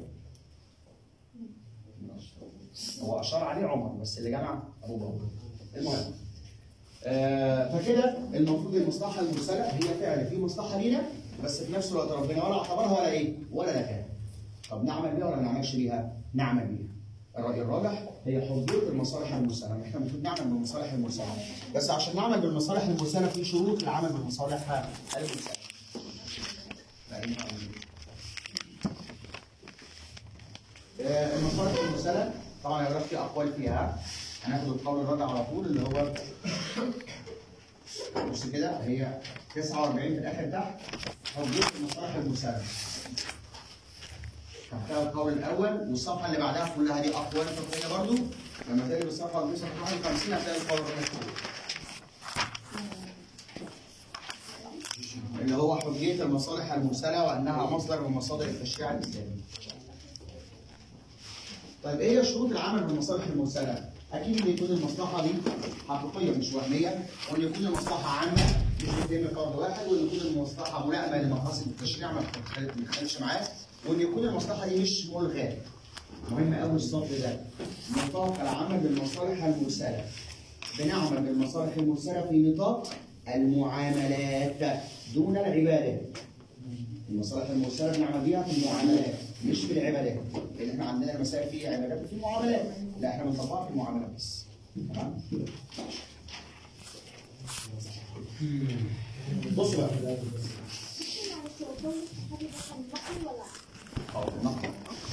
هو اشار عليه عمر بس اللي جمع ابو بكر المهم آه فكده المفروض المصلحه المرسله هي فعل في مصلحه لينا بس في نفس الوقت ربنا ولا اعتبرها ولا ايه ولا نكاها طب نعمل بيها ولا ما نعملش بيها؟ نعمل بيها الراي الراجح هي حضور المصالح المرسله احنا المفروض نعمل بالمصالح المرسله بس عشان نعمل بالمصالح المرسله في شروط للعمل بالمصالح المرسله لا، ينفع نعمل. آه، المصالح المرسله طبعا يا في اقوال فيها هناخد القول الراجع على طول اللي هو بص كده هي 49 في الاخر تحت حضور المصالح المرسله تحتها القول الاول والصفحه اللي بعدها كلها دي اقوال فقهيه برضو لما تقلب الصفحه ب 51 هتلاقي القول الراجع اللي هو حجيه المصالح المرسله وانها مصدر من مصادر التشريع الاسلامي. طيب ايه هي شروط العمل بالمصالح المرسله؟ اكيد ان يكون المصلحه دي حقيقيه مش وهميه وان يكون المصلحه عامه مش بتتم فرد واحد وان يكون المصلحه ملائمه لمقاصد التشريع ما تختلف- ما تختلفش معاه وان يكون المصلحه دي مش ملغاه. مهم قوي السطر ده. نطاق العمل بالمصالح المرسله. بنعمل بالمصالح المرسله في نطاق المعاملات دون العبادات. المصالح المرسله بنعمل بيها في المعاملات مش في العبادات لان احنا عندنا المسائل في عبادات وفي معاملات لا احنا بنطبقها في المعاملات بس تمام بصوا بقى اه النقد.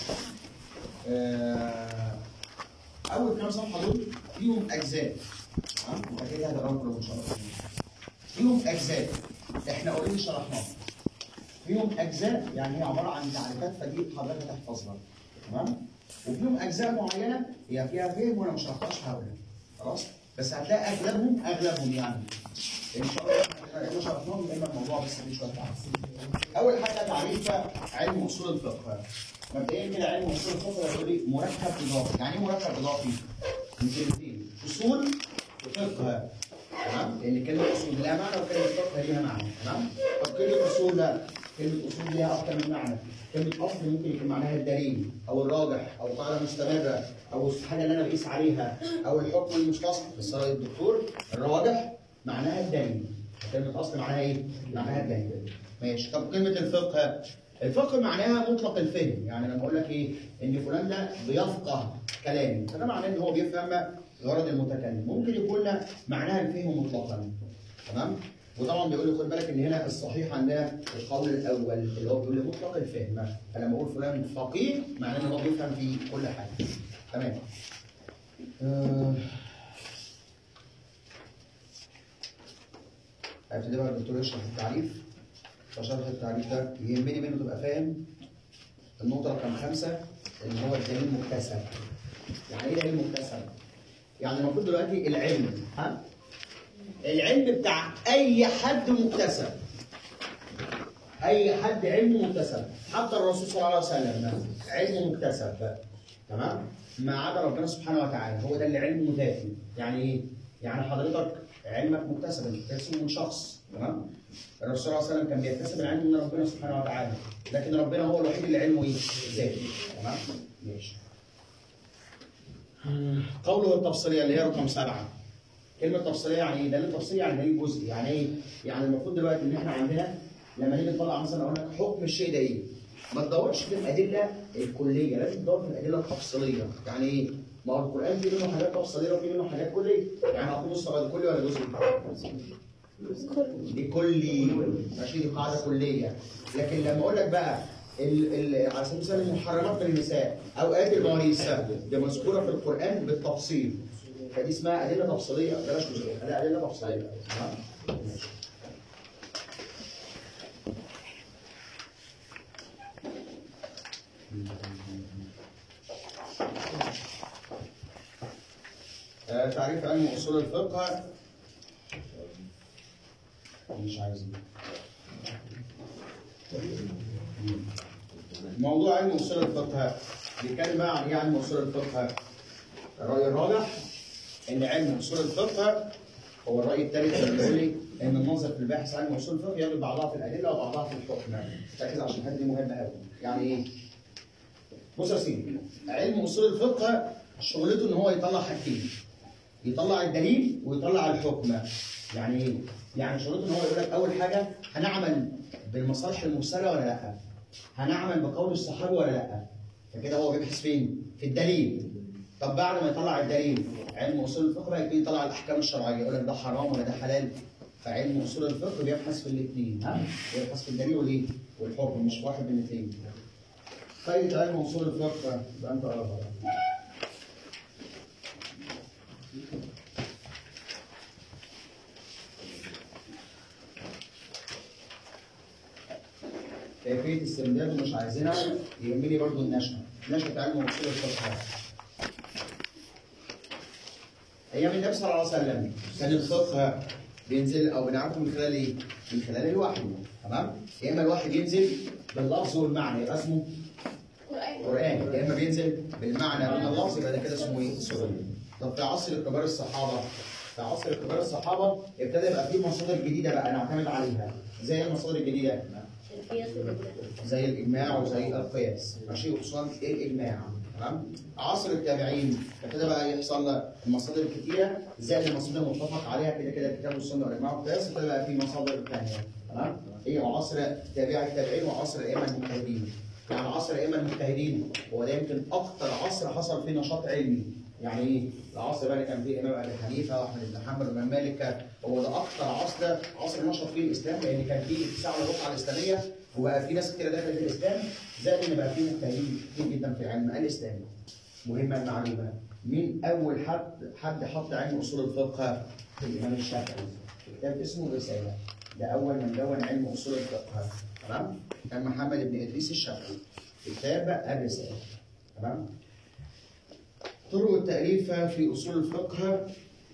آه، اول كام صفحه دول فيهم اجزاء تمام يبقى كده هتقراهم كلهم ان شاء الله فيهم اجزاء احنا اوريدي شرحناها فيهم اجزاء يعني هي عباره عن تعريفات فدي حضرتك تحفظها تمام وفيهم اجزاء معينه هي فيها فهم وانا ما شرحتهاش هقولها خلاص بس هتلاقي اغلبهم اغلبهم يعني ان شاء الله احنا ما شرحناهم لان الموضوع بس فيه شويه تعريف اول حاجه تعريف علم اصول الفقه مبدئيا كده علم اصول الفقه يقول لي مركب اضافي يعني ايه مركب اضافي؟ من كلمتين اصول وفقه تمام لان كلمه اصول لها معنى وكلمه فقه ليها معنى تمام طب كلمه اصول لا كلمه اصول ليها اكثر من معنى كلمه اصل ممكن يكون معناها الدليل او الراجح او قاعده مستمره او الحاجه اللي انا بقيس عليها او الحكم المستصحب بس راي الدكتور الراجح معناها الدليل كلمه اصل معناها ايه؟ معناها الدليل ماشي طب كلمه الفقه الفقه معناها مطلق الفهم يعني لما اقول لك ايه ان فلان ده بيفقه كلامي فده معناه ان هو بيفهم غرض المتكلم ممكن يكون معناها الفهم مطلقا تمام وطبعا بيقول لي خد بالك ان هنا الصحيح عندنا القول الاول اللي هو بيقول لي مطلق الفهم فلما اقول فلان فقيه معناه ان هو بيفهم في كل حاجه تمام آه. هبتدي بقى الدكتور يشرح التعريف فشرح التعريف ده يهمني منه تبقى فاهم النقطة رقم خمسة اللي هو الدليل المكتسب. يعني ايه دليل مكتسب؟ يعني المفروض دلوقتي العلم ها؟ العلم بتاع أي حد مكتسب. أي حد علمه مكتسب، حتى الرسول صلى الله عليه وسلم علمه مكتسب تمام؟ ما عدا ربنا سبحانه وتعالى هو ده اللي علمه ذاتي، يعني ايه؟ يعني حضرتك علمك مكتسب انت بتكتسبه من شخص تمام الرسول صلى الله عليه وسلم كان بيكتسب العلم من ربنا سبحانه وتعالى لكن ربنا هو الوحيد اللي علمه ايه؟ ذاتي تمام ماشي قوله التفصيليه اللي هي رقم سبعه كلمه تفصيليه يعني ايه؟ دليل تفصيلي يعني دليل جزئي يعني ايه؟ يعني المفروض دلوقتي ان احنا عندنا لما نيجي نطلع مثلا اقول لك حكم الشيء ده ايه؟ ما تدورش في الادله الكليه لازم تدور في الادله التفصيليه يعني ايه؟ ما هو القران فيه منه حاجات تفصيليه وفيه منه حاجات كليه يعني اقوم الصلاه كلي ولا جزئي؟ دي كلي ماشي دي قاعده كليه لكن لما اقول لك بقى ال ال على سبيل المثال المحرمات من النساء اوقات المواريث دي مذكوره في القران بالتفصيل فدي اسمها ادله تفصيليه بلاش جزئيه لا ادله تفصيليه تمام؟ ماشي. آه، تعريف علم اصول الفقه مش عايز موضوع علم اصول الفقه بيتكلم بقى عن ايه علم اصول الفقه الراي الرابع ان علم اصول الفقه هو الراي الثالث اللي بيقول لي ان النظر في الباحث عن اصول الفقه يغلب بعضها في الادله وبعضها في الحكم ركز عشان الحته دي مهمه قوي يعني ايه؟ بص يا سيدي علم اصول الفقه شغلته ان هو يطلع حاجتين يطلع الدليل ويطلع الحكم يعني ايه؟ يعني شغلته ان هو يقول لك اول حاجه هنعمل بالمصالح المرسله ولا لا؟ هنعمل بقول الصحابه ولا لا؟ فكده هو بيبحث فين؟ في الدليل طب بعد ما يطلع الدليل علم اصول الفقه بقى يبتدي يطلع الاحكام الشرعيه يقول لك ده حرام ولا ده حلال فعلم اصول الفقه بيبحث في الاثنين ها؟ بيبحث في الدليل والايه؟ والحكم مش واحد من الاثنين فايدة علم اصول الفقه يبقى انت قرأها كيفية استمداد ومش عايزينها يهمني برضو النشأة نشأة علم اصول الفقه ايام النبي صلى الله عليه وسلم كان الفقه بينزل او بنعرفه من خلال ايه؟ من خلال الوحي تمام؟ يا اما الوحي بينزل باللفظ والمعنى يبقى اسمه قرآن يا اما بينزل بالمعنى من اللفظ يبقى ده كده اسمه ايه؟ سنة طب في عصر كبار الصحابه في عصر كبار الصحابه ابتدى يبقى في مصادر جديده بقى نعتمد عليها زي إيه المصادر الجديده زي الاجماع وزي القياس ماشي وخصوصا الاجماع تمام عصر التابعين ابتدى بقى يحصل المصادر الكتيره زائد المصادر المتفق عليها كده كده الكتاب والسنه والاجماع والقياس ابتدى بقى في مصادر ثانيه تمام ايه عصر تابعي التابعين وعصر الائمه المجتهدين يعني عصر الائمه المجتهدين هو ده يمكن اكتر عصر حصل فيه نشاط علمي يعني ايه العصر بقى اللي كان فيه الامام ابي حنيفه واحمد بن حنبل وامام مالك هو ده اكتر عصر عصر نشط فيه الاسلام لان كان فيه اتساع للرقعه الاسلاميه وبقى في ناس كتير دخلت في الاسلام زائد ان بقى في مجتهدين كتير جدا في علم الاسلام مهمه المعلومه مين اول حد حد حط علم اصول الفقه الامام الشافعي كتاب اسمه الرساله ده اول من دون علم اصول الفقه تمام كان محمد بن ادريس الشافعي كتاب الرساله تمام طرق التأليف في أصول الفقه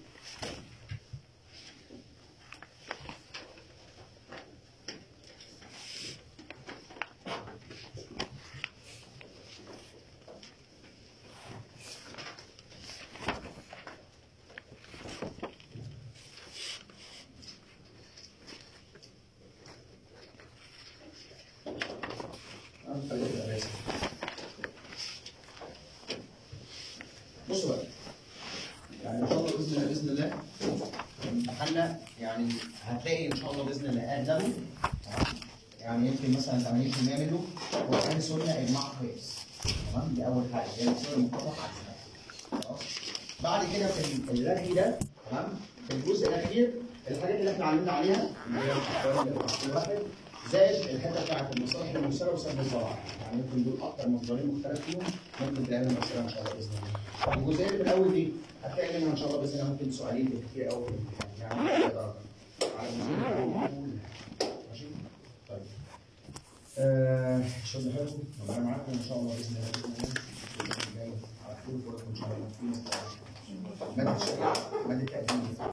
بصوا بقى يعني ان شاء الله باذن الله باذن الله امتحاننا يعني هتلاقي ان شاء الله باذن الله اقدمه يعني يمكن مثلا 80% منه قران سنه اجماع قياس تمام دي اول حاجه دي الصوره المتفق عليها خلاص بعد كده في الرغي ده تمام في الجزء الاخير الحاجات اللي احنا علمنا عليها اللي هي الواحد زائد الحته بتاعت المصالح المرسله وسد الزراعه يعني ممكن دول اكتر مصدرين مختلف فيهم ممكن تلاقينا المساله ان شاء الله باذن الله الجزئيه اللي في الاول دي هتلاقي منها ان شاء الله باذن الله ممكن سؤالين كتير قوي في الامتحان يعني درجه على الجزئيه الاولى ماشي طيب آه شد حلو وانا معاكم ان شاء الله باذن الله باذن الله على خير ان شاء الله ماده الشريعه ماده التقديم